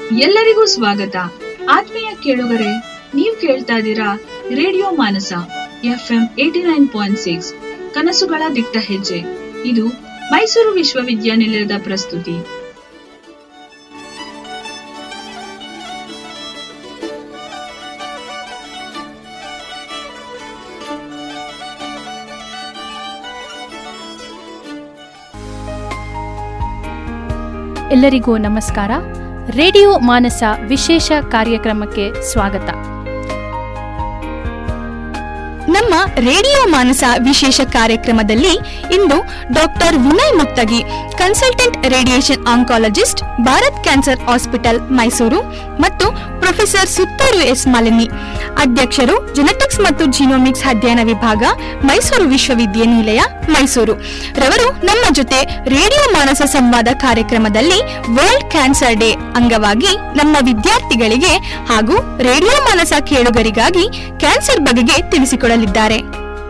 ಎಲ್ಲರಿಗೂ ಸ್ವಾಗತ ಆತ್ಮೀಯ ಕೇಳುಗರೆ ನೀವು ಕೇಳ್ತಾ ಇದ್ದೀರಾ radio Manasa F M eighty nine point six ಕನಸುಗಳ ದಿಟ್ಟ ಹೆಜ್ಜೆ ಇದು ಮೈಸೂರು ವಿಶ್ವವಿದ್ಯಾನಿಲಯದ ಪ್ರಸ್ತುತಿ ಎಲ್ಲರಿಗೂ ನಮಸ್ಕಾರ ರೇಡಿಯೋ ಮಾನಸ ವಿಶೇಷ ಕಾರ್ಯಕ್ರಮಕ್ಕೆ ಸ್ವಾಗತ ನಮ್ಮ ರೇಡಿಯೋ ಮಾನಸ ವಿಶೇಷ ಕಾರ್ಯಕ್ರಮದಲ್ಲಿ ಇಂದು doctor Vinay Muktagi consultant radiation oncologist Bharath cancer hospital Mysuru ಮತ್ತು ಪ್ರೊಫೆಸರ್ ಸುತ್ತೂರು ಎಸ್ ಮಾಲಿನಿ ಅಧ್ಯಕ್ಷರು ಜೆನೆಟಿಕ್ಸ್ ಮತ್ತು ಜಿನೋಮಿಕ್ಸ್ ಅಧ್ಯಯನ ವಿಭಾಗ ಮೈಸೂರು ವಿಶ್ವವಿದ್ಯಾನಿಲಯ ಮೈಸೂರು ರವರು ನಮ್ಮ ಜೊತೆ ರೇಡಿಯೋ ಮಾನಸ ಸಂವಾದ ಕಾರ್ಯಕ್ರಮದಲ್ಲಿ ವರ್ಲ್ಡ್ ಕ್ಯಾನ್ಸರ್ ಡೇ ಅಂಗವಾಗಿ ನಮ್ಮ ವಿದ್ಯಾರ್ಥಿಗಳಿಗೆ ಹಾಗೂ ರೇಡಿಯೋ ಮಾನಸ ಕೇಳುಗರಿಗಾಗಿ ಕ್ಯಾನ್ಸರ್ ಬಗೆಗೆ ತಿಳಿಸಿಕೊಡಲಿದ್ದಾರೆ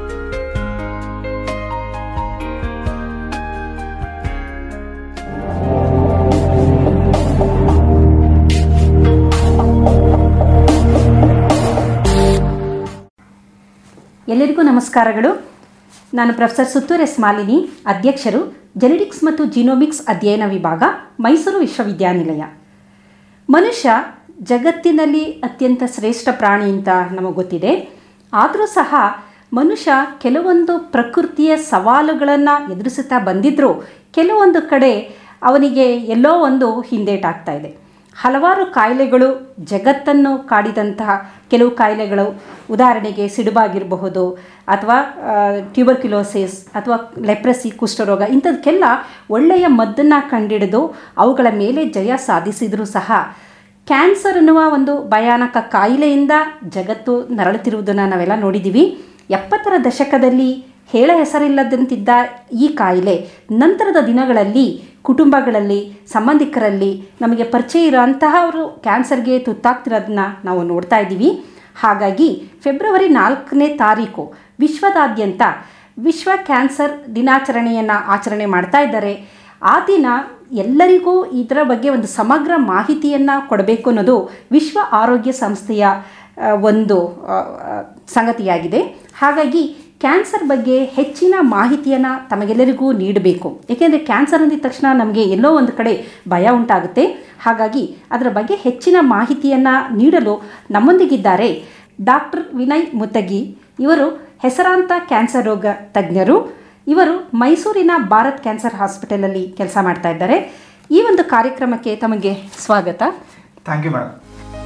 ಎಲ್ಲರಿಗೂ ನಮಸ್ಕಾರಗಳು ನಾನು ಪ್ರೊಫೆಸರ್ ಸುತ್ತೂರ್ ಎಸ್ ಮಾಲಿನಿ ಅಧ್ಯಕ್ಷರು ಜೆನೆಟಿಕ್ಸ್ ಮತ್ತು ಜಿನೋಮಿಕ್ಸ್ ಅಧ್ಯಯನ ವಿಭಾಗ ಮೈಸೂರು ವಿಶ್ವವಿದ್ಯಾನಿಲಯ ಮನುಷ್ಯ ಜಗತ್ತಿನಲ್ಲಿ ಅತ್ಯಂತ ಶ್ರೇಷ್ಠ ಪ್ರಾಣಿ ಅಂತ ನಮಗೆ ಗೊತ್ತಿದೆ ಆದರೂ ಸಹ ಮನುಷ್ಯ ಕೆಲವೊಂದು ಪ್ರಕೃತಿಯ ಸವಾಲುಗಳನ್ನು ಎದುರಿಸುತ್ತಾ ಬಂದಿದ್ದರೂ ಕೆಲವೊಂದು ಕಡೆ ಅವನಿಗೆ ಎಲ್ಲೋ ಒಂದು ಹಿಂದೇಟಾಗ್ತಾ ಇದೆ ಹಲವಾರು ಕಾಯಿಲೆಗಳು ಜಗತ್ತನ್ನು ಕಾಡಿದಂತಹ ಕೆಲವು ಕಾಯಿಲೆಗಳು ಉದಾಹರಣೆಗೆ ಸಿಡುಬಾಗಿರಬಹುದು ಅಥವಾ ಟ್ಯೂಬರ್ಕ್ಯುಲೋಸಿಸ್ ಅಥವಾ ಲೆಪ್ರಸಿ ಕುಷ್ಠರೋಗ ಇಂಥದಕ್ಕೆಲ್ಲ ಒಳ್ಳೆಯ ಮದ್ದನ್ನು ಕಂಡಿಡಿದು ಅವುಗಳ ಮೇಲೆ ಜಯ ಸಾಧಿಸಿದರೂ ಸಹ ಕ್ಯಾನ್ಸರ್ ಅನ್ನುವ ಒಂದು ಭಯಾನಕ ಕಾಯಿಲೆಯಿಂದ ಜಗತ್ತು ನರಳುತ್ತಿರುವುದನ್ನು ನಾವೆಲ್ಲ ನೋಡಿದ್ದೀವಿ ಎಪ್ಪತ್ತರ ದಶಕದಲ್ಲಿ ಹೇಳ ಹೆಸರಿಲ್ಲದಂತಿದ್ದ ಈ ಕಾಯಿಲೆ ನಂತರದ ದಿನಗಳಲ್ಲಿ ಕುಟುಂಬಗಳಲ್ಲಿ ಸಂಬಂಧಿಕರಲ್ಲಿ ನಮಗೆ ಪರಿಚಯ ಇರೋಂತಹವರು ಕ್ಯಾನ್ಸರ್ಗೆ ತುತ್ತಾಗ್ತಿರೋದನ್ನ ನಾವು ನೋಡ್ತಾ ಇದ್ದೀವಿ ಹಾಗಾಗಿ ಫೆಬ್ರವರಿ ನಾಲ್ಕನೇ ತಾರೀಕು ವಿಶ್ವದಾದ್ಯಂತ ವಿಶ್ವ ಕ್ಯಾನ್ಸರ್ ದಿನಾಚರಣೆಯನ್ನು ಆಚರಣೆ ಮಾಡ್ತಾ ಇದ್ದಾರೆ ಆ ದಿನ ಎಲ್ಲರಿಗೂ ಇದರ ಬಗ್ಗೆ ಒಂದು ಸಮಗ್ರ ಮಾಹಿತಿಯನ್ನು ಕೊಡಬೇಕು ಅನ್ನೋದು ವಿಶ್ವ ಆರೋಗ್ಯ ಸಂಸ್ಥೆಯ ಆ, ಒಂದು ಆ, ಆ, ಸಂಗತಿಯಾಗಿದೆ ಹಾಗಾಗಿ ಕ್ಯಾನ್ಸರ್ ಬಗ್ಗೆ ಹೆಚ್ಚಿನ ಮಾಹಿತಿಯನ್ನು ತಮಗೆಲ್ಲರಿಗೂ ನೀಡಬೇಕು ಏಕೆಂದರೆ ಕ್ಯಾನ್ಸರ್ ಅಂದಿದ ತಕ್ಷಣ ನಮಗೆ ಎಲ್ಲೋ ಒಂದು ಕಡೆ ಭಯ ಉಂಟಾಗುತ್ತೆ ಹಾಗಾಗಿ ಅದರ ಬಗ್ಗೆ ಹೆಚ್ಚಿನ ಮಾಹಿತಿಯನ್ನು ನೀಡಲು ನಮ್ಮೊಂದಿಗಿದ್ದಾರೆ ಡಾಕ್ಟರ್ ವಿನಯ್ ಮುತ್ತಗಿ ಇವರು ಹೆಸರಾಂತ ಕ್ಯಾನ್ಸರ್ ರೋಗ ತಜ್ಞರು ಇವರು ಮೈಸೂರಿನ ಭಾರತ್ ಕ್ಯಾನ್ಸರ್ ಹಾಸ್ಪಿಟಲಲ್ಲಿ ಕೆಲಸ ಮಾಡ್ತಾ ಇದ್ದಾರೆ ಈ ಒಂದು ಕಾರ್ಯಕ್ರಮಕ್ಕೆ ತಮಗೆ ಸ್ವಾಗತ ಥ್ಯಾಂಕ್ ಯು ಮೇಡಮ್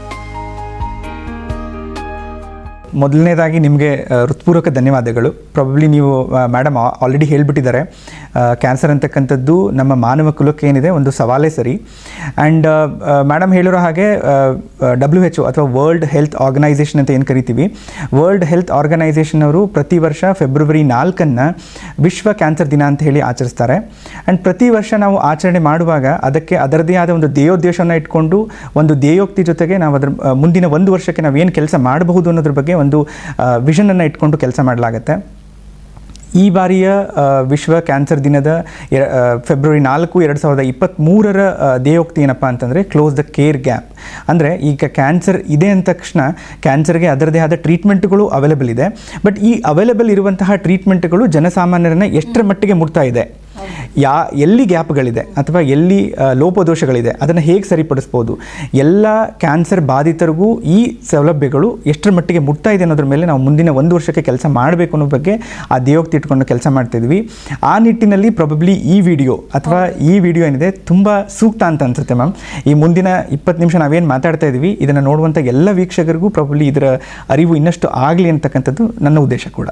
ಮೊದಲನೇದಾಗಿ ನಿಮಗೆ ಹೃತ್ಪೂರ್ವಕ ಧನ್ಯವಾದಗಳು ಪ್ರಾಬಬ್ಲಿ ನೀವು ಮೇಡಮ್ ಆಲ್ರೆಡಿ ಹೇಳಿಬಿಟ್ಟಿದ್ದಾರೆ ಕ್ಯಾನ್ಸರ್ ಅಂತಕ್ಕಂಥದ್ದು ನಮ್ಮ ಮಾನವ ಕುಲಕ್ಕೆ ಏನಿದೆ ಒಂದು ಸವಾಲೇ ಸರಿ ಆ್ಯಂಡ್ ಮೇಡಮ್ ಹೇಳಿರೋ ಹಾಗೆ ಡಬ್ಲ್ಯೂ ಎಚ್ ಒ ಅಥವಾ ವರ್ಲ್ಡ್ ಹೆಲ್ತ್ ಆರ್ಗನೈಸೇಷನ್ ಅಂತ ಏನು ಕರಿತೀವಿ ವರ್ಲ್ಡ್ ಹೆಲ್ತ್ ಆರ್ಗನೈಸೇಷನ್ ಅವರು ಪ್ರತಿ ವರ್ಷ ಫೆಬ್ರವರಿ ನಾಲ್ಕನ್ನು ವಿಶ್ವ ಕ್ಯಾನ್ಸರ್ ದಿನ ಅಂತ ಹೇಳಿ ಆಚರಿಸ್ತಾರೆ ಆ್ಯಂಡ್ ಪ್ರತಿ ವರ್ಷ ನಾವು ಆಚರಣೆ ಮಾಡುವಾಗ ಅದಕ್ಕೆ ಅದರದೇ ಆದ ಒಂದು ಧ್ಯೇಯೋದ್ದೇಶವನ್ನು ಇಟ್ಕೊಂಡು ಒಂದು ಧ್ಯೇಯೋಕ್ತಿ ಜೊತೆಗೆ ನಾವು ಅದರ ಆ, ಮುಂದಿನ ಒಂದು ವರ್ಷಕ್ಕೆ ನಾವು ಏನು ಕೆಲಸ ಮಾಡಬಹುದು ಅನ್ನೋದ್ರ ಬಗ್ಗೆ ಒಂದು ವಿಷನನ್ನು ಇಟ್ಕೊಂಡು ಕೆಲಸ ಮಾಡಲಾಗತ್ತೆ ಈ ಬಾರಿಯ ಆ, ವಿಶ್ವ ಕ್ಯಾನ್ಸರ್ ದಿನದ ಎರ- ಆ, ಫೆಬ್ರವರಿ ನಾಲ್ಕು ಎರಡು ಸಾವಿರದ ಇಪ್ಪತ್ತ್ಮೂರರ ಆ, ಧ್ಯೇಯೋಕ್ತಿ ಏನಪ್ಪ ಅಂತಂದರೆ ಕ್ಲೋಸ್ ದ ಕೇರ್ ಗ್ಯಾಪ್ ಅಂದರೆ ಈಗ ಕ್ಯಾನ್ಸರ್ ಇದೆ ಅಂದ ತಕ್ಷಣ ಕ್ಯಾನ್ಸರ್ಗೆ ಅದರದೇ ಆದ ಟ್ರೀಟ್ಮೆಂಟ್ಗಳು ಅವೈಲೇಬಲ್ ಇದೆ ಬಟ್ ಈ ಅವೈಲೇಬಲ್ ಇರುವಂತಹ ಟ್ರೀಟ್ಮೆಂಟ್ಗಳು ಜನಸಾಮಾನ್ಯರನ್ನು ಎಷ್ಟರ ಮಟ್ಟಿಗೆ ಮುಟ್ತಾ ಇದೆ ಯಾ ಎಲ್ಲಿ ಗ್ಯಾಪ್ಗಳಿದೆ ಅಥವಾ ಎಲ್ಲಿ ಆ, ಲೋಪದೋಷಗಳಿದೆ ಅದನ್ನು ಹೇಗೆ ಸರಿಪಡಿಸ್ಬೋದು ಎಲ್ಲ ಕ್ಯಾನ್ಸರ್ ಬಾಧಿತರಿಗೂ ಈ ಸೌಲಭ್ಯಗಳು ಎಷ್ಟರ ಮಟ್ಟಿಗೆ ಮುಟ್ತಾ ಇದೆ ಅನ್ನೋದ್ರ ಮೇಲೆ ನಾವು ಮುಂದಿನ ಒಂದು ವರ್ಷಕ್ಕೆ ಕೆಲಸ ಮಾಡಬೇಕು ಅನ್ನೋ ಬಗ್ಗೆ ಆ ದೇವಕ್ತಿ ಇಟ್ಕೊಂಡು ಕೆಲಸ ಮಾಡ್ತಿದ್ವಿ ಆ ನಿಟ್ಟಿನಲ್ಲಿ ಪ್ರೊಬಬ್ಲಿ ಈ ವಿಡಿಯೋ ಅಥವಾ ಈ ವಿಡಿಯೋ ಏನಿದೆ ತುಂಬ ಸೂಕ್ತ ಅಂತ ಅನ್ಸುತ್ತೆ ಮ್ಯಾಮ್ ಈ ಮುಂದಿನ ಇಪ್ಪತ್ತು ನಿಮಿಷ ನಾವೇನು ಮಾತಾಡ್ತಾ ಇದ್ದೀವಿ ಇದನ್ನು ನೋಡುವಂಥ ಎಲ್ಲ ವೀಕ್ಷಕರಿಗೂ ಪ್ರೊಬಬ್ಲಿ ಇದರ ಅರಿವು ಇನ್ನಷ್ಟು ಆಗಲಿ ಅಂತಕ್ಕಂಥದ್ದು ನನ್ನ ಉದ್ದೇಶ ಕೂಡ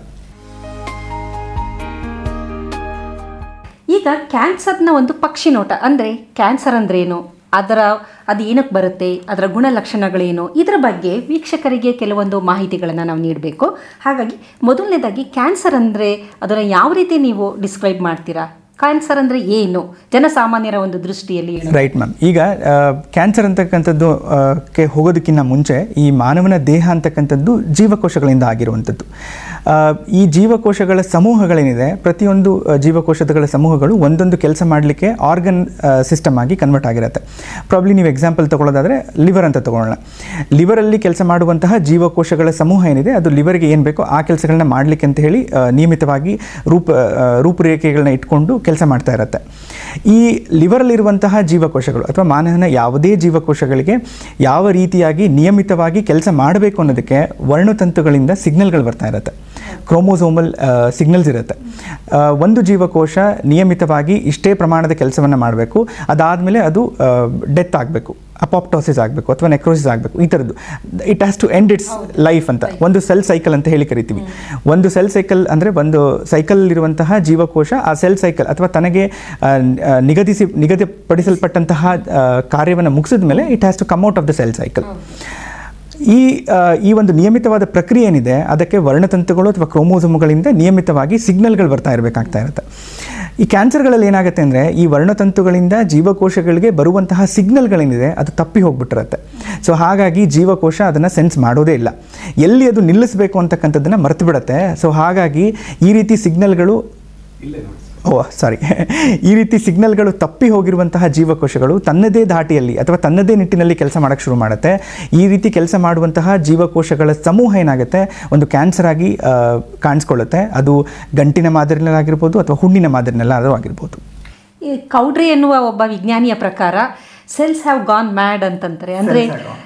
ಈಗ ಕ್ಯಾನ್ಸರ್ನ ಒಂದು ಪಕ್ಷಿ ನೋಟ ಅಂದರೆ ಕ್ಯಾನ್ಸರ್ ಅಂದ್ರೇನು ಅದರ ಅದು ಏನಕ್ಕೆ ಬರುತ್ತೆ ಅದರ ಗುಣಲಕ್ಷಣಗಳೇನು ಇದರ ಬಗ್ಗೆ ವೀಕ್ಷಕರಿಗೆ ಕೆಲವೊಂದು ಮಾಹಿತಿಗಳನ್ನು ನಾವು ನೀಡಬೇಕು ಹಾಗಾಗಿ ಮೊದಲನೇದಾಗಿ ಕ್ಯಾನ್ಸರ್ ಅಂದರೆ ಅದನ್ನು ಯಾವ ರೀತಿ ನೀವು ಡಿಸ್ಕ್ರೈಬ್ ಮಾಡ್ತೀರಾ ಕ್ಯಾನ್ಸರ್ ಅಂದರೆ ಏನು ಜನಸಾಮಾನ್ಯರ ಒಂದು ದೃಷ್ಟಿಯಲ್ಲಿ ಏನು ರೈಟ್ ಮ್ಯಾಮ್ ಈಗ ಕ್ಯಾನ್ಸರ್ ಅಂತಕ್ಕಂಥದ್ದು ಆ, ಕ್ಕೆ ಹೋಗೋದಕ್ಕಿಂತ ಮುಂಚೆ ಈ ಮಾನವನ ದೇಹ ಅಂತಕ್ಕಂಥದ್ದು ಜೀವಕೋಶಗಳಿಂದ ಆಗಿರುವಂಥದ್ದು ಆ, ಈ ಜೀವಕೋಶಗಳ ಸಮೂಹಗಳೇನಿದೆ ಪ್ರತಿಯೊಂದು ಆ, ಜೀವಕೋಶಗಳ ಸಮೂಹಗಳು ಒಂದೊಂದು ಕೆಲಸ ಮಾಡಲಿಕ್ಕೆ ಆರ್ಗನ್ ಸಿಸ್ಟಮ್ ಆಗಿ ಕನ್ವರ್ಟ್ ಆಗಿರುತ್ತೆ ಪ್ರಾಬ್ಲಿ ನೀವು ಎಕ್ಸಾಂಪಲ್ ತಗೊಳ್ಳೋದಾದರೆ ಲಿವರ್ ಅಂತ ತಗೊಳ್ಳೋಣ ಲಿವರಲ್ಲಿ ಕೆಲಸ ಮಾಡುವಂತಹ ಜೀವಕೋಶಗಳ ಸಮೂಹ ಏನಿದೆ ಅದು ಲಿವರ್ಗೆ ಏನು ಬೇಕೋ ಆ ಕೆಲಸಗಳನ್ನ ಮಾಡಲಿಕ್ಕೆ ಅಂತ ಹೇಳಿ ಆ, ನಿಯಮಿತವಾಗಿ ರೂಪ ಆ, ರೂಪುರೇಖೆಗಳನ್ನ ಇಟ್ಕೊಂಡು ಕೆಲಸ ಮಾಡ್ತಾ ಇರುತ್ತೆ ಈ ಲಿವರಲ್ಲಿರುವಂತಹ ಜೀವಕೋಶಗಳು ಅಥವಾ ಮಾನವನ ಯಾವುದೇ ಜೀವಕೋಶಗಳಿಗೆ ಯಾವ ರೀತಿಯಾಗಿ ನಿಯಮಿತವಾಗಿ ಕೆಲಸ ಮಾಡಬೇಕು ಅನ್ನೋದಕ್ಕೆ ವರ್ಣತಂತುಗಳಿಂದ ಸಿಗ್ನಲ್ಗಳು ಬರ್ತಾ ಇರುತ್ತೆ ಕ್ರೋಮೋಸೋಮಲ್ ಸಿಗ್ನಲ್ಸ್ ಇರುತ್ತೆ ಆ, ಒಂದು ಜೀವಕೋಶ ನಿಯಮಿತವಾಗಿ ಇಷ್ಟೇ ಪ್ರಮಾಣದ ಕೆಲಸವನ್ನು ಮಾಡಬೇಕು ಅದಾದಮೇಲೆ ಅದು ಡೆತ್ ಆಗಬೇಕು ಅಪಾಪ್ಟೋಸಿಸ್ ಆಗಬೇಕು ಅಥವಾ ನೆಕ್ರೋಸಿಸ್ ಆಗಬೇಕು ಈ ಥರದ್ದು it has to end its life ಅಂತ ಒಂದು ಸೆಲ್ ಸೈಕಲ್ ಅಂತ ಹೇಳಿ ಕರಿತೀವಿ ಒಂದು ಸೆಲ್ ಸೈಕಲ್ ಅಂದರೆ ಒಂದು ಸೈಕಲ್ ಇರುವಂತಹ ಜೀವಕೋಶ ಆ ಸೆಲ್ ಸೈಕಲ್ ಅಥವಾ ತನಗೆ ಆ, ಆ, ನಿಗದಿಸಿ ನಿಗದಿಪಡಿಸಲ್ಪಟ್ಟಂತಹ ಕಾರ್ಯವನ್ನು ಮುಗಿಸಿದ ಮೇಲೆ it has to come out of the cell cycle ಈ ಆ, ಈ ಒಂದು ನಿಯಮಿತವಾದ ಪ್ರಕ್ರಿಯೆ ಏನಿದೆ ಅದಕ್ಕೆ ವರ್ಣತಂತುಗಳು ಅಥವಾ ಕ್ರೋಮೋಸೋಮ್ಗಳಿಂದ ನಿಯಮಿತವಾಗಿ ಸಿಗ್ನಲ್ಗಳು ಬರ್ತಾ ಇರಬೇಕಾಗ್ತಾ ಇರುತ್ತೆ ಈ ಕ್ಯಾನ್ಸರ್ಗಳಲ್ಲಿ ಏನಾಗುತ್ತೆ ಅಂದರೆ ಈ ವರ್ಣತಂತುಗಳಿಂದ ಜೀವಕೋಶಗಳಿಗೆ ಬರುವಂತಹ ಸಿಗ್ನಲ್ಗಳೇನಿದೆ ಅದು ತಪ್ಪಿ ಹೋಗ್ಬಿಟ್ಟಿರುತ್ತೆ ಸೊ ಹಾಗಾಗಿ ಜೀವಕೋಶ ಅದನ್ನು ಸೆನ್ಸ್ ಮಾಡೋದೇ ಇಲ್ಲ ಎಲ್ಲಿ ಅದು ನಿಲ್ಲಿಸಬೇಕು ಅಂತಕ್ಕಂಥದ್ದನ್ನು ಮರೆತು ಬಿಡುತ್ತೆ ಸೊ ಹಾಗಾಗಿ ಈ ರೀತಿ ಸಿಗ್ನಲ್ಗಳು ಓ ಸಾರಿ ಈ ರೀತಿ ಸಿಗ್ನಲ್ಗಳು ತಪ್ಪಿ ಹೋಗಿರುವಂತಹ ಜೀವಕೋಶಗಳು ತನ್ನದೇ ಧಾಟಿಯಲ್ಲಿ ಅಥವಾ ತನ್ನದೇ ನಿಟ್ಟಿನಲ್ಲಿ ಕೆಲಸ ಮಾಡೋಕ್ಕೆ ಶುರು ಮಾಡುತ್ತೆ ಈ ರೀತಿ ಕೆಲಸ ಮಾಡುವಂತಹ ಜೀವಕೋಶಗಳ ಸಮೂಹ ಏನಾಗುತ್ತೆ ಒಂದು ಕ್ಯಾನ್ಸರ್ ಆಗಿ ಆ, ಕಾಣಿಸ್ಕೊಳ್ಳುತ್ತೆ ಅದು ಗಂಟಿನ ಮಾದರಿನಲ್ಲಾಗಿರ್ಬೋದು ಅಥವಾ ಹುಣ್ಣಿನ ಮಾದರಿನಲ್ಲಾದರೂ ಆಗಿರ್ಬೋದು ಈ ಕೌಡ್ರಿ ಎನ್ನುವ ಒಬ್ಬ ವಿಜ್ಞಾನಿಯ ಪ್ರಕಾರ ಸೆಲ್ಸ್ ಹ್ಯಾವ್ ಗಾನ್ ಮ್ಯಾಡ್ ಅಂತಂತಾರೆ ಅಂದರೆ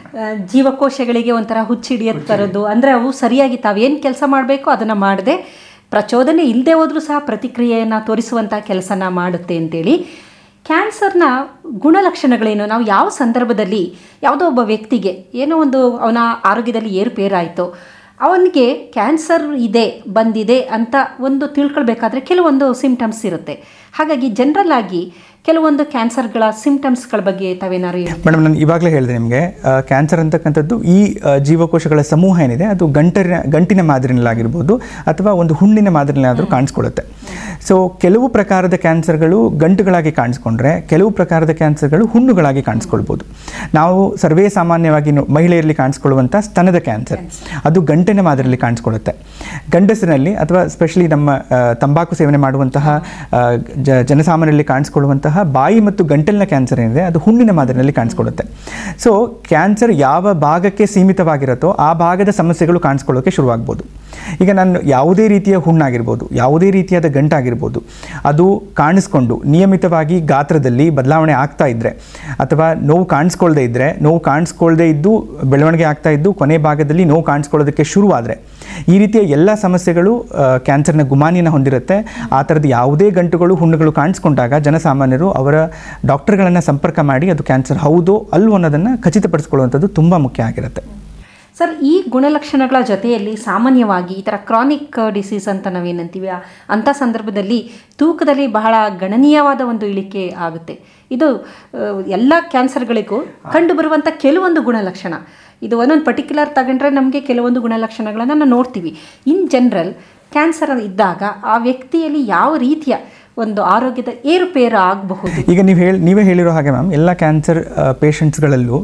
ಜೀವಕೋಶಗಳಿಗೆ ಒಂಥರ ಹುಚ್ಚಿಡಿಯತ್ ಥರದ್ದು ಅಂದರೆ ಅವು ಸರಿಯಾಗಿ ತಾವೇನು ಕೆಲಸ ಮಾಡಬೇಕು ಅದನ್ನು ಮಾಡದೆ ಪ್ರಚೋದನೆ ಇಲ್ಲದೆ ಹೋದರೂ ಸಹ ಪ್ರತಿಕ್ರಿಯೆಯನ್ನು ತೋರಿಸುವಂಥ ಕೆಲಸನ ಮಾಡುತ್ತೆ ಅಂತೇಳಿ ಕ್ಯಾನ್ಸರ್ನ ಗುಣಲಕ್ಷಣಗಳೇನು ನಾವು ಯಾವ ಸಂದರ್ಭದಲ್ಲಿ ಯಾವುದೋ ಒಬ್ಬ ವ್ಯಕ್ತಿಗೆ ಏನೋ ಒಂದು ಅವನ ಆರೋಗ್ಯದಲ್ಲಿ ಏರುಪೇರಾಯಿತು ಅವನಿಗೆ ಕ್ಯಾನ್ಸರ್ ಇದೆ ಬಂದಿದೆ ಅಂತ ಒಂದು ತಿಳ್ಕೊಳ್ಬೇಕಾದ್ರೆ ಕೆಲವೊಂದು ಸಿಂಪ್ಟಮ್ಸ್ ಇರುತ್ತೆ ಹಾಗಾಗಿ ಜನರಲ್ ಆಗಿ ಕೆಲವೊಂದು ಕ್ಯಾನ್ಸರ್ಗಳ ಸಿಂಪ್ಟಮ್ಸ್ಗಳ ಬಗ್ಗೆ ತಾವೇನಾದ್ರು ಹೇಳಿ ಮೇಡಮ್ ನಾನು ಇವಾಗಲೇ ಹೇಳಿದೆ ನಿಮಗೆ ಕ್ಯಾನ್ಸರ್ ಅಂತಕ್ಕಂಥದ್ದು ಈ ಆ, ಜೀವಕೋಶಗಳ ಸಮೂಹ ಏನಿದೆ ಅದು ಗಂಟರಿನ ಗಂಟಿನ ಮಾದರಿನಲ್ಲಾಗಿರ್ಬೋದು ಅಥವಾ ಒಂದು ಹುಣ್ಣಿನ ಮಾದರಿನಲ್ಲಾದರೂ ಕಾಣಿಸ್ಕೊಳ್ಳುತ್ತೆ ಸೊ ಕೆಲವು ಪ್ರಕಾರದ ಕ್ಯಾನ್ಸರ್ಗಳು ಗಂಟುಗಳಾಗಿ ಕಾಣಿಸ್ಕೊಂಡ್ರೆ ಕೆಲವು ಪ್ರಕಾರದ ಕ್ಯಾನ್ಸರ್ಗಳು ಹುಣ್ಣುಗಳಾಗಿ ಕಾಣಿಸ್ಕೊಳ್ಬೋದು ನಾವು ಸರ್ವೇ ಸಾಮಾನ್ಯವಾಗಿ ನೋ- ಮಹಿಳೆಯರಲ್ಲಿ ಕಾಣಿಸ್ಕೊಳ್ಳುವಂಥ ಸ್ತನದ ಕ್ಯಾನ್ಸರ್ ಅದು ಗಂಟಿನ ಮಾದರಿಯಲ್ಲಿ ಕಾಣಿಸ್ಕೊಳ್ಳುತ್ತೆ ಗಂಡಸಿನಲ್ಲಿ ಅಥವಾ ಸ್ಪೆಷಲಿ ನಮ್ಮ ಆ, ತಂಬಾಕು ಸೇವನೆ ಮಾಡುವಂತಹ ಆ, ಜ ಜನಸಾಮಾನ್ಯರಲ್ಲಿ ಕಾಣಿಸ್ಕೊಳ್ಳುವಂತಹ ಬಾಯಿ ಮತ್ತು ಗಂಟಲಿನ ಕ್ಯಾನ್ಸರ್ ಏನಿದೆ ಅದು ಹುಣ್ಣಿನ ಮಾದರಿನಲ್ಲಿ ಕಾಣಿಸ್ಕೊಳ್ಳುತ್ತೆ ಸೊ ಕ್ಯಾನ್ಸರ್ ಯಾವ ಭಾಗಕ್ಕೆ ಸೀಮಿತವಾಗಿರುತ್ತೋ ಆ ಭಾಗದ ಸಮಸ್ಯೆಗಳು ಕಾಣಿಸ್ಕೊಳ್ಳೋಕೆ ಶುರುವಾಗ್ಬೋದು ಈಗ ನಾನು ಯಾವುದೇ ರೀತಿಯ ಹುಣ್ಣಾಗಿರ್ಬೋದು ಯಾವುದೇ ರೀತಿಯಾದ ಗಂಟಾಗಿರ್ಬೋದು ಅದು ಕಾಣಿಸ್ಕೊಂಡು ನಿಯಮಿತವಾಗಿ ಗಾತ್ರದಲ್ಲಿ ಬದಲಾವಣೆ ಆಗ್ತಾ ಇದ್ದರೆ ಅಥವಾ ನೋವು ಕಾಣಿಸ್ಕೊಳ್ದೇ ಇದ್ದರೆ ನೋವು ಕಾಣಿಸ್ಕೊಳ್ದೇ ಇದ್ದು ಬೆಳವಣಿಗೆ ಆಗ್ತಾ ಇದ್ದು ಕೊನೆ ಭಾಗದಲ್ಲಿ ನೋವು ಕಾಣಿಸ್ಕೊಳ್ಳೋದಕ್ಕೆ ಶುರುವಾದರೆ ಈ ರೀತಿಯ ಎಲ್ಲ ಸಮಸ್ಯೆಗಳು ಆ, ಕ್ಯಾನ್ಸರ್ನ ಗುಮಾನಿಯನ್ನು ಹೊಂದಿರುತ್ತೆ ಆ ಥರದ ಯಾವುದೇ ಗಂಟುಗಳು ಹುಣ್ಣುಗಳು ಕಾಣಿಸ್ಕೊಂಡಾಗ ಜನಸಾಮಾನ್ಯರು ಅವರ ಡಾಕ್ಟರ್ಗಳನ್ನು ಸಂಪರ್ಕ ಮಾಡಿ ಅದು ಕ್ಯಾನ್ಸರ್ ಹೌದೋ ಅಲ್ವೋ ಅನ್ನೋದನ್ನು ಖಚಿತಪಡಿಸ್ಕೊಳ್ಳುವಂಥದ್ದು ತುಂಬ ಮುಖ್ಯ ಆಗಿರುತ್ತೆ ಸರ್ ಈ ಗುಣಲಕ್ಷಣಗಳ ಜೊತೆಯಲ್ಲಿ ಸಾಮಾನ್ಯವಾಗಿ ಈ ಥರ ಕ್ರಾನಿಕ್ ಡಿಸೀಸ್ ಅಂತ ನಾವೇನಂತೀವಿ ಆ- ಅಂಥ ಸಂದರ್ಭದಲ್ಲಿ ತೂಕದಲ್ಲಿ ಬಹಳ ಗಣನೀಯವಾದ ಒಂದು ಇಳಿಕೆ ಆಗುತ್ತೆ ಇದು ಆ, ಎಲ್ಲ ಕ್ಯಾನ್ಸರ್ಗಳಿಗೂ ಕಂಡುಬರುವಂಥ ಕೆಲವೊಂದು ಗುಣಲಕ್ಷಣ ಇದು ಒಂದೊಂದು ಪರ್ಟಿಕ್ಯುಲರ್ ತಗೊಂಡ್ರೆ ನಮಗೆ ಕೆಲವೊಂದು ಗುಣಲಕ್ಷಣಗಳನ್ನು ನಾವು ನೋಡ್ತೀವಿ ಇನ್ ಜನರಲ್ ಕ್ಯಾನ್ಸರ್ ಇದ್ದಾಗ ಆ ವ್ಯಕ್ತಿಯಲ್ಲಿ ಯಾವ ರೀತಿಯ ಒಂದು ಆರೋಗ್ಯದ ಏರುಪೇರು ಆಗಬಹುದು ಈಗ ನೀವು ಹೇಳಿ ನೀವೇ ಹೇಳಿರೋ ಹಾಗೆ ಮ್ಯಾಮ್ ಎಲ್ಲ ಕ್ಯಾನ್ಸರ್ ಪೇಷಂಟ್ಸ್ಗಳಲ್ಲೂ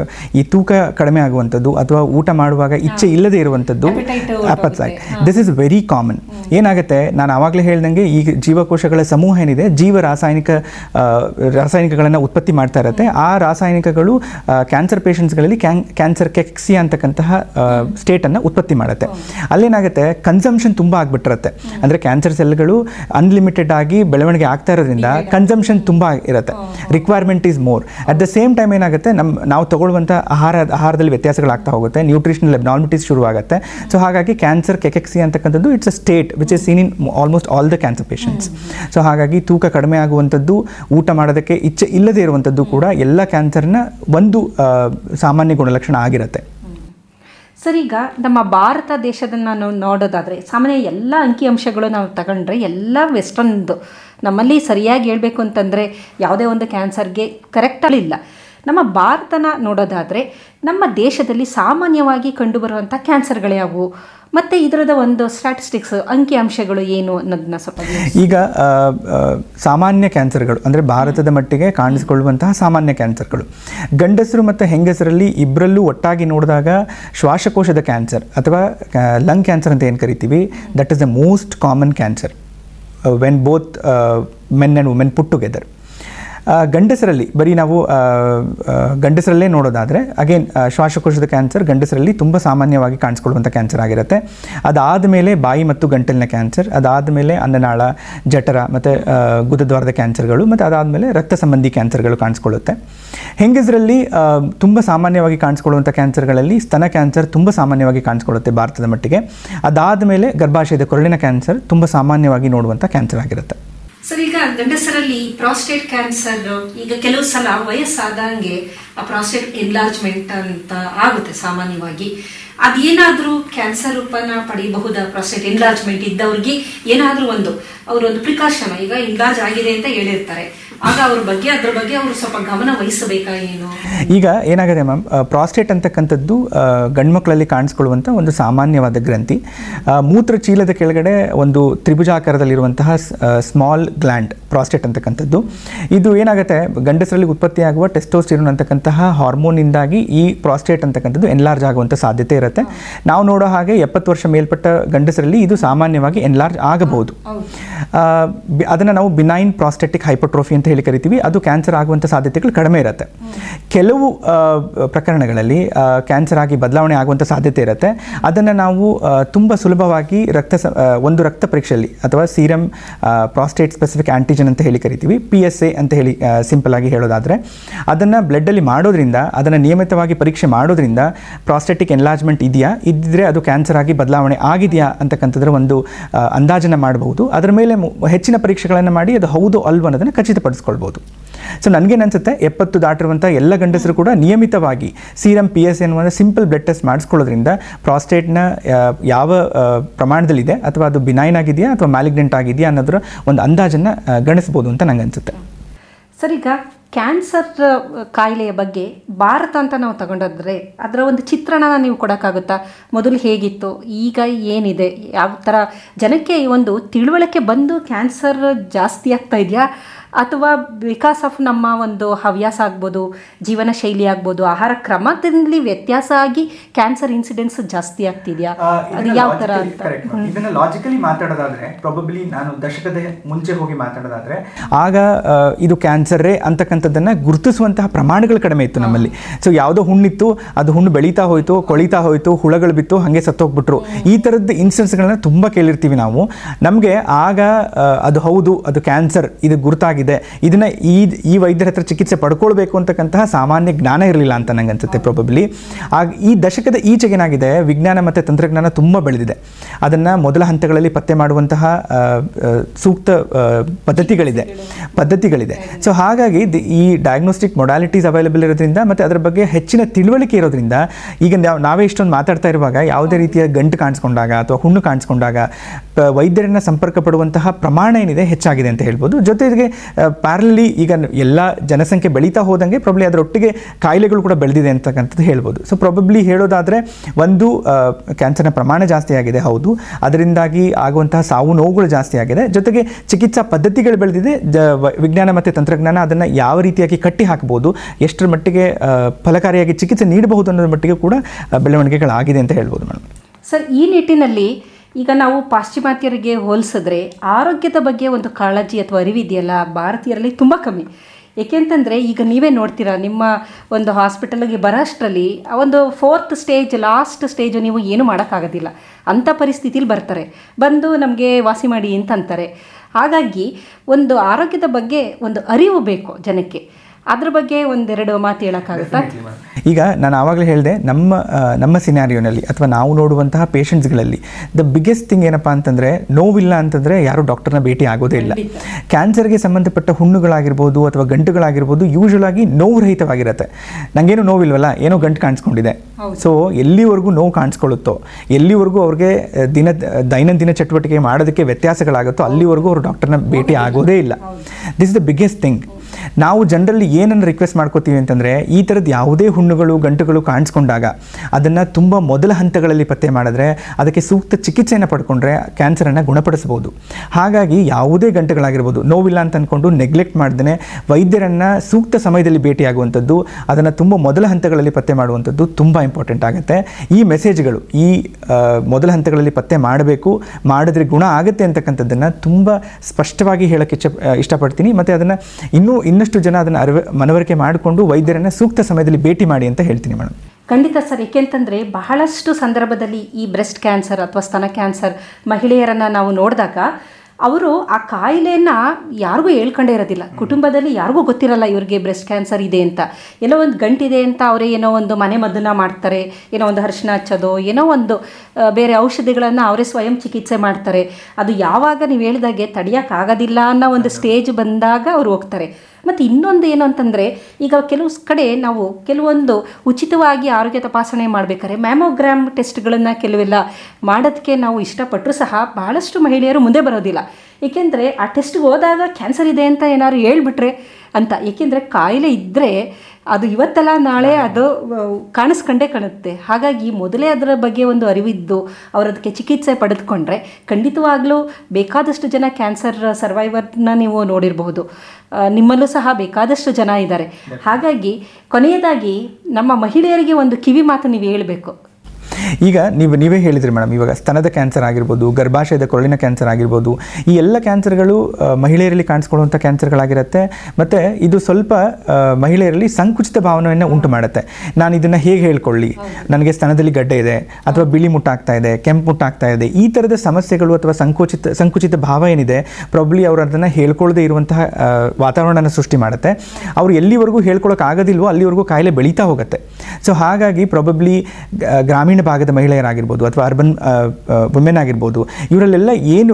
ಈ ತೂಕ ಕಡಿಮೆ ಆಗುವಂಥದ್ದು ಅಥವಾ ಊಟ ಮಾಡುವಾಗ ಇಚ್ಛೆ ಇಲ್ಲದೆ ಇರುವಂಥದ್ದು opposite this is very common ಏನಾಗುತ್ತೆ ನಾನು ಆವಾಗಲೇ ಹೇಳ್ದಂಗೆ ಈ ಜೀವಕೋಶಗಳ ಸಮೂಹ ಏನಿದೆ ಜೀವ ರಾಸಾಯನಿಕ ಆ, ರಾಸಾಯನಿಕಗಳನ್ನು ಉತ್ಪತ್ತಿ ಮಾಡ್ತಾ ಇರುತ್ತೆ ಆ ರಾಸಾಯನಿಕಗಳು ಕ್ಯಾನ್ಸರ್ ಪೇಷಂಟ್ಸ್ಗಳಲ್ಲಿ ಕ್ಯಾನ್ ಕ್ಯಾನ್ಸರ್ ಕೆಕ್ಸಿಯಾ ಅಂತಕ್ಕಂತಹ ಸ್ಟೇಟನ್ನು ಉತ್ಪತ್ತಿ ಮಾಡುತ್ತೆ ಅಲ್ಲೇನಾಗುತ್ತೆ ಕನ್ಸಂಪ್ಷನ್ ತುಂಬ ಆಗ್ಬಿಟ್ಟಿರುತ್ತೆ ಅಂದರೆ ಕ್ಯಾನ್ಸರ್ ಸೆಲ್ಗಳು ಅನ್ಲಿಮಿಟೆಡ್ ಆಗಿ ಬೆಳವಣಿಗೆ ಆಗ್ತಾ ಇರೋದ್ರಿಂದ ಕನ್ಸಂಪ್ಷನ್ ತುಂಬ ಇರುತ್ತೆ requirement is more at the same time ಏನಾಗುತ್ತೆ ನಮ್ಮ ನಾವು ತಗೊಳ್ಳುವಂಥ ಆಹಾರ ಆಹಾರದಲ್ಲಿ ವ್ಯತ್ಯಾಸಗಳಾಗ್ತಾ ಹೋಗುತ್ತೆ ನ್ಯೂಟ್ರಿಷನಲ್ ಅಬ್ನಾರ್ಮಿಟೀಸ್ ಶುರುವಾಗುತ್ತೆ ಸೊ ಹಾಗಾಗಿ ಕ್ಯಾನ್ಸರ್ ಕೆಕೆಕ್ಸಿ ಅಂತಕ್ಕಂಥದ್ದು it's a state which is seen in almost all the cancer patients so ಹಾಗಾಗಿ ತೂಕ ಕಡಿಮೆ ಆಗುವಂಥದ್ದು ಊಟ ಮಾಡೋದಕ್ಕೆ ಇಚ್ಛೆ ಇಲ್ಲದೆ ಇರುವಂಥದ್ದು ಕೂಡ ಎಲ್ಲ ಕ್ಯಾನ್ಸರ್ನ ಒಂದು ಆ, ಸಾಮಾನ್ಯ ಗುಣಲಕ್ಷಣ ಆಗಿರುತ್ತೆ ಸರ್ ಈಗ ನಮ್ಮ ಭಾರತ ದೇಶದನ್ನು ನಾವು ನೋಡೋದಾದರೆ ಸಾಮಾನ್ಯ ಎಲ್ಲ ಅಂಕಿಅಂಶಗಳು ನಾವು ತಗೊಂಡ್ರೆ ಎಲ್ಲ ವೆಸ್ಟರ್ನ್ದು ನಮ್ಮಲ್ಲಿ ಸರಿಯಾಗಿ ಹೇಳಬೇಕು ಅಂತಂದರೆ ಯಾವುದೇ ಒಂದು ಕ್ಯಾನ್ಸರ್ಗೆ ಕರೆಕ್ಟಲ್ಲಿಲ್ಲ ನಮ್ಮ ಭಾರತನ ನೋಡೋದಾದರೆ ನಮ್ಮ ದೇಶದಲ್ಲಿ ಸಾಮಾನ್ಯವಾಗಿ ಕಂಡುಬರುವಂಥ ಕ್ಯಾನ್ಸರ್ಗಳು ಯಾವುವು ಮತ್ತು ಇದರದ ಒಂದು ಸ್ಟ್ಯಾಟಿಸ್ಟಿಕ್ಸ್ ಅಂಕಿಅಂಶಗಳು ಏನು ಅನ್ನೋದನ್ನ ಸ್ವಲ್ಪ ವಿವರಿಸಿ. ಈಗ ಆ, ಆ, ಸಾಮಾನ್ಯ ಕ್ಯಾನ್ಸರ್ಗಳು ಅಂದರೆ ಭಾರತದ ಮಟ್ಟಿಗೆ ಕಾಣಿಸಿಕೊಳ್ಳುವಂತಹ ಸಾಮಾನ್ಯ ಕ್ಯಾನ್ಸರ್ಗಳು ಗಂಡಸರು ಮತ್ತು ಹೆಂಗಸರಲ್ಲಿ ಇಬ್ಬರಲ್ಲೂ ಒಟ್ಟಾಗಿ ನೋಡಿದಾಗ ಶ್ವಾಸಕೋಶದ ಕ್ಯಾನ್ಸರ್ ಅಥವಾ ಲಂಗ್ ಕ್ಯಾನ್ಸರ್ ಅಂತ ಏನು ಕರಿತೀವಿ that is the most common cancer when both men and women put together ಗಂಡಸರಲ್ಲಿ ಬರೀ ನಾವು ಆ, ಆ, ಗಂಡಸರಲ್ಲೇ ನೋಡೋದಾದರೆ ಅಗೇನ್ ಶ್ವಾಸಕೋಶದ ಕ್ಯಾನ್ಸರ್ ಗಂಡಸರಲ್ಲಿ ತುಂಬ ಸಾಮಾನ್ಯವಾಗಿ ಕಾಣಿಸ್ಕೊಳ್ಳುವಂಥ ಕ್ಯಾನ್ಸರ್ ಆಗಿರುತ್ತೆ ಅದಾದ ಮೇಲೆ ಬಾಯಿ ಮತ್ತು ಗಂಟಲಿನ ಕ್ಯಾನ್ಸರ್ ಅದಾದ ಮೇಲೆ ಅನ್ನನಾಳ ಜಠರ ಮತ್ತು ಗುದದ್ವಾರದ ಕ್ಯಾನ್ಸರ್ಗಳು ಮತ್ತು ಅದಾದಮೇಲೆ ರಕ್ತ ಸಂಬಂಧಿ ಕ್ಯಾನ್ಸರ್ಗಳು ಕಾಣಿಸ್ಕೊಳ್ಳುತ್ತೆ ಹೆಂಗಸರಲ್ಲಿ ತುಂಬ ಸಾಮಾನ್ಯವಾಗಿ ಕಾಣಿಸ್ಕೊಳ್ಳುವಂಥ ಕ್ಯಾನ್ಸರ್ಗಳಲ್ಲಿ ಸ್ತನ ಕ್ಯಾನ್ಸರ್ ತುಂಬ ಸಾಮಾನ್ಯವಾಗಿ ಕಾಣಿಸ್ಕೊಳ್ಳುತ್ತೆ ಭಾರತದ ಮಟ್ಟಿಗೆ ಅದಾದ ಮೇಲೆ ಗರ್ಭಾಶಯದ ಕೊರಳಿನ ಕ್ಯಾನ್ಸರ್ ತುಂಬ ಸಾಮಾನ್ಯವಾಗಿ ನೋಡುವಂಥ ಕ್ಯಾನ್ಸರ್ ಆಗಿರುತ್ತೆ ಸರ್ ಈಗ ಗಂಡಸರಲ್ಲಿ ಪ್ರಾಸ್ಟೇಟ್ ಕ್ಯಾನ್ಸರ್ ಈಗ ಕೆಲವು ಸಲ ವಯಸ್ಸಾದಂಗೆ ಆ ಪ್ರಾಸ್ಟೇಟ್ ಎನ್ಲಾರ್ಜ್ಮೆಂಟ್ ಅಂತ ಆಗುತ್ತೆ ಸಾಮಾನ್ಯವಾಗಿ ಅದೇನಾದ್ರೂ ಕ್ಯಾನ್ಸರ್ ರೂಪನ ಪಡೆಯಬಹುದಾ ಪ್ರಾಸ್ಟೇಟ್ ಎನ್ಲಾರ್ಜ್ಮೆಂಟ್ ಇದ್ದವ್ರಿಗೆ ಏನಾದ್ರೂ ಒಂದು ಅವರೊಂದು ಪ್ರಿಕಾಷನ್ ಈಗ ಎನ್ಲಾರ್ಜ್ ಆಗಿದೆ ಅಂತ ಹೇಳಿರ್ತಾರೆ ಆಗ ಅವ್ರ ಬಗ್ಗೆ ಅದ್ರ ಬಗ್ಗೆ ಅವರು ಸ್ವಲ್ಪ ಗಮನ ವಹಿಸಬೇಕಾ ಏನು ಈಗ ಏನಾಗಿದೆ ಮ್ಯಾಮ್ ಪ್ರಾಸ್ಟೇಟ್ ಅಂತಕ್ಕಂಥದ್ದು ಆ, ಗಂಡ್ಮಕ್ಳಲ್ಲಿ ಕಾಣಿಸ್ಕೊಳ್ಳುವಂಥ ಒಂದು ಸಾಮಾನ್ಯವಾದ ಗ್ರಂಥಿ ಆ, ಮೂತ್ರ ಚೀಲದ ಕೆಳಗಡೆ ಒಂದು ತ್ರಿಭುಜಾಕಾರದಲ್ಲಿರುವಂತಹ ಸ್ಮಾಲ್ ಗ್ಲ್ಯಾಂಡ್ ಪ್ರಾಸ್ಟೇಟ್ ಅಂತಕ್ಕಂಥದ್ದು ಇದು ಏನಾಗುತ್ತೆ ಗಂಡಸರಲ್ಲಿ ಉತ್ಪತ್ತಿಯಾಗುವ ಟೆಸ್ಟೋಸ್ಟಿರೋನ್ ಅಂತಕ್ಕಂತಹ ಹಾರ್ಮೋನಿಂದಾಗಿ ಈ ಪ್ರಾಸ್ಟೇಟ್ ಅಂತಕ್ಕಂಥದ್ದು ಎನ್ಲಾರ್ಜ್ ಆಗುವಂಥ ಸಾಧ್ಯತೆ ಇರುತ್ತೆ ನಾವು ನೋಡೋ ಹಾಗೆ ಎಪ್ಪತ್ತು ವರ್ಷ ಮೇಲ್ಪಟ್ಟ ಗಂಡಸರಲ್ಲಿ ಇದು ಸಾಮಾನ್ಯವಾಗಿ ಎನ್ಲಾರ್ಜ್ ಆಗಬಹುದು ಅದನ್ನು ನಾವು ಬಿನೈನ್ ಪ್ರಾಸ್ಟೆಟಿಕ್ ಹೈಪೋಟ್ರೋಫಿ ಅಂತ ಹೇಳಿ ಕರಿತೀವಿ ಅದು ಕ್ಯಾನ್ಸರ್ ಆಗುವಂಥ ಸಾಧ್ಯತೆಗಳು ಕಡಿಮೆ ಇರುತ್ತೆ ಕೆಲವು ಆ, ಪ್ರಕರಣಗಳಲ್ಲಿ ಕ್ಯಾನ್ಸರ್ ಆಗಿ ಬದಲಾವಣೆ ಆಗುವಂಥ ಸಾಧ್ಯತೆ ಇರುತ್ತೆ ಅದನ್ನು ನಾವು ಆ, ತುಂಬ ಸುಲಭವಾಗಿ ರಕ್ತ ಸ- ಆ, ಒಂದು ರಕ್ತ ಪರೀಕ್ಷೆಯಲ್ಲಿ ಅಥವಾ ಸೀರಮ್ ಪ್ರಾಸ್ಟೇಟ್ ಸ್ಪೆಸಿಫಿಕ್ ಆಂಟಿಜನ್ ಅಂತ ಹೇಳಿ ಕರಿತೀವಿ ಪಿ ಎಸ್ ಎ ಅಂತ ಹೇಳಿ ಸಿಂಪಲ್ ಆಗಿ ಹೇಳೋದಾದರೆ ಅದನ್ನು ಬ್ಲಡ್ಡಲ್ಲಿ ಮಾಡೋದ್ರಿಂದ ಅದನ್ನು ನಿಯಮಿತವಾಗಿ ಪರೀಕ್ಷೆ ಮಾಡೋದ್ರಿಂದ ಪ್ರಾಸ್ಟೆಟಿಕ್ ಎನ್ಲಾರ್ಜ್ಮೆಂಟ್ ಇದೆಯಾ ಇದ್ದಿದ್ರೆ ಅದು ಕ್ಯಾನ್ಸರ್ ಆಗಿ ಬದಲಾವಣೆ ಆಗಿದೆಯಾ ಅಂತಕ್ಕಂಥದ್ರ ಒಂದು ಆ, ಅಂದಾಜನ್ನು ಮಾಡಬಹುದು ಅದರ ಮೇಲೆ ಮು- ಹೆಚ್ಚಿನ ಪರೀಕ್ಷೆಗಳನ್ನು ಮಾಡಿ ಅದು ಹೌದು ಅಲ್ವ ಅನ್ನೋದನ್ನು ಖಚಿತಪಡಿಸ್ಕೊಳ್ಬೋದು ಸೊ ನನಗೇನು ಅನ್ಸುತ್ತೆ ಎಪ್ಪತ್ತು ದಾಟಿರುವಂಥ ಎಲ್ಲ ಗಂಡಸರು ಕೂಡ ನಿಯಮಿತವಾಗಿ ಸೀರಮ್ ಪಿ ಎಸ್ ಎನ್ನುವ ಸಿಂಪಲ್ ಬ್ಲಡ್ ಟೆಸ್ಟ್ ಮಾಡಿಸ್ಕೊಳ್ಳೋದ್ರಿಂದ ಪ್ರಾಸ್ಟೇಟ್ನ ಆ, ಯಾವ ಆ, ಪ್ರಮಾಣದಲ್ಲಿದೆ ಅಥವಾ ಅದು ಬಿನೈನ್ ಆಗಿದೆಯಾ ಅಥವಾ ಮ್ಯಾಲಿಗ್ನೆಂಟ್ ಆಗಿದೆಯಾ ಅನ್ನೋದರ ಒಂದು ಅಂದಾಜನ್ನು ಆ, ಗಣಿಸ್ಬೋದು ಅಂತ ನಂಗೆ ಅನ್ಸುತ್ತೆ ಸರ್ ಈಗ ಕ್ಯಾನ್ಸರ್ ಕಾಯಿಲೆಯ ಬಗ್ಗೆ ಭಾರತ ಅಂತ ನಾವು ತಗೊಂಡೋದ್ರೆ ಅದರ ಒಂದು ಚಿತ್ರಣನ ನೀವು ಕೊಡೋಕ್ಕಾಗುತ್ತಾ ಮೊದಲು ಹೇಗಿತ್ತು ಈಗ ಏನಿದೆ ಯಾವ ಥರ ಜನಕ್ಕೆ ಈ ಒಂದು ತಿಳುವಳಿಕೆ ಬಂದು ಕ್ಯಾನ್ಸರ್ ಜಾಸ್ತಿ ಆಗ್ತಾ ಇದೆಯಾ ಅಥವಾ ಬಿಕಾಸ್ ಆಫ್ ನಮ್ಮ ಒಂದು ಹವ್ಯಾಸ ಆಗ್ಬೋದು ಜೀವನ ಶೈಲಿ ಆಗ್ಬೋದು ಆಹಾರ ಕ್ರಮದಲ್ಲಿ ವ್ಯತ್ಯಾಸ ಆಗಿ ಕ್ಯಾನ್ಸರ್ ಇನ್ಸಿಡೆನ್ಸ್ ಜಾಸ್ತಿ ಆಗ್ತಿದೆಯಾ ಅದು ಯಾವ ಥರ ಅಂತ ಇದನ್ನ ಲಾಜಿಕಲಿ ಮಾತಾಡೋದಾದ್ರೆ ಪ್ರಾಬಬ್ಲಿ ನಾನು ದಶಕದ ಮುಂಚೆ ಹೋಗಿ ಮಾತಾಡೋದಾದ್ರೆ ಆಗ ಆ, ಇದು ಕ್ಯಾನ್ಸರೇ ಅಂತಕ್ಕಂಥದ್ದನ್ನ ಗುರುತಿಸುವಂತಹ ಪ್ರಮಾಣಗಳು ಕಡಿಮೆ ಇತ್ತು ನಮ್ಮಲ್ಲಿ ಸೊ ಯಾವುದೋ ಹುಣ್ಣಿತ್ತು ಅದು ಹುಣ್ಣು ಬೆಳೀತಾ ಹೋಯ್ತು ಕೊಳಿತಾ ಹೋಯ್ತು ಹುಳಗಳು ಬಿತ್ತು ಹಾಗೆ ಸತ್ತೋಗ್ಬಿಟ್ರು ಈ ಥರದ್ದು ಇನ್ಸಿಡೆನ್ಸ್ಗಳನ್ನ ತುಂಬ ಕೇಳಿರ್ತೀವಿ ನಾವು ನಮಗೆ ಆಗ ಆ, ಅದು ಹೌದು ಅದು ಕ್ಯಾನ್ಸರ್ ಇದು ಗುರುತಾಗಿದೆ ಇದನ್ನ ಈ ಈ ವೈದ್ಯರ ಹತ್ರ ಚಿಕಿತ್ಸೆ ಪಡ್ಕೊಳ್ಬೇಕು ಅಂತಕ್ಕಂತಹ ಸಾಮಾನ್ಯ ಜ್ಞಾನ ಇರಲಿಲ್ಲ ಅಂತ ನಂಗೆ ಅನ್ಸುತ್ತೆ ಪ್ರಾಬಬ್ಲಿ ಆಗ ಈ ದಶಕದ ಈಚೆಗೇನಾಗಿದೆ ವಿಜ್ಞಾನ ಮತ್ತು ತಂತ್ರಜ್ಞಾನ ತುಂಬ ಬೆಳೆದಿದೆ ಅದನ್ನು ಮೊದಲ ಹಂತಗಳಲ್ಲಿ ಪತ್ತೆ ಮಾಡುವಂತಹ ಆ, ಆ, ಸೂಕ್ತ ಆ, ಪದ್ಧತಿಗಳಿದೆ ಪದ್ಧತಿಗಳಿದೆ ಸೊ ಹಾಗಾಗಿ ದಿ- ಈ ಡಯಾಗ್ನೋಸ್ಟಿಕ್ ಮೊಡಾಲಿಟೀಸ್ ಅವೈಲೇಬಲ್ ಇರೋದ್ರಿಂದ ಮತ್ತು ಅದರ ಬಗ್ಗೆ ಹೆಚ್ಚಿನ ತಿಳುವಳಿಕೆ ಇರೋದ್ರಿಂದ ಈಗ ನಾವು ನಾವೇ ಇಷ್ಟೊಂದು ಮಾತಾಡ್ತಾ ಇರುವಾಗ ಯಾವುದೇ ರೀತಿಯ ಗಂಟು ಕಾಣಿಸ್ಕೊಂಡಾಗ ಅಥವಾ ಹುಣ್ಣು ಕಾಣಿಸ್ಕೊಂಡಾಗ ಪ- ವೈದ್ಯರನ್ನ ಸಂಪರ್ಕ ಪಡುವಂತಹ ಪ್ರಮಾಣ ಏನಿದೆ ಹೆಚ್ಚಾಗಿದೆ ಅಂತ ಹೇಳ್ಬೋದು ಜೊತೆಗೆ ಪ್ಯಾರಲಿ ಈಗ ಎಲ್ಲ ಜನಸಂಖ್ಯೆ ಬೆಳೀತಾ ಹೋದಂಗೆ ಪ್ರಾಬ್ಲಿ ಅದರೊಟ್ಟಿಗೆ ಕಾಯಿಲೆಗಳು ಕೂಡ ಬೆಳೆದಿದೆ ಅಂತಕ್ಕಂಥದ್ದು ಹೇಳ್ಬೋದು ಸೊ ಪ್ರಾಬಬ್ಲಿ ಹೇಳೋದಾದರೆ ಒಂದು ಕ್ಯಾನ್ಸರ್ನ ಪ್ರಮಾಣ ಜಾಸ್ತಿ ಆಗಿದೆ ಹೌದು ಅದರಿಂದಾಗಿ ಆಗುವಂತಹ ಸಾವು ನೋವುಗಳು ಜಾಸ್ತಿ ಆಗಿದೆ ಜೊತೆಗೆ ಚಿಕಿತ್ಸಾ ಪದ್ಧತಿಗಳು ಬೆಳೆದಿದೆ ಜ ವ- ವಿಜ್ಞಾನ ಮತ್ತು ತಂತ್ರಜ್ಞಾನ ಅದನ್ನು ಯಾವ ರೀತಿಯಾಗಿ ಕಟ್ಟಿ ಹಾಕ್ಬೋದು ಎಷ್ಟರ ಮಟ್ಟಿಗೆ ಆ, ಫಲಕಾರಿಯಾಗಿ ಚಿಕಿತ್ಸೆ ನೀಡಬಹುದು ಅನ್ನೋದ್ರ ಮಟ್ಟಿಗೆ ಕೂಡ ಆ, ಬೆಳವಣಿಗೆಗಳಾಗಿದೆ ಅಂತ ಹೇಳ್ಬೋದು ಮೇಡಮ್ ಸರ್ ಈ ನಿಟ್ಟಿನಲ್ಲಿ ಈಗ ನಾವು ಪಾಶ್ಚಿಮಾತ್ಯರಿಗೆ ಹೋಲಿಸಿದ್ರೆ ಆರೋಗ್ಯದ ಬಗ್ಗೆ ಒಂದು ಕಾಳಜಿ ಅಥವಾ ಅರಿವಿದೆಯಲ್ಲ ಭಾರತೀಯರಲ್ಲಿ ತುಂಬ ಕಮ್ಮಿ ಏಕೆಂತಂದರೆ ಈಗ ನೀವೇ ನೋಡ್ತೀರಾ ನಿಮ್ಮ ಒಂದು ಹಾಸ್ಪಿಟಲ್ಗೆ ಬರೋಷ್ಟರಲ್ಲಿ ಆ ಒಂದು ಫೋರ್ತ್ ಸ್ಟೇಜ್ ಲಾಸ್ಟ್ ಸ್ಟೇಜು ನೀವು ಏನು ಮಾಡೋಕ್ಕಾಗೋದಿಲ್ಲ ಅಂಥ ಪರಿಸ್ಥಿತಿಲಿ ಬರ್ತಾರೆ ಬಂದು ನಮಗೆ ವಾಸಿ ಮಾಡಿ ಅಂತ ಅಂತಾರೆ ಹಾಗಾಗಿ ಒಂದು ಆರೋಗ್ಯದ ಬಗ್ಗೆ ಒಂದು ಅರಿವು ಬೇಕು ಜನಕ್ಕೆ ಅದ್ರ ಬಗ್ಗೆ ಒಂದೆರಡು ಮಾತು ಹೇಳೋಕ್ಕಾಗುತ್ತಾ ಈಗ ನಾನು ಆವಾಗಲೇ ಹೇಳಿದೆ ನಮ್ಮ ಆ, ನಮ್ಮ ಸಿನಾರಿಯೋನಲ್ಲಿ ಅಥವಾ ನಾವು ನೋಡುವಂತಹ ಪೇಷಂಟ್ಸ್ಗಳಲ್ಲಿ ದ ಬಿಗ್ಗೆಸ್ಟ್ ಥಿಂಗ್ ಏನಪ್ಪ ಅಂತಂದರೆ ನೋವಿಲ್ಲ ಅಂತಂದರೆ ಯಾರು ಡಾಕ್ಟರ್ನ ಭೇಟಿ ಆಗೋದೇ ಇಲ್ಲ ಕ್ಯಾನ್ಸರ್ಗೆ ಸಂಬಂಧಪಟ್ಟ ಹುಣ್ಣುಗಳಾಗಿರ್ಬೋದು ಅಥವಾ ಗಂಟುಗಳಾಗಿರ್ಬೋದು ಯೂಶುವಲ್ ಆಗಿ ನೋವು ರಹಿತವಾಗಿರುತ್ತೆ ನನಗೇನು ನೋವಿಲ್ವಲ್ಲ ಏನೋ ಗಂಟು ಕಾಣಿಸ್ಕೊಂಡಿದೆ ಸೊ ಎಲ್ಲಿವರೆಗೂ ನೋವು ಕಾಣಿಸ್ಕೊಳ್ಳುತ್ತೋ ಎಲ್ಲಿವರೆಗೂ ಅವ್ರಿಗೆ ಆ, ದಿನ ದೈನಂದಿನ ಚಟುವಟಿಕೆ ಮಾಡೋದಕ್ಕೆ ವ್ಯತ್ಯಾಸಗಳಾಗುತ್ತೋ ಅಲ್ಲಿವರೆಗೂ ಅವರು ಡಾಕ್ಟರ್ನ ಭೇಟಿ ಆಗೋದೇ ಇಲ್ಲ ದಿಸ್ ದ ಬಿಗ್ಗೆಸ್ಟ್ ಥಿಂಗ್ ನಾವು ಜನರಲ್ಲಿ ಏನನ್ನು ರಿಕ್ವೆಸ್ಟ್ ಮಾಡ್ಕೋತೀವಿ ಅಂತಂದರೆ ಈ ಥರದ್ದು ಯಾವುದೇ ಹುಣ್ಣುಗಳು ಗಂಟುಗಳು ಕಾಣಿಸ್ಕೊಂಡಾಗ ಅದನ್ನು ತುಂಬ ಮೊದಲ ಹಂತಗಳಲ್ಲಿ ಪತ್ತೆ ಮಾಡಿದ್ರೆ ಅದಕ್ಕೆ ಸೂಕ್ತ ಚಿಕಿತ್ಸೆಯನ್ನು ಪಡ್ಕೊಂಡ್ರೆ ಕ್ಯಾನ್ಸರನ್ನು ಗುಣಪಡಿಸ್ಬೋದು ಹಾಗಾಗಿ ಯಾವುದೇ ಗಂಟುಗಳಾಗಿರ್ಬೋದು ನೋವಿಲ್ಲ ಅಂತ ಅಂದ್ಕೊಂಡು ನೆಗ್ಲೆಕ್ಟ್ ಮಾಡ್ದೇ ವೈದ್ಯರನ್ನು ಸೂಕ್ತ ಸಮಯದಲ್ಲಿ ಭೇಟಿಯಾಗುವಂಥದ್ದು ಅದನ್ನು ತುಂಬ ಮೊದಲ ಹಂತಗಳಲ್ಲಿ ಪತ್ತೆ ಮಾಡುವಂಥದ್ದು ತುಂಬ ಇಂಪಾರ್ಟೆಂಟ್ ಆಗುತ್ತೆ ಈ ಮೆಸೇಜ್ಗಳು ಈ ಆ, ಮೊದಲ ಹಂತಗಳಲ್ಲಿ ಪತ್ತೆ ಮಾಡಬೇಕು ಮಾಡಿದ್ರೆ ಗುಣ ಆಗುತ್ತೆ ಅಂತಕ್ಕಂಥದ್ದನ್ನು ತುಂಬ ಸ್ಪಷ್ಟವಾಗಿ ಹೇಳೋಕ್ಕೆ ಇಚ್ಛ ಆ, ಇಷ್ಟಪಡ್ತೀನಿ ಮತ್ತು ಅದನ್ನು ಇನ್ನೂ ಇನ್ನಷ್ಟು ಜನ ಅದನ್ನು ಅರಿವ ಮನವರಿಕೆ ಮಾಡಿಕೊಂಡು ವೈದ್ಯರನ್ನು ಸೂಕ್ತ ಸಮಯದಲ್ಲಿ ಭೇಟಿ ಮಾಡಿ ಅಂತ ಹೇಳ್ತೀನಿ ಮೇಡಮ್ ಖಂಡಿತ ಸರ್ ಏಕೆಂತಂದರೆ ಬಹಳಷ್ಟು ಸಂದರ್ಭದಲ್ಲಿ ಈ ಬ್ರೆಸ್ಟ್ ಕ್ಯಾನ್ಸರ್ ಅಥವಾ ಸ್ತನ ಕ್ಯಾನ್ಸರ್ ಮಹಿಳೆಯರನ್ನು ನಾವು ನೋಡಿದಾಗ ಅವರು ಆ ಕಾಯಿಲೆಯನ್ನು ಯಾರಿಗೂ ಹೇಳ್ಕೊಂಡೇ ಇರೋದಿಲ್ಲ ಕುಟುಂಬದಲ್ಲಿ ಯಾರಿಗೂ ಗೊತ್ತಿರಲ್ಲ ಇವ್ರಿಗೆ ಬ್ರೆಸ್ಟ್ ಕ್ಯಾನ್ಸರ್ ಇದೆ ಅಂತ ಎಲ್ಲೋ ಒಂದು ಗಂಟಿದೆ ಅಂತ ಅವರೇ ಏನೋ ಒಂದು ಮನೆ ಮದ್ದನ್ನ ಮಾಡ್ತಾರೆ ಏನೋ ಒಂದು ಅರಿಶಿನ ಹಚ್ಚೋದು ಏನೋ ಒಂದು ಆ, ಬೇರೆ ಔಷಧಿಗಳನ್ನು ಅವರೇ ಸ್ವಯಂ ಚಿಕಿತ್ಸೆ ಮಾಡ್ತಾರೆ ಅದು ಯಾವಾಗ ನೀವು ಹೇಳಿದಾಗೆ ತಡೆಯೋಕ್ಕಾಗೋದಿಲ್ಲ ಅನ್ನೋ ಒಂದು ಸ್ಟೇಜ್ ಬಂದಾಗ ಅವ್ರು ಹೋಗ್ತಾರೆ ಮತ್ತು ಇನ್ನೊಂದು ಏನು ಅಂತಂದರೆ ಈಗ ಕೆಲವು ಕಡೆ ನಾವು ಕೆಲವೊಂದು ಉಚಿತವಾಗಿ ಆರೋಗ್ಯ ತಪಾಸಣೆ ಮಾಡಬೇಕಾದ್ರೆ ಮ್ಯಾಮೋಗ್ರಾಮ್ ಟೆಸ್ಟ್ಗಳನ್ನು ಕೆಲವೆಲ್ಲ ಮಾಡೋದಕ್ಕೆ ನಾವು ಇಷ್ಟಪಟ್ಟರು ಸಹ ಭಾಳಷ್ಟು ಮಹಿಳೆಯರು ಮುಂದೆ ಬರೋದಿಲ್ಲ ಏಕೆಂದರೆ ಆ ಟೆಸ್ಟ್ಗೆ ಹೋದಾಗ ಕ್ಯಾನ್ಸರ್ ಇದೆ ಅಂತ ಏನಾದ್ರು ಹೇಳ್ಬಿಟ್ರೆ ಅಂತ ಏಕೆಂದರೆ ಕಾಯಿಲೆ ಇದ್ದರೆ ಅದು ಇವತ್ತಲ್ಲ ನಾಳೆ ಅದು ಆ, ಕಾಣಿಸ್ಕೊಂಡೇ ಕಾಣುತ್ತೆ ಹಾಗಾಗಿ ಮೊದಲೇ ಅದರ ಬಗ್ಗೆ ಒಂದು ಅರಿವಿದ್ದು ಅವರು ಅದಕ್ಕೆ ಚಿಕಿತ್ಸೆ ಪಡೆದುಕೊಂಡ್ರೆ ಖಂಡಿತವಾಗ್ಲೂ ಬೇಕಾದಷ್ಟು ಜನ ಕ್ಯಾನ್ಸರ್ ಸರ್ವೈವರ್ನ ನೀವು ನೋಡಿರಬಹುದು ಆ, ನಿಮ್ಮಲ್ಲೂ ಸಹ ಬೇಕಾದಷ್ಟು ಜನ ಇದ್ದಾರೆ ಹಾಗಾಗಿ ಕೊನೆಯದಾಗಿ ನಮ್ಮ ಮಹಿಳೆಯರಿಗೆ ಒಂದು ಕಿವಿ ಮಾತು ನೀವು ಹೇಳಬೇಕು ಈಗ ನೀವು ನೀವೇ ಹೇಳಿದ್ರಿ ಮೇಡಮ್ ಇವಾಗ ಸ್ತನದ ಕ್ಯಾನ್ಸರ್ ಆಗಿರ್ಬೋದು ಗರ್ಭಾಶಯದ ಕೊರಳಿನ ಕ್ಯಾನ್ಸರ್ ಆಗಿರ್ಬೋದು ಈ ಎಲ್ಲ ಕ್ಯಾನ್ಸರ್ಗಳು ಆ, ಮಹಿಳೆಯರಲ್ಲಿ ಕಾಣಿಸ್ಕೊಳ್ಳುವಂಥ ಕ್ಯಾನ್ಸರ್ಗಳಾಗಿರುತ್ತೆ ಮತ್ತು ಇದು ಸ್ವಲ್ಪ ಆ, ಮಹಿಳೆಯರಲ್ಲಿ ಸಂಕುಚಿತ ಭಾವನೆಯನ್ನು ಉಂಟು ಮಾಡುತ್ತೆ ನಾನು ಇದನ್ನು ಹೇಗೆ ಹೇಳ್ಕೊಳ್ಳಿ ನನಗೆ ಸ್ತನದಲ್ಲಿ ಗಡ್ಡೆ ಇದೆ ಅಥವಾ ಬಿಳಿ ಮುಟ್ಟಾಗ್ತಾ ಇದೆ ಕೆಂಪು ಮುಟ್ಟಾಗ್ತಾ ಇದೆ ಈ ಥರದ ಸಮಸ್ಯೆಗಳು ಅಥವಾ ಸಂಕೋಚಿತ ಸಂಕುಚಿತ ಭಾವ ಏನಿದೆ ಪ್ರಾಬ್ಲಿ ಅವರು ಅದನ್ನು ಹೇಳ್ಕೊಳ್ಳದೆ ಇರುವಂತಹ ಆ, ವಾತಾವರಣನ ಸೃಷ್ಟಿ ಮಾಡುತ್ತೆ ಅವರು ಎಲ್ಲಿವರೆಗೂ ಹೇಳ್ಕೊಳಕ್ಕೆ ಆಗೋದಿಲ್ವೋ ಅಲ್ಲಿವರೆಗೂ ಕಾಯಿಲೆ ಬೆಳೀತಾ ಹೋಗುತ್ತೆ ಸೊ ಹಾಗಾಗಿ ಪ್ರಾಬಬ್ಲಿ ಗ್ರಾಮೀಣ ಭಾಗದ ಮಹಿಳೆಯರಾಗಿರ್ಬೋದು ಅಥವಾ ಅರ್ಬನ್ ವುಮೆನ್ ಆಗಿರ್ಬೋದು ಇವರಲ್ಲೆಲ್ಲ ಏನು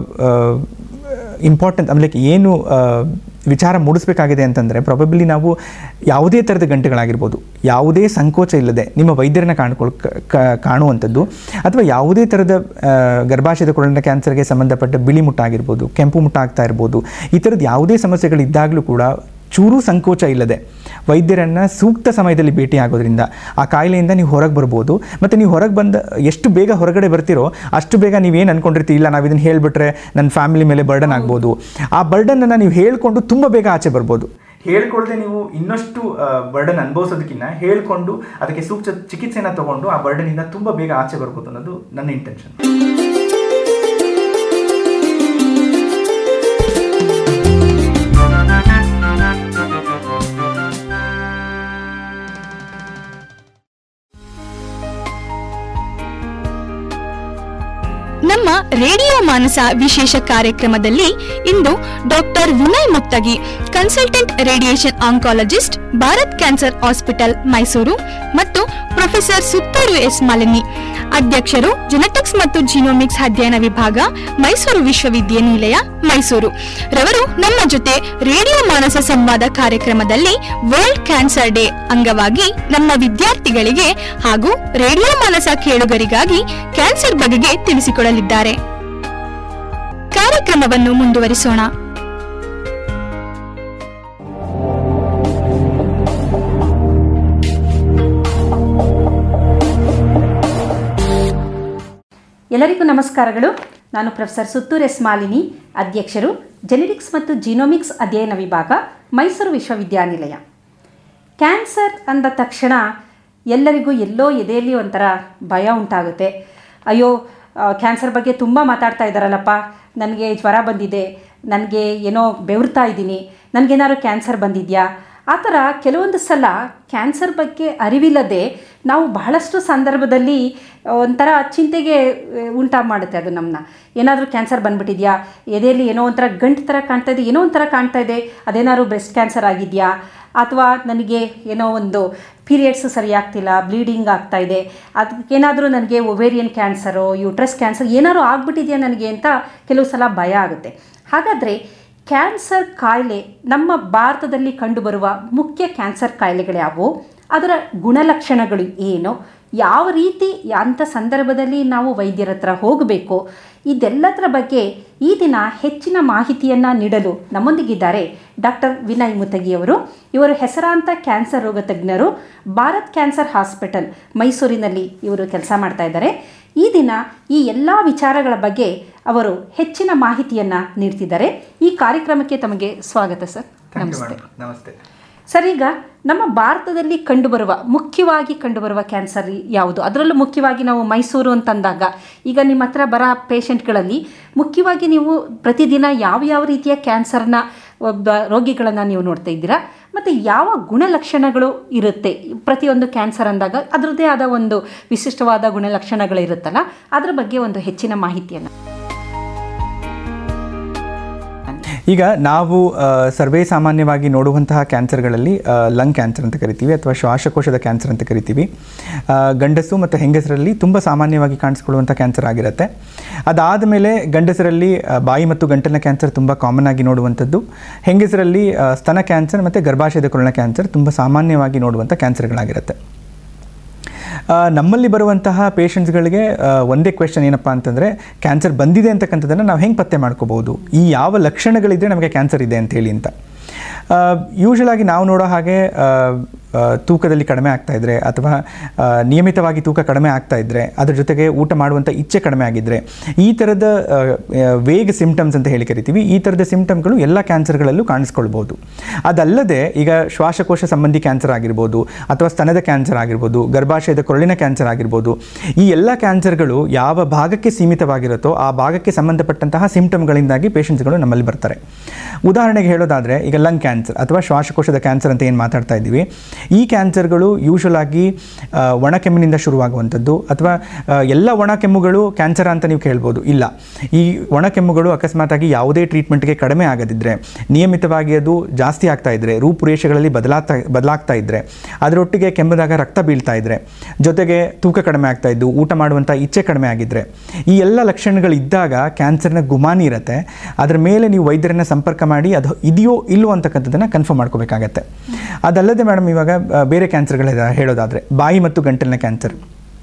ಇಂಪಾರ್ಟೆಂಟ್ ಆಮೇಲೆ ಏನು ಆ, ವಿಚಾರ ಮೂಡಿಸ್ಬೇಕಾಗಿದೆ ಅಂತಂದರೆ ಪ್ರಾಬಬ್ಲಿ ನಾವು ಯಾವುದೇ ಥರದ ಗಂಟೆಗಳಾಗಿರ್ಬೋದು ಯಾವುದೇ ಸಂಕೋಚ ಇಲ್ಲದೆ ನಿಮ್ಮ ವೈದ್ಯರನ್ನ ಕಾಣ್ಕೊಳ್ ಕ- ಕ- ಕಾಣುವಂಥದ್ದು ಅಥವಾ ಯಾವುದೇ ಥರದ ಆ, ಗರ್ಭಾಶಯದ ಕೊರಳಿನ ಕ್ಯಾನ್ಸರ್ಗೆ ಸಂಬಂಧಪಟ್ಟ ಬಿಳಿ ಮುಟ್ಟಾಗಿರ್ಬೋದು ಕೆಂಪು ಮುಟ್ಟಾಗ್ತಾ ಇರ್ಬೋದು ಈ ಥರದ್ದು ಯಾವುದೇ ಸಮಸ್ಯೆಗಳಿದ್ದಾಗಲೂ ಕೂಡ ಚೂರೂ ಸಂಕೋಚ ಇಲ್ಲದೆ ವೈದ್ಯರನ್ನು ಸೂಕ್ತ ಸಮಯದಲ್ಲಿ ಭೇಟಿ ಆಗೋದ್ರಿಂದ ಆ ಕಾಯಿಲೆಯಿಂದ ನೀವು ಹೊರಗೆ ಬರ್ಬೋದು ಮತ್ತು ನೀವು ಹೊರಗೆ ಬಂದ ಎಷ್ಟು ಬೇಗ ಹೊರಗಡೆ ಬರ್ತೀರೋ ಅಷ್ಟು ಬೇಗ ನೀವೇನು ಅನ್ಕೊಂಡಿರ್ತೀವಿ ಇಲ್ಲ ನಾವು ಇದನ್ನು ಹೇಳಿಬಿಟ್ರೆ ನನ್ನ ಫ್ಯಾಮಿಲಿ ಮೇಲೆ ಬರ್ಡನ್ ಆಗ್ಬೋದು ಆ ಬರ್ಡನನ್ನು ನೀವು ಹೇಳ್ಕೊಂಡು ತುಂಬ ಬೇಗ ಆಚೆ ಬರ್ಬೋದು ಹೇಳ್ಕೊಳ್ದೆ ನೀವು ಇನ್ನಷ್ಟು ಬರ್ಡನ್ ಅನುಭವಿಸೋದಕ್ಕಿಂತ ಹೇಳ್ಕೊಂಡು ಅದಕ್ಕೆ ಸೂಕ್ತ ಚಿಕಿತ್ಸೆನ ತಗೊಂಡು ಆ ಬರ್ಡನಿಂದ ತುಂಬ ಬೇಗ ಆಚೆ ಬರ್ಬೋದು ಅನ್ನೋದು ನನ್ನ ಇಂಟೆನ್ಷನ್ ನಮ್ಮ ರೇಡಿಯೋ ಮಾನಸ ವಿಶೇಷ ಕಾರ್ಯಕ್ರಮದಲ್ಲಿ ಇಂದು doctor Vinay Muktagi consultant radiation oncologist Bharath cancer hospital Mysuru ಮತ್ತು ಪ್ರೊಫೆಸರ್ ಸುತ್ತೂರು ಎಸ್ ಮಾಲಿನಿ ಅಧ್ಯಕ್ಷರು ಜೆನೆಟಿಕ್ಸ್ ಮತ್ತು ಜಿನೋಮಿಕ್ಸ್ ಅಧ್ಯಯನ ವಿಭಾಗ ಮೈಸೂರು ವಿಶ್ವವಿದ್ಯಾನಿಲಯ ಮೈಸೂರು ರವರು ನಮ್ಮ ಜೊತೆ ರೇಡಿಯೋ ಮಾನಸ ಸಂವಾದ ಕಾರ್ಯಕ್ರಮದಲ್ಲಿ ವರ್ಲ್ಡ್ ಕ್ಯಾನ್ಸರ್ ಡೇ ಅಂಗವಾಗಿ ನಮ್ಮ ವಿದ್ಯಾರ್ಥಿಗಳಿಗೆ ಹಾಗೂ ರೇಡಿಯೋ ಮಾನಸ ಕೇಳುಗರಿಗಾಗಿ ಕ್ಯಾನ್ಸರ್ ಬಗೆಗೆ ತಿಳಿಸಿಕೊಡಲಿದ್ದಾರೆ ಕಾರ್ಯಕ್ರಮವನ್ನು ಮುಂದುವರಿಸೋಣ ಎಲ್ಲರಿಗೂ ನಮಸ್ಕಾರಗಳು ನಾನು ಪ್ರೊಫೆಸರ್ ಸುತ್ತೂರ್ ಎಸ್ ಮಾಲಿನಿ ಅಧ್ಯಕ್ಷರು ಜೆನೆಟಿಕ್ಸ್ ಮತ್ತು ಜಿನೋಮಿಕ್ಸ್ ಅಧ್ಯಯನ ವಿಭಾಗ ಮೈಸೂರು ವಿಶ್ವವಿದ್ಯಾನಿಲಯ ಕ್ಯಾನ್ಸರ್ ಅಂದ ತಕ್ಷಣ ಎಲ್ಲರಿಗೂ ಎಲ್ಲೋ ಎದೆಯಲ್ಲಿ ಒಂಥರ ಭಯ ಉಂಟಾಗುತ್ತೆ ಅಯ್ಯೋ ಆ, ಕ್ಯಾನ್ಸರ್ ಬಗ್ಗೆ ತುಂಬ ಮಾತಾಡ್ತಾ ಇದ್ದಾರಲ್ಲಪ್ಪ ನನಗೆ ಜ್ವರ ಬಂದಿದೆ ನನಗೆ ಏನೋ ಬೆವರ್ತಾ ಇದ್ದೀನಿ ನನಗೇನಾದ್ರು ಕ್ಯಾನ್ಸರ್ ಬಂದಿದೆಯಾ ಆ ಥರ ಕೆಲವೊಂದು ಸಲ ಕ್ಯಾನ್ಸರ್ ಬಗ್ಗೆ ಅರಿವಿಲ್ಲದೆ ನಾವು ಬಹಳಷ್ಟು ಸಂದರ್ಭದಲ್ಲಿ ಒಂಥರ ಚಿಂತೆಗೆ ಉಂಟು ಮಾಡುತ್ತೆ ಅದು ನಮ್ಮನ್ನ ಏನಾದರೂ ಕ್ಯಾನ್ಸರ್ ಬಂದ್ಬಿಟ್ಟಿದೆಯಾ ಎದೆಯಲ್ಲಿ ಏನೋ ಒಂಥರ ಗಂಟು ಥರ ಕಾಣ್ತಾ ಇದೆ ಏನೋ ಒಂಥರ ಕಾಣ್ತಾ ಇದೆ ಅದೇನಾದ್ರು ಬ್ರೆಸ್ಟ್ ಕ್ಯಾನ್ಸರ್ ಆಗಿದೆಯಾ ಅಥವಾ ನನಗೆ ಏನೋ ಒಂದು ಪೀರಿಯಡ್ಸ್ ಸರಿಯಾಗ್ತಿಲ್ಲ ಬ್ಲೀಡಿಂಗ್ ಆಗ್ತಾ ಇದೆ ಅದಕ್ಕೇನಾದರೂ ನನಗೆ ಒವೇರಿಯನ್ ಕ್ಯಾನ್ಸರು ಯೂಟ್ರಸ್ ಕ್ಯಾನ್ಸರ್ ಏನಾದ್ರು ಆಗ್ಬಿಟ್ಟಿದೆಯಾ ನನಗೆ ಅಂತ ಕೆಲವು ಸಲ ಭಯ ಆಗುತ್ತೆ ಹಾಗಾದರೆ ಕ್ಯಾನ್ಸರ್ ಕಾಯಿಲೆ ನಮ್ಮ ಭಾರತದಲ್ಲಿ ಕಂಡುಬರುವ ಮುಖ್ಯ ಕ್ಯಾನ್ಸರ್ ಕಾಯಿಲೆಗಳ್ಯಾವು ಅದರ ಗುಣಲಕ್ಷಣಗಳು ಏನು ಯಾವ ರೀತಿ ಅಂಥ ಸಂದರ್ಭದಲ್ಲಿ ನಾವು ವೈದ್ಯರ ಹತ್ರ ಹೋಗಬೇಕು ಇದೆಲ್ಲದರ ಬಗ್ಗೆ ಈ ದಿನ ಹೆಚ್ಚಿನ ಮಾಹಿತಿಯನ್ನು ನೀಡಲು ನಮ್ಮೊಂದಿಗಿದ್ದಾರೆ ಡಾಕ್ಟರ್ ವಿನಯ್ ಮುತಗಿಯವರು ಇವರು ಹೆಸರಾಂತ ಕ್ಯಾನ್ಸರ್ ರೋಗ ತಜ್ಞರು ಭಾರತ್ ಕ್ಯಾನ್ಸರ್ ಹಾಸ್ಪಿಟಲ್ ಮೈಸೂರಿನಲ್ಲಿ ಇವರು ಕೆಲಸ ಮಾಡ್ತಾ ಇದ್ದಾರೆ ಈ ದಿನ ಈ ಎಲ್ಲ ವಿಚಾರಗಳ ಬಗ್ಗೆ ಅವರು ಹೆಚ್ಚಿನ ಮಾಹಿತಿಯನ್ನು ನೀಡ್ತಿದ್ದಾರೆ ಈ ಕಾರ್ಯಕ್ರಮಕ್ಕೆ ತಮಗೆ ಸ್ವಾಗತ ಸರ್ ನಮಸ್ತೆ ನಮಸ್ತೆ ಸರ್ ಈಗ ನಮ್ಮ ಭಾರತದಲ್ಲಿ ಕಂಡುಬರುವ ಮುಖ್ಯವಾಗಿ ಕಂಡುಬರುವ ಕ್ಯಾನ್ಸರ್ ಯಾವುದು ಅದರಲ್ಲೂ ಮುಖ್ಯವಾಗಿ ನಾವು ಮೈಸೂರು ಅಂತಂದಾಗ ಈಗ ನಿಮ್ಮ ಹತ್ರ ಬರೋ ಪೇಷಂಟ್ಗಳಲ್ಲಿ ಮುಖ್ಯವಾಗಿ ನೀವು ಪ್ರತಿದಿನ ಯಾವ ಯಾವ ರೀತಿಯ ಕ್ಯಾನ್ಸರ್ನ ಒಬ್ಬ ರೋಗಿಗಳನ್ನು ನೀವು ನೋಡ್ತಾ ಇದ್ದೀರಾ ಮತ್ತು ಯಾವ ಗುಣಲಕ್ಷಣಗಳು ಇರುತ್ತೆ ಪ್ರತಿಯೊಂದು ಕ್ಯಾನ್ಸರ್ ಅಂದಾಗ ಅದರದ್ದೇ ಆದ ಒಂದು ವಿಶಿಷ್ಟವಾದ ಗುಣಲಕ್ಷಣಗಳಿರುತ್ತಲ್ಲ ಅದ್ರ ಬಗ್ಗೆ ಒಂದು ಹೆಚ್ಚಿನ ಮಾಹಿತಿಯನ್ನು ಈಗ ನಾವು ಆ, ಸರ್ವೇ ಸಾಮಾನ್ಯವಾಗಿ ನೋಡುವಂತಹ ಕ್ಯಾನ್ಸರ್ಗಳಲ್ಲಿ ಲಂಗ್ ಕ್ಯಾನ್ಸರ್ ಅಂತ ಕರಿತೀವಿ ಅಥವಾ ಶ್ವಾಸಕೋಶದ ಕ್ಯಾನ್ಸರ್ ಅಂತ ಕರಿತೀವಿ ಆ, ಗಂಡಸು ಮತ್ತು ಹೆಂಗಸರಲ್ಲಿ ತುಂಬ ಸಾಮಾನ್ಯವಾಗಿ ಕಾಣಿಸ್ಕೊಳ್ಳುವಂಥ ಕ್ಯಾನ್ಸರ್ ಆಗಿರುತ್ತೆ ಅದಾದ ಮೇಲೆ ಗಂಡಸರಲ್ಲಿ ಆ, ಬಾಯಿ ಮತ್ತು ಗಂಟಲಿನ ಕ್ಯಾನ್ಸರ್ ತುಂಬ ಕಾಮನ್ ಆಗಿ ನೋಡುವಂಥದ್ದು ಹೆಂಗಸರಲ್ಲಿ ಆ, ಸ್ತನ ಕ್ಯಾನ್ಸರ್ ಮತ್ತು ಗರ್ಭಾಶಯದ ಕೊರಳಿನ ಕ್ಯಾನ್ಸರ್ ತುಂಬ ಸಾಮಾನ್ಯವಾಗಿ ನೋಡುವಂಥ ಕ್ಯಾನ್ಸರ್ಗಳಾಗಿರುತ್ತೆ ಆ, ನಮ್ಮಲ್ಲಿ ಬರುವಂತಹ ಪೇಷಂಟ್ಸ್ಗಳಿಗೆ ಒಂದೇ ಕ್ವೆಶನ್ ಏನಪ್ಪ ಅಂತಂದರೆ ಕ್ಯಾನ್ಸರ್ ಬಂದಿದೆ ಅಂತಕ್ಕಂಥದ್ದನ್ನು ನಾವು ಹೆಂಗೆ ಪತ್ತೆ ಮಾಡ್ಕೋಬೋದು ಈ ಯಾವ ಲಕ್ಷಣಗಳಿದ್ರೆ ನಮಗೆ ಕ್ಯಾನ್ಸರ್ ಇದೆ ಅಂತ ಹೇಳಿ ಅಂತ ಯೂಶಲ್ ಆಗಿ ನಾವು ನೋಡೋ ಹಾಗೆ ಆ, ಆ, ತೂಕದಲ್ಲಿ ಕಡಿಮೆ ಆಗ್ತಾ ಇದ್ರೆ ಅಥವಾ ಆ, ನಿಯಮಿತವಾಗಿ ತೂಕ ಕಡಿಮೆ ಆಗ್ತಾ ಇದ್ರೆ ಅದ್ರ ಜೊತೆಗೆ ಊಟ ಮಾಡುವಂಥ ಇಚ್ಛೆ ಕಡಿಮೆ ಆಗಿದ್ರೆ ಈ ಥರದ ಆ, ಆ, ವೇಗ್ ಸಿಂಪ್ಟಮ್ಸ್ ಅಂತ ಹೇಳಿ ಕರಿತೀವಿ ಈ ಥರದ ಸಿಂಪ್ಟಮ್ಗಳು ಎಲ್ಲ ಕ್ಯಾನ್ಸರ್ಗಳಲ್ಲೂ ಕಾಣಿಸ್ಕೊಳ್ಬೋದು ಅದಲ್ಲದೆ ಈಗ ಶ್ವಾಸಕೋಶ ಸಂಬಂಧಿ ಕ್ಯಾನ್ಸರ್ ಆಗಿರ್ಬೋದು ಅಥವಾ ಸ್ತನದ ಕ್ಯಾನ್ಸರ್ ಆಗಿರ್ಬೋದು ಗರ್ಭಾಶಯದ ಕೊರಳಿನ ಕ್ಯಾನ್ಸರ್ ಆಗಿರ್ಬೋದು ಈ ಎಲ್ಲ ಕ್ಯಾನ್ಸರ್ಗಳು ಯಾವ ಭಾಗಕ್ಕೆ ಸೀಮಿತವಾಗಿರುತ್ತೋ ಆ ಭಾಗಕ್ಕೆ ಸಂಬಂಧಪಟ್ಟಂತಹ ಸಿಂಪ್ಟಮ್ಗಳಿಂದಾಗಿ ಪೇಷಂಟ್ಸ್ಗಳು ನಮ್ಮಲ್ಲಿ ಬರ್ತಾರೆ ಉದಾಹರಣೆಗೆ ಹೇಳೋದಾದರೆ ಈಗ ಲಂಗ್ ಕ್ಯಾನ್ಸರ್ ಅಥವಾ ಶ್ವಾಸಕೋಶದ ಕ್ಯಾನ್ಸರ್ ಅಂತ ಏನು ಮಾತಾಡ್ತಾ ಇದ್ದೀವಿ ಈ ಕ್ಯಾನ್ಸರ್ಗಳು ಯೂಶಲ್ ಆಗಿ ಆ, ಒಣ ಕೆಮ್ಮಿನಿಂದ ಶುರುವಾಗುವಂಥದ್ದು ಅಥವಾ ಆ, ಎಲ್ಲ ಒಣ ಕೆಮ್ಮುಗಳು ಕ್ಯಾನ್ಸರ್ ಅಂತ ನೀವು ಕೇಳ್ಬೋದು ಇಲ್ಲ ಈ ಒಣ ಕೆಮ್ಮುಗಳು ಅಕಸ್ಮಾತಾಗಿ ಯಾವುದೇ ಟ್ರೀಟ್ಮೆಂಟ್ಗೆ ಕಡಿಮೆ ಆಗದಿದ್ದರೆ ನಿಯಮಿತವಾಗಿ ಅದು ಜಾಸ್ತಿ ಆಗ್ತಾ ಇದ್ದರೆ ರೂಪುರೇಷೆಗಳಲ್ಲಿ ಬದಲಾಗ್ತಾ ಬದಲಾಗ್ತಾ ಇದ್ದರೆ ಅದರೊಟ್ಟಿಗೆ ಕೆಮ್ಮದಾಗ ರಕ್ತ ಬೀಳ್ತಾ ಇದ್ದರೆ ಜೊತೆಗೆ ತೂಕ ಕಡಿಮೆ ಆಗ್ತಾ ಇದ್ದು ಊಟ ಮಾಡುವಂಥ ಇಚ್ಛೆ ಕಡಿಮೆ ಆಗಿದ್ದರೆ ಈ ಎಲ್ಲ ಲಕ್ಷಣಗಳಿದ್ದಾಗ ಕ್ಯಾನ್ಸರ್ನ ಗುಮಾನಿ ಇರುತ್ತೆ ಅದರ ಮೇಲೆ ನೀವು ವೈದ್ಯರನ್ನ ಸಂಪರ್ಕ ಮಾಡಿ ಅದು ಇದೆಯೋ ಇಲ್ಲೋ ಅಂತಕ್ಕಂಥದ್ದನ್ನು ಕನ್ಫರ್ಮ್ ಮಾಡ್ಕೋಬೇಕಾಗತ್ತೆ ಅದಲ್ಲದೆ ಮೇಡಮ್ ಇವಾಗ ಆ, ಬೇರೆ ಕ್ಯಾನ್ಸರ್ಗಳ ಹೇಳೋದಾದರೆ ಬಾಯಿ ಮತ್ತು ಗಂಟಲಿನ ಕ್ಯಾನ್ಸರ್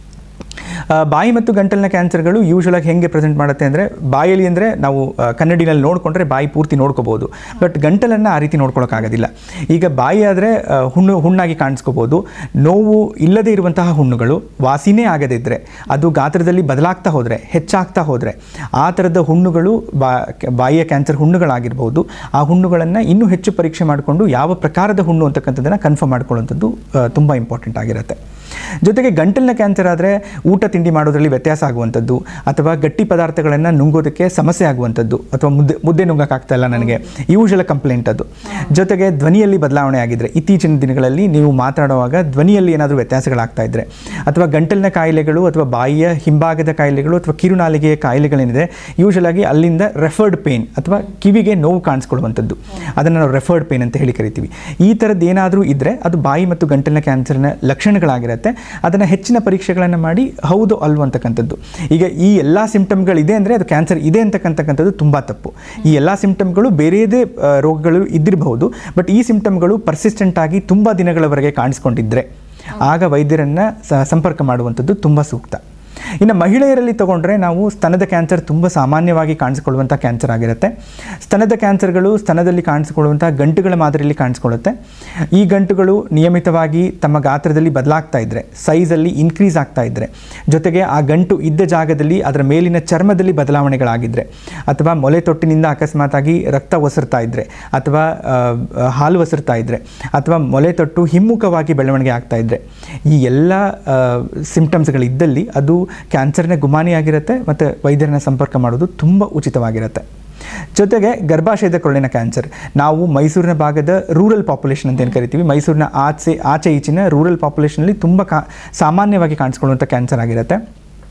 ಆ, ಬಾಯಿ ಮತ್ತು ಗಂಟಲಿನ ಕ್ಯಾನ್ಸರ್ಗಳು ಯೂಶಲಾಗಿ ಹೆಂಗೆ ಪ್ರೆಸೆಂಟ್ ಮಾಡುತ್ತೆ ಅಂದರೆ ಬಾಯಲ್ಲಿ ಅಂದರೆ ನಾವು ಆ, ಕನ್ನಡಿನಲ್ಲಿ ನೋಡಿಕೊಂಡ್ರೆ ಬಾಯಿ ಪೂರ್ತಿ ನೋಡ್ಕೋಬೋದು ಬಟ್ ಗಂಟಲನ್ನು ಆ ರೀತಿ ನೋಡ್ಕೊಳ್ಳೋಕ್ಕಾಗೋದಿಲ್ಲ ಈಗ ಬಾಯಿ ಆದರೆ ಹುಣ್ಣು ಹುಣ್ಣಾಗಿ ಕಾಣಿಸ್ಕೋಬೋದು ನೋವು ಇಲ್ಲದೇ ಇರುವಂತಹ ಹುಣ್ಣುಗಳು ವಾಸಿನೇ ಆಗದಿದ್ದರೆ ಅದು ಗಾತ್ರದಲ್ಲಿ ಬದಲಾಗ್ತಾ ಹೋದರೆ ಹೆಚ್ಚಾಗ್ತಾ ಹೋದರೆ ಆ ಥರದ ಹುಣ್ಣುಗಳು ಬಾ ಬಾಯಿಯ ಕ್ಯಾನ್ಸರ್ ಹುಣ್ಣುಗಳಾಗಿರ್ಬೋದು ಆ ಹುಣ್ಣುಗಳನ್ನು ಇನ್ನೂ ಹೆಚ್ಚು ಪರೀಕ್ಷೆ ಮಾಡಿಕೊಂಡು ಯಾವ ಪ್ರಕಾರದ ಹುಣ್ಣು ಅಂತಕ್ಕಂಥದ್ದನ್ನು ಕನ್ಫರ್ಮ್ ಮಾಡ್ಕೊಳ್ಳುವಂಥದ್ದು ತುಂಬ ಇಂಪಾರ್ಟೆಂಟ್ ಆಗಿರುತ್ತೆ ಜೊತೆಗೆ ಗಂಟಲಿನ ಕ್ಯಾನ್ಸರ್ ಆದರೆ ಊಟ ತಿಂಡಿ ಮಾಡೋದ್ರಲ್ಲಿ ವ್ಯತ್ಯಾಸ ಆಗುವಂಥದ್ದು ಅಥವಾ ಗಟ್ಟಿ ಪದಾರ್ಥಗಳನ್ನು ನುಂಗೋದಕ್ಕೆ ಸಮಸ್ಯೆ ಆಗುವಂಥದ್ದು ಅಥವಾ ಮುದ್ದೆ ಮುದ್ದೆ ನುಂಗಕ್ಕಾಗ್ತಾ ಇಲ್ಲ ನನಗೆ ಯೂಶಲ ಕಂಪ್ಲೇಂಟ್ ಅದು ಜೊತೆಗೆ ಧ್ವನಿಯಲ್ಲಿ ಬದಲಾವಣೆ ಆಗಿದ್ರೆ ಇತ್ತೀಚಿನ ದಿನಗಳಲ್ಲಿ ನೀವು ಮಾತಾಡುವಾಗ ಧ್ವನಿಯಲ್ಲಿ ಏನಾದರೂ ವ್ಯತ್ಯಾಸಗಳಾಗ್ತಾ ಇದ್ರೆ ಅಥವಾ ಗಂಟಲಿನ ಕಾಯಿಲೆಗಳು ಅಥವಾ ಬಾಯಿಯ ಹಿಂಭಾಗದ ಕಾಯಿಲೆಗಳು ಅಥವಾ ಕಿರುನಾಲಿಗೆಯ ಕಾಯಿಲೆಗಳೇನಿದೆ ಯೂಶಲ್ ಆಗಿ ಅಲ್ಲಿಂದ ರೆಫರ್ಡ್ ಪೇನ್ ಅಥವಾ ಕಿವಿಗೆ ನೋವು ಕಾಣಿಸ್ಕೊಳ್ಳುವಂಥದ್ದು ಅದನ್ನು ನಾವು ರೆಫರ್ಡ್ ಪೇನ್ ಅಂತ ಹೇಳಿ ಕರಿತೀವಿ ಈ ಥರದ್ದು ಏನಾದರೂ ಇದ್ದರೆ ಅದು ಬಾಯಿ ಮತ್ತು ಗಂಟಲಿನ ಕ್ಯಾನ್ಸರ್ನ ಲಕ್ಷಣಗಳಾಗಿರುತ್ತೆ ಅದನ್ನು ಹೆಚ್ಚಿನ ಪರೀಕ್ಷೆಗಳನ್ನು ಮಾಡಿ ಹೌದು ಅಲ್ವೋ ಅಂತಕ್ಕಂಥದ್ದು ಈಗ ಈ ಎಲ್ಲ ಸಿಂಪ್ಟಮ್ಗಳಿದೆ ಅಂದರೆ ಅದು ಕ್ಯಾನ್ಸರ್ ಇದೆ ಅಂತಕ್ಕಂತಕ್ಕಂಥದ್ದು ತುಂಬ ತಪ್ಪು ಈ ಎಲ್ಲ ಸಿಂಪ್ಟಮ್ಗಳು ಬೇರೆಯದೇ ಆ, ರೋಗಗಳು ಇದ್ದಿರಬಹುದು ಬಟ್ ಈ ಸಿಂಪ್ಟಮ್ಗಳು ಪರ್ಸಿಸ್ಟೆಂಟ್ ಆಗಿ ತುಂಬ ದಿನಗಳವರೆಗೆ ಕಾಣಿಸ್ಕೊಂಡಿದ್ರೆ ಆಗ ವೈದ್ಯರನ್ನು ಸ- ಸಂಪರ್ಕ ಮಾಡುವಂಥದ್ದು ತುಂಬ ಸೂಕ್ತ ಇನ್ನು ಮಹಿಳೆಯರಲ್ಲಿ ತಗೊಂಡ್ರೆ ನಾವು ಸ್ತನದ ಕ್ಯಾನ್ಸರ್ ತುಂಬ ಸಾಮಾನ್ಯವಾಗಿ ಕಾಣಿಸಿಕೊಳ್ಳುವಂಥ ಕ್ಯಾನ್ಸರ್ ಆಗಿರುತ್ತೆ ಸ್ತನದ ಕ್ಯಾನ್ಸರ್ಗಳು ಸ್ತನದಲ್ಲಿ ಕಾಣಿಸಿಕೊಳ್ಳುವಂಥ ಗಂಟುಗಳ ಮಾದರಿಯಲ್ಲಿ ಕಾಣಿಸ್ಕೊಳ್ಳುತ್ತೆ ಈ ಗಂಟುಗಳು ನಿಯಮಿತವಾಗಿ ತಮ್ಮ ಗಾತ್ರದಲ್ಲಿ ಬದಲಾಗ್ತಾ ಇದ್ದರೆ ಸೈಜಲ್ಲಿ ಇನ್ಕ್ರೀಸ್ ಆಗ್ತಾ ಇದ್ದರೆ ಜೊತೆಗೆ ಆ ಗಂಟು ಇದ್ದ ಜಾಗದಲ್ಲಿ ಅದರ ಮೇಲಿನ ಚರ್ಮದಲ್ಲಿ ಬದಲಾವಣೆಗಳಾಗಿದ್ದರೆ ಅಥವಾ ಮೊಲೆ ತೊಟ್ಟಿನಿಂದ ಅಕಸ್ಮಾತಾಗಿ ರಕ್ತ ಒಸರ್ತಾ ಇದ್ದರೆ ಅಥವಾ ಆ, ಆ, ಹಾಲು ಒಸರ್ತಾ ಇದ್ದರೆ ಅಥವಾ ಮೊಲೆ ತೊಟ್ಟು ಹಿಮ್ಮುಖವಾಗಿ ಬೆಳವಣಿಗೆ ಆಗ್ತಾ ಇದ್ದರೆ ಈ ಎಲ್ಲ ಸಿಂಪ್ಟಮ್ಸ್ಗಳಿದ್ದಲ್ಲಿ ಅದು ಕ್ಯಾನ್ಸರ್ನ ಗುಮಾನಿಯಾಗಿರುತ್ತೆ ಮತ್ತು ವೈದ್ಯರನ್ನ ಸಂಪರ್ಕ ಮಾಡೋದು ತುಂಬ ಉಚಿತವಾಗಿರುತ್ತೆ ಜೊತೆಗೆ ಗರ್ಭಾಶಯದ ಕೊರಳಿನ ಕ್ಯಾನ್ಸರ್ ನಾವು ಮೈಸೂರಿನ ಭಾಗದ ರೂರಲ್ ಪಾಪ್ಯುಲೇಷನ್ ಅಂತ ಏನು ಕರಿತೀವಿ ಮೈಸೂರಿನ ಆಚೆ ಆಚೆ ಈಚಿನ ರೂರಲ್ ಪಾಪ್ಯುಲೇಷನಲ್ಲಿ ತುಂಬ ಕಾ ಸಾಮಾನ್ಯವಾಗಿ ಕಾಣಿಸ್ಕೊಳ್ಳುವಂಥ ಕ್ಯಾನ್ಸರ್ ಆಗಿರುತ್ತೆ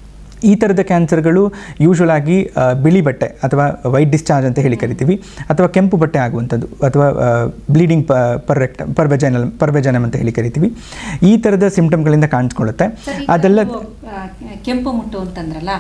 ಈ ಥರದ ಕ್ಯಾನ್ಸರ್ಗಳು ಯೂಶ್ವಲ್ ಆಗಿ ಆ, ಬಿಳಿ ಬಟ್ಟೆ ಅಥವಾ ವೈಟ್ ಡಿಸ್ಚಾರ್ಜ್ ಅಂತ ಹೇಳಿ ಕರಿತೀವಿ ಅಥವಾ ಕೆಂಪು ಬಟ್ಟೆ ಆಗುವಂಥದ್ದು ಅಥವಾ ಬ್ಲೀಡಿಂಗ್ ಪರ್ರೆಕ್ಟ್ ಪರ್ವೆಜನಲ್ ಪರ್ವೆಜನಮ್ ಅಂತ ಹೇಳಿ ಕರಿತೀವಿ ಈ ಥರದ ಸಿಂಪ್ಟಮ್ಗಳಿಂದ ಕಾಣಿಸ್ಕೊಳ್ಳುತ್ತೆ ಅದೆಲ್ಲ ಕೆಂಪು ಮುಟ್ಟು ಅಂತಂದ್ರಲ್ಲ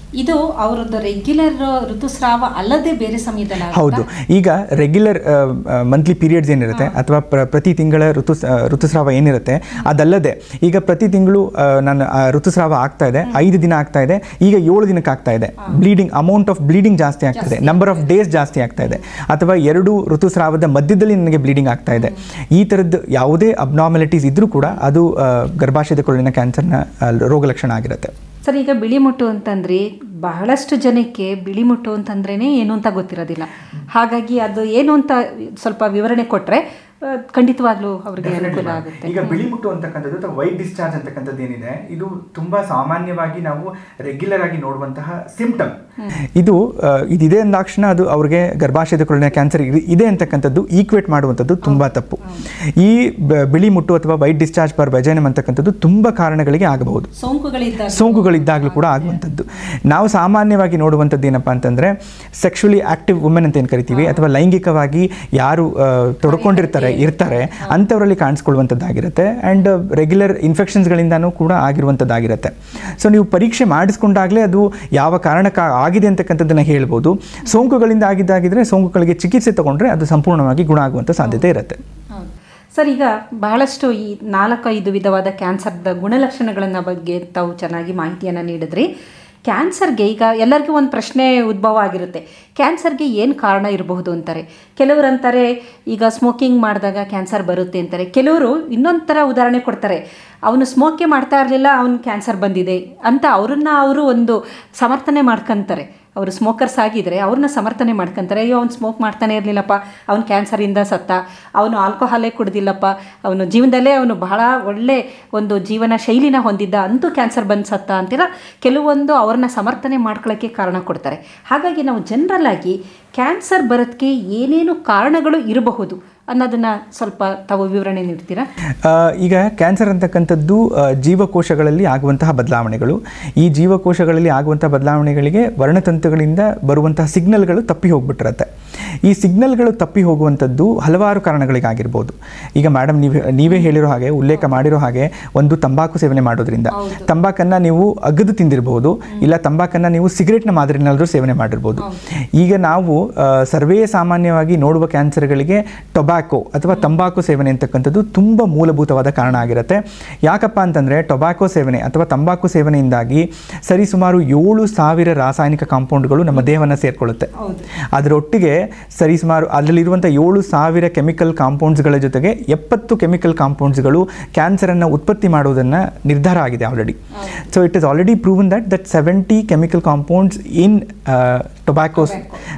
ಇದು ಅವರದ್ದು ರೆಗ್ಯುಲರ್ ಋತುಸ್ರಾವ ಅಲ್ಲದೆ ಬೇರೆ ಸಮಯದಲ್ಲಿ ಆಗುತ್ತಾ? ಹೌದು ಈಗ ರೆಗ್ಯುಲರ್ ಮಂತ್ಲಿ ಪೀರಿಯಡ್ಸ್ ಏನಿರುತ್ತೆ ಅಥವಾ ಪ್ರ ಪ್ರತಿ ತಿಂಗಳ ಋತು ಋತುಸ್ರಾವ ಏನಿರುತ್ತೆ ಅದಲ್ಲದೆ ಈಗ ಪ್ರತಿ ತಿಂಗಳು ನನ್ನ ಆ, ಋತುಸ್ರಾವ ಆಗ್ತಾ ಇದೆ ಐದು ದಿನ ಆಗ್ತಾ ಇದೆ ಈಗ ಏಳು ದಿನಕ್ಕೆ ಆಗ್ತಾ ಇದೆ ಬ್ಲೀಡಿಂಗ್ ಅಮೌಂಟ್ ಆಫ್ ಬ್ಲೀಡಿಂಗ್ ಜಾಸ್ತಿ ಆಗ್ತಾ ಇದೆ ನಂಬರ್ ಆಫ್ ಡೇಸ್ ಜಾಸ್ತಿ ಆಗ್ತಾ ಇದೆ ಅಥವಾ ಎರಡು ಋತುಸ್ರಾವದ ಮಧ್ಯದಲ್ಲಿ ನನಗೆ ಬ್ಲೀಡಿಂಗ್ ಆಗ್ತಾ ಇದೆ ಈ ಥರದ್ದು ಯಾವುದೇ ಅಬ್ನಾರ್ಮಲಿಟೀಸ್ ಇದ್ರೂ ಕೂಡ ಅದು ಆ, ಗರ್ಭಾಶಯದ ಕೊರಳಿನ ಕ್ಯಾನ್ಸರ್ನ ಆ, ರೋಗ ಲಕ್ಷಣ ಆಗಿರುತ್ತೆ ಸರ್ ಈಗ ಬಿಳಿ ಮುಟ್ಟು ಅಂತಂದ್ರೆ ಬಹಳಷ್ಟು ಜನಕ್ಕೆ ಬಿಳಿ ಮುಟ್ಟು ಅಂತಂದ್ರೇನೆ ಏನು ಅಂತ ಗೊತ್ತಿರೋದಿಲ್ಲ ಹಾಗಾಗಿ ಅದು ಏನು ಅಂತ ಸ್ವಲ್ಪ ವಿವರಣೆ ಕೊಟ್ರೆ ಆ, ಖಂಡಿತವಾಗ್ಲೂ ಅವ್ರಿಗೆ ಅನುಕೂಲ ಆಗುತ್ತೆ ಈಗ ಬಿಳಿ ಮುಟ್ಟು ಅಂತಕ್ಕಂಥದ್ದು ಅಥವಾ ವೈಟ್ ಡಿಸ್ಚಾರ್ಜ್ ಅಂತಕ್ಕಂಥದ್ದು ಏನಿದೆ ಇದು ತುಂಬಾ ಸಾಮಾನ್ಯವಾಗಿ ನಾವು ರೆಗ್ಯುಲರ್ ಆಗಿ ನೋಡುವಂತಹ ಸಿಂಪ್ಟಮ್ ಇದು ಆ, ಇದಿದೆ ಅಂದಾಕ್ಷಣ ಅದು ಅವ್ರಿಗೆ ಗರ್ಭಾಶಯದ ಕೊರಳಿನ ಕ್ಯಾನ್ಸರ್ ಇದೆ ಅಂತಕ್ಕಂಥದ್ದು ಈಕ್ವೇಟ್ ಮಾಡುವಂಥದ್ದು ತುಂಬಾ ತಪ್ಪು ಈ ಬ- ಬಿಳಿ ಮುಟ್ಟು ಅಥವಾ ವೈಟ್ ಡಿಸ್ಚಾರ್ಜ್ ಪರ್ ವಜೈನಮ್ ಅಂತಕ್ಕಂಥದ್ದು ತುಂಬಾ ಕಾರಣಗಳಿಗೆ ಆಗಬಹುದು ಸೋಂಕುಗಳಿದ್ದಾಗ ಸೋಂಕುಗಳಿದ್ದಾಗಲೂ ಕೂಡ ಆಗುವಂಥದ್ದು ನಾವು ಸಾಮಾನ್ಯವಾಗಿ ನೋಡುವಂಥದ್ದು ಏನಪ್ಪ ಅಂತಂದರೆ ಸೆಕ್ಷುಲಿ ಆಕ್ಟಿವ್ ವುಮೆನ್ ಅಂತ ಏನು ಕರಿತೀವಿ ಅಥವಾ ಲೈಂಗಿಕವಾಗಿ ಯಾರು ಆ, ತೊಡ್ಕೊಂಡಿರ್ತಾರೆ ಇರ್ತಾರೆ ಅಂಥವರಲ್ಲಿ ಕಾಣಿಸ್ಕೊಳ್ಳುವಂಥದ್ದಾಗಿರುತ್ತೆ ಆ್ಯಂಡ್ ರೆಗ್ಯುಲರ್ ಇನ್ಫೆಕ್ಷನ್ಸ್ಗಳಿಂದನೂ ಕೂಡ ಆಗಿರುವಂಥದ್ದಾಗಿರುತ್ತೆ ಸೊ ನೀವು ಪರೀಕ್ಷೆ ಮಾಡಿಸ್ಕೊಂಡಾಗಲೇ ಅದು ಯಾವ ಕಾರಣಕ್ಕೆ ಆಗಿದೆ ಅಂತಕ್ಕಂಥದ್ದನ್ನು ಹೇಳ್ಬೋದು ಸೋಂಕುಗಳಿಂದ ಆಗಿದ್ದಾಗಿದ್ರೆ ಸೋಂಕುಗಳಿಗೆ ಚಿಕಿತ್ಸೆ ತಗೊಂಡ್ರೆ ಅದು ಸಂಪೂರ್ಣವಾಗಿ ಗುಣ ಆಗುವಂಥ ಸಾಧ್ಯತೆ ಇರುತ್ತೆ ಹೌದು. ಸರ್ ಈಗ ಬಹಳಷ್ಟು ಈ ನಾಲ್ಕೈದು ವಿಧವಾದ ಕ್ಯಾನ್ಸರ್ದ ಗುಣಲಕ್ಷಣಗಳನ್ನ ಬಗ್ಗೆ ತಾವು ಚೆನ್ನಾಗಿ ಮಾಹಿತಿಯನ್ನು ನೀಡಿದ್ರಿ ಕ್ಯಾನ್ಸರ್ಗೆ ಈಗ ಎಲ್ಲರಿಗೂ ಒಂದು ಪ್ರಶ್ನೆ ಉದ್ಭವ ಆಗಿರುತ್ತೆ ಕ್ಯಾನ್ಸರ್ಗೆ ಏನು ಕಾರಣ ಇರಬಹುದು ಅಂತಾರೆ ಕೆಲವರು ಅಂತಾರೆ ಈಗ ಸ್ಮೋಕಿಂಗ್ ಮಾಡಿದಾಗ ಕ್ಯಾನ್ಸರ್ ಬರುತ್ತೆ ಅಂತಾರೆ ಕೆಲವರು ಇನ್ನೊಂದು ಥರ ಉದಾಹರಣೆ ಕೊಡ್ತಾರೆ ಅವನು ಸ್ಮೋಕೆ ಮಾಡ್ತಾ ಇರಲಿಲ್ಲ ಅವನು ಕ್ಯಾನ್ಸರ್ ಬಂದಿದೆ ಅಂತ ಅವ್ರನ್ನ ಅವರು ಒಂದು ಸಮರ್ಥನೆ ಮಾಡ್ಕೊಂತಾರೆ ಅವರು ಸ್ಮೋಕರ್ಸ್ ಆಗಿದ್ರೆ ಅವ್ರನ್ನ ಸಮರ್ಥನೆ ಮಾಡ್ಕೊಂತಾರೆ ಅಯ್ಯೋ ಅವ್ನು ಸ್ಮೋಕ್ ಮಾಡ್ತಾನೆ ಇರಲಿಲ್ಲಪ್ಪ ಅವ್ನು ಕ್ಯಾನ್ಸರಿಂದ ಸತ್ತ ಅವನು ಆಲ್ಕೋಹಾಲೇ ಕುಡ್ದಿಲ್ಲಪ್ಪ ಅವನು ಜೀವನದಲ್ಲೇ ಅವನು ಬಹಳ ಒಳ್ಳೆ ಒಂದು ಜೀವನ ಶೈಲಿನ ಹೊಂದಿದ್ದ ಅಂತೂ ಕ್ಯಾನ್ಸರ್ ಬಂದು ಸತ್ತ ಅಂತೆಲ್ಲ ಕೆಲವೊಂದು ಅವ್ರನ್ನ ಸಮರ್ಥನೆ ಮಾಡ್ಕೊಳ್ಳೋಕ್ಕೆ ಕಾರಣ ಕೊಡ್ತಾರೆ ಹಾಗಾಗಿ ನಾವು ಜನರಲ್ ಆಗಿ ಕ್ಯಾನ್ಸರ್ ಬರೋದಕ್ಕೆ ಏನೇನು ಕಾರಣಗಳು ಇರಬಹುದು ಅನ್ನೋದನ್ನ ಸ್ವಲ್ಪ ತಾವು ವಿವರಣೆ ನೀಡ್ತೀರಾ ಆ, ಈಗ ಕ್ಯಾನ್ಸರ್ ಅಂತಕ್ಕಂಥದ್ದು ಆ, ಜೀವಕೋಶಗಳಲ್ಲಿ ಆಗುವಂತಹ ಬದಲಾವಣೆಗಳು ಈ ಜೀವಕೋಶಗಳಲ್ಲಿ ಆಗುವಂತಹ ಬದಲಾವಣೆಗಳಿಗೆ ವರ್ಣತಂತುಗಳಿಂದ ಬರುವಂತಹ ಸಿಗ್ನಲ್ಗಳು ತಪ್ಪಿ ಹೋಗ್ಬಿಟ್ಟಿರತ್ತೆ ಈ ಸಿಗ್ನಲ್ಗಳು ತಪ್ಪಿ ಹೋಗುವಂಥದ್ದು ಹಲವಾರು ಕಾರಣಗಳಿಗಾಗಿರ್ಬೋದು ಈಗ ಮೇಡಮ್ ನೀವು ನೀವೇ ಹೇಳಿರೋ ಹಾಗೆ ಉಲ್ಲೇಖ ಮಾಡಿರೋ ಹಾಗೆ ಒಂದು ತಂಬಾಕು ಸೇವನೆ ಮಾಡೋದ್ರಿಂದ ತಂಬಾಕನ್ನು ನೀವು ಅಗದು ತಿಂದಿರಬಹುದು ಇಲ್ಲ ತಂಬಾಕನ್ನು ನೀವು ಸಿಗರೇಟ್ನ ಮಾದರಿನಾದರೂ ಸೇವನೆ ಮಾಡಿರ್ಬೋದು ಈಗ ನಾವು ಆ, ಸರ್ವೇ ಸಾಮಾನ್ಯವಾಗಿ ನೋಡುವ ಕ್ಯಾನ್ಸರ್ಗಳಿಗೆ ಟೊಬ್ಯಾಕೋ ಅಥವಾ ತಂಬಾಕು ಸೇವನೆ ಅಂತಕ್ಕಂಥದ್ದು ತುಂಬ ಮೂಲಭೂತವಾದ ಕಾರಣ ಆಗಿರುತ್ತೆ ಯಾಕಪ್ಪ ಅಂತಂದರೆ ಟೊಬ್ಯಾಕೋ ಸೇವನೆ ಅಥವಾ ತಂಬಾಕು ಸೇವನೆಯಿಂದಾಗಿ ಸರಿಸುಮಾರು ಏಳು ಸಾವಿರ ರಾಸಾಯನಿಕ ಕಾಂಪೌಂಡ್ಗಳು ನಮ್ಮ ದೇಹವನ್ನು ಸೇರಿಕೊಳ್ಳುತ್ತೆ ಅದರೊಟ್ಟಿಗೆ ಸರಿಸುಮಾರು ಅದರಲ್ಲಿರುವಂಥ ಏಳು ಸಾವಿರ ಕೆಮಿಕಲ್ ಕಾಂಪೌಂಡ್ಸ್ಗಳ ಜೊತೆಗೆ ಎಪ್ಪತ್ತು ಕೆಮಿಕಲ್ ಕಾಂಪೌಂಡ್ಸ್ಗಳು ಕ್ಯಾನ್ಸರನ್ನು ಉತ್ಪತ್ತಿ ಮಾಡುವುದನ್ನು ನಿರ್ಧಾರ ಆಗಿದೆ already so it is already proven that that seventy chemical compounds in tobaccos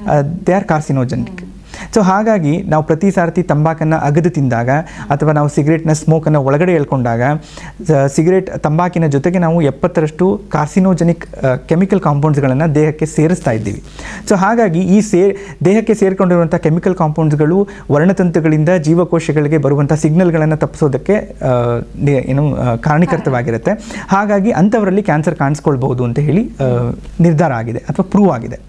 they are carcinogenic so ಹಾಗಾಗಿ ನಾವು ಪ್ರತಿ ಸಾರ್ತಿ ತಂಬಾಕನ್ನು ಅಗದು ತಿಂದಾಗ ಅಥವಾ ನಾವು ಸಿಗರೇಟ್ನ ಸ್ಮೋಕನ್ನು ಒಳಗಡೆ ಎಳ್ಕೊಂಡಾಗ ಸಿಗರೇಟ್ ತಂಬಾಕಿನ ಜೊತೆಗೆ ನಾವು ಎಪ್ಪತ್ತರಷ್ಟು ಕಾರ್ಸಿನೋಜೆನಿಕ್ ಕೆಮಿಕಲ್ ಕಾಂಪೌಂಡ್ಸ್ಗಳನ್ನು ದೇಹಕ್ಕೆ ಸೇರಿಸ್ತಾ ಇದ್ದೀವಿ ಸೊ ಹಾಗಾಗಿ ಈ ಸೇ ದೇಹಕ್ಕೆ ಸೇರಿಕೊಂಡಿರುವಂಥ ಕೆಮಿಕಲ್ ಕಾಂಪೌಂಡ್ಸ್ಗಳು ವರ್ಣತಂತುಗಳಿಂದ ಜೀವಕೋಶಗಳಿಗೆ ಬರುವಂಥ ಸಿಗ್ನಲ್ಗಳನ್ನು ತಪ್ಪಿಸೋದಕ್ಕೆ ಆ, ನಿ- ಏನು ಆ, ಕಾರಣೀಕರ್ತವಾಗಿರುತ್ತೆ ಹಾಗಾಗಿ ಅಂಥವರಲ್ಲಿ ಕ್ಯಾನ್ಸರ್ ಕಾಣಿಸ್ಕೊಳ್ಬಹುದು ಅಂತ ಹೇಳಿ ಆ, ನಿರ್ಧಾರ ಆಗಿದೆ ಅಥವಾ ಪ್ರೂವ್ ಆಗಿದೆ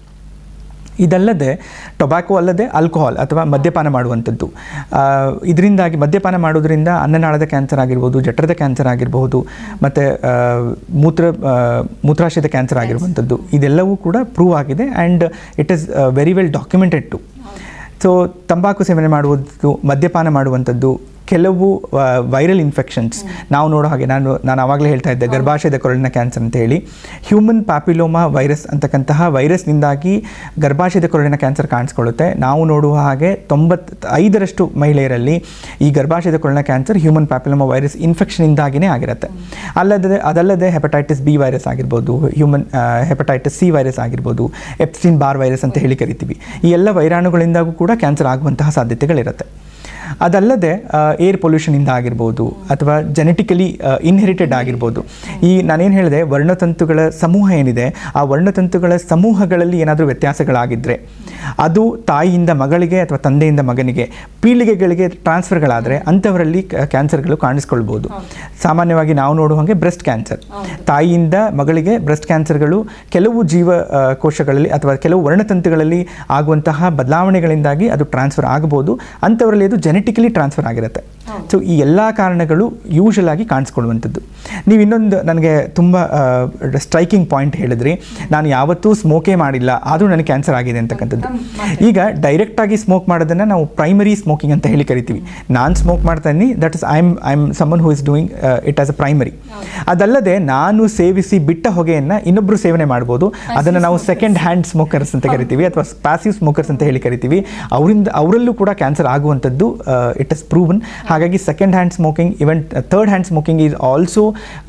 ಇದಲ್ಲದೆ ಟೊಬ್ಯಾಕೋ ಅಲ್ಲದೆ ಆಲ್ಕೋಹಾಲ್ ಅಥವಾ ಮದ್ಯಪಾನ ಮಾಡುವಂಥದ್ದು ಆ, ಇದರಿಂದಾಗಿ ಮದ್ಯಪಾನ ಮಾಡೋದ್ರಿಂದ ಅನ್ನನಾಳದ ಕ್ಯಾನ್ಸರ್ ಆಗಿರ್ಬೋದು ಜಠರದ ಕ್ಯಾನ್ಸರ್ ಆಗಿರಬಹುದು ಮತ್ತು ಮೂತ್ರ ಆ, ಮೂತ್ರಾಶಯದ ಕ್ಯಾನ್ಸರ್ ಆಗಿರುವಂಥದ್ದು ಇದೆಲ್ಲವೂ ಕೂಡ ಪ್ರೂವ್ ಆಗಿದೆ and it is very well documented too so ತಂಬಾಕು ಸೇವನೆ ಮಾಡುವುದು ಮದ್ಯಪಾನ ಮಾಡುವಂಥದ್ದು ಕೆಲವು ವೈರಲ್ ಇನ್ಫೆಕ್ಷನ್ಸ್ ನಾವು ನೋಡೋ ಹಾಗೆ ನಾನು ನಾನು ಆವಾಗಲೇ ಹೇಳ್ತಾ ಇದ್ದೆ ಗರ್ಭಾಶಯದ ಕೊರಳಿನ ಕ್ಯಾನ್ಸರ್ ಅಂತ ಹೇಳಿ ಹ್ಯೂಮನ್ ಪ್ಯಾಪಿಲೋಮಾ ವೈರಸ್ ಅಂತಕ್ಕಂತಹ ವೈರಸ್ನಿಂದಾಗಿ ಗರ್ಭಾಶಯದ ಕೊರಳಿನ ಕ್ಯಾನ್ಸರ್ ಕಾಣಿಸ್ಕೊಳ್ಳುತ್ತೆ ನಾವು ನೋಡುವ ಹಾಗೆ ತೊಂಬತ್ತು ಐದರಷ್ಟು ಮಹಿಳೆಯರಲ್ಲಿ ಈ ಗರ್ಭಾಶಯದ ಕೊರಳಿನ ಕ್ಯಾನ್ಸರ್ ಹ್ಯೂಮನ್ ಪ್ಯಾಪಿಲೋಮಾ ವೈರಸ್ ಇನ್ಫೆಕ್ಷನಿಂದಾಗಿಯೇ ಆಗಿರುತ್ತೆ ಅಲ್ಲದೆ ಅದಲ್ಲದೆ ಹೆಪಟೈಟಿಸ್ ಬಿ ವೈರಸ್ ಆಗಿರ್ಬೋದು ಹ್ಯೂಮನ್ ಹೆಪಟೈಟಿಸ್ ಸಿ ವೈರಸ್ ಆಗಿರ್ಬೋದು ಎಪ್ಸ್ಟಿನ್ ಬಾರ್ ವೈರಸ್ ಅಂತ ಹೇಳಿ ಕರಿತೀವಿ ಈ ಎಲ್ಲ ವೈರಾಣುಗಳಿಂದಾಗೂ ಕೂಡ ಕ್ಯಾನ್ಸರ್ ಆಗುವಂತಹ ಸಾಧ್ಯತೆಗಳಿರುತ್ತೆ ಅದಲ್ಲದೆ ಏರ್ ಪೊಲ್ಯೂಷನಿಂದ ಆಗಿರ್ಬೋದು ಅಥವಾ ಜೆನೆಟಿಕಲಿ ಇನ್ಹೆರಿಟೆಡ್ ಆಗಿರ್ಬೋದು ಈ ನಾನೇನು ಹೇಳಿದೆ ವರ್ಣತಂತುಗಳ ಸಮೂಹ ಏನಿದೆ ಆ ವರ್ಣತಂತುಗಳ ಸಮೂಹಗಳಲ್ಲಿ ಏನಾದರೂ ವ್ಯತ್ಯಾಸಗಳಾಗಿದ್ದರೆ ಅದು ತಾಯಿಯಿಂದ ಮಗಳಿಗೆ ಅಥವಾ ತಂದೆಯಿಂದ ಮಗನಿಗೆ ಪೀಳಿಗೆಗಳಿಗೆ ಟ್ರಾನ್ಸ್ಫರ್ಗಳಾದರೆ ಅಂಥವರಲ್ಲಿ ಕ್ಯಾನ್ಸರ್ಗಳು ಕಾಣಿಸ್ಕೊಳ್ಬೋದು ಸಾಮಾನ್ಯವಾಗಿ ನಾವು ನೋಡುವ ಹಾಗೆ ಬ್ರೆಸ್ಟ್ ಕ್ಯಾನ್ಸರ್ ತಾಯಿಯಿಂದ ಮಗಳಿಗೆ ಬ್ರೆಸ್ಟ್ ಕ್ಯಾನ್ಸರ್ಗಳು ಕೆಲವು ಜೀವ ಆ, ಕೋಶಗಳಲ್ಲಿ ಅಥವಾ ಕೆಲವು ವರ್ಣತಂತುಗಳಲ್ಲಿ ಆಗುವಂತಹ ಬದಲಾವಣೆಗಳಿಂದಾಗಿ ಅದು ಟ್ರಾನ್ಸ್ಫರ್ ಆಗಬಹುದು ಅಂಥವರಲ್ಲಿ ಅದು ಜೆನೆಟಿಕಲಿ ಟ್ರಾನ್ಸ್ಫರ್ ಆಗಿರುತ್ತೆ ಸೊ ಈ ಎಲ್ಲ ಕಾರಣಗಳು ಯೂಶಲ್ ಆಗಿ ಕಾಣಿಸ್ಕೊಳ್ಳುವಂಥದ್ದು ನೀವು ಇನ್ನೊಂದು ನನಗೆ ತುಂಬ ಸ್ಟ್ರೈಕಿಂಗ್ ಪಾಯಿಂಟ್ ಹೇಳಿದ್ರಿ ನಾನು ಯಾವತ್ತೂ ಸ್ಮೋಕೇ ಮಾಡಿಲ್ಲ ಆದರೂ ನನಗೆ ಕ್ಯಾನ್ಸರ್ ಆಗಿದೆ ಅಂತಕ್ಕಂಥದ್ದು ಈಗ ಡೈರೆಕ್ಟಾಗಿ ಸ್ಮೋಕ್ ಮಾಡೋದನ್ನು ನಾವು ಪ್ರೈಮರಿ ಸ್ಮೋಕಿಂಗ್ ಅಂತ ಹೇಳಿ ಕರಿತೀವಿ ನಾನು ಸ್ಮೋಕ್ ಮಾಡ್ತಾ ಇದ್ದೀನಿ that is I am I am someone who is doing it as a primary ಅದಲ್ಲದೆ ನಾನು ಸೇವಿಸಿ ಬಿಟ್ಟ ಹೊಗೆಯನ್ನು ಇನ್ನೊಬ್ಬರು ಸೇವನೆ ಮಾಡ್ಬೋದು ಅದನ್ನು ನಾವು ಸೆಕೆಂಡ್ ಹ್ಯಾಂಡ್ ಸ್ಮೋಕರ್ಸ್ ಅಂತ ಕರಿತೀವಿ ಅಥವಾ ಪ್ಯಾಸಿವ್ ಸ್ಮೋಕರ್ಸ್ ಅಂತ ಹೇಳಿ ಕರಿತೀವಿ ಅವರಿಂದ ಅವರಲ್ಲೂ ಕೂಡ ಕ್ಯಾನ್ಸರ್ ಆಗುವಂಥದ್ದು ಇಟ್ ಇಸ್ ಪ್ರೂವನ್ ಹಾಗಾಗಿ second hand smoking even third hand smoking is also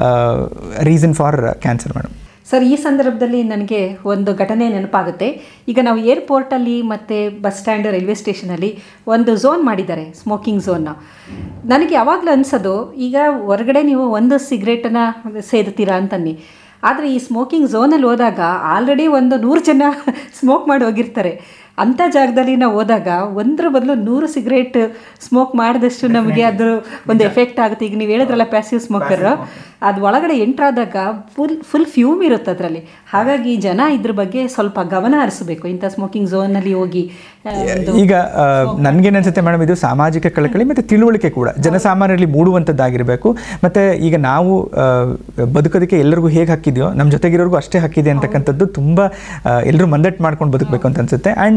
reason for cancer madam sir ಈ ಸಂದರ್ಭದಲ್ಲಿ ನನಗೆ ಒಂದು ಘಟನೆ ನೆನಪಾಗುತ್ತೆ ಈಗ ನಾವು ಏರ್ಪೋರ್ಟಲ್ಲಿ ಮತ್ತು ಬಸ್ ಸ್ಟ್ಯಾಂಡ್ ರೈಲ್ವೆ ಸ್ಟೇಷನಲ್ಲಿ ಒಂದು ಝೋನ್ ಮಾಡಿದ್ದಾರೆ ಸ್ಮೋಕಿಂಗ್ ಝೋನ್ನ ನನಗೆ ಯಾವಾಗಲೂ ಅನಿಸೋದು ಈಗ ಹೊರಗಡೆ ನೀವು ಒಂದು ಸಿಗರೇಟನ್ನು ಸೇದುತ್ತೀರಾ ಅಂತನ್ನಿ ಆದರೆ ಈ ಸ್ಮೋಕಿಂಗ್ ಝೋನಲ್ಲಿ ಹೋದಾಗ ಆಲ್ರೆಡಿ ಒಂದು ನೂರು ಜನ ಸ್ಮೋಕ್ ಮಾಡಿ ಹೋಗಿರ್ತಾರೆ ಅಂಥ ಜಾಗದಲ್ಲಿ ನಾವು ಹೋದಾಗ ಒಂದರ ಬದಲು ನೂರು ಸಿಗರೇಟ್ ಸ್ಮೋಕ್ ಮಾಡಿದಷ್ಟು ನಮಗೆ ಅದು ಒಂದು ಎಫೆಕ್ಟ್ ಆಗುತ್ತೆ ಈಗ ನೀವು ಹೇಳಿದ್ರಲ್ಲ ಪ್ಯಾಸಿವ್ ಸ್ಮೋಕರ್ ಅದು ಒಳಗಡೆ ಎಂಟ್ರಾದಾಗ ಫುಲ್ ಫುಲ್ ಫ್ಯೂಮ್ ಇರುತ್ತೆ ಅದರಲ್ಲಿ ಹಾಗಾಗಿ ಜನ ಇದ್ರ ಬಗ್ಗೆ ಸ್ವಲ್ಪ ಗಮನ ಹರಿಸಬೇಕು ಇಂಥ ಸ್ಮೋಕಿಂಗ್ ಝೋನಲ್ಲಿ ಹೋಗಿ ಆ, ಒಂದು- ಈಗ ನನಗೇನು ಅನ್ಸುತ್ತೆ ಮೇಡಮ್ ಇದು ಸಾಮಾಜಿಕ ಕಳಕಳಿ ಮತ್ತು ತಿಳುವಳಿಕೆ ಕೂಡ ಜನಸಾಮಾನ್ಯರಲ್ಲಿ ಮೂಡುವಂಥದ್ದಾಗಿರಬೇಕು ಮತ್ತು ಈಗ ನಾವು ಆ, ಬದುಕೋದಕ್ಕೆ ಎಲ್ಲರಿಗೂ ಹೇಗೆ ಹಾಕಿದೆಯೋ ನಮ್ಮ ಜೊತೆಗಿರೋರ್ಗೂ ಅಷ್ಟೇ ಹಾಕಿದೆ ಅಂತಕ್ಕಂಥದ್ದು ತುಂಬ ಎಲ್ಲರೂ ಮಂದಟ್ಟು ಮಾಡ್ಕೊಂಡು ಬದುಕಬೇಕು ಅಂತ ಅನ್ಸುತ್ತೆ ಆ್ಯಂಡ್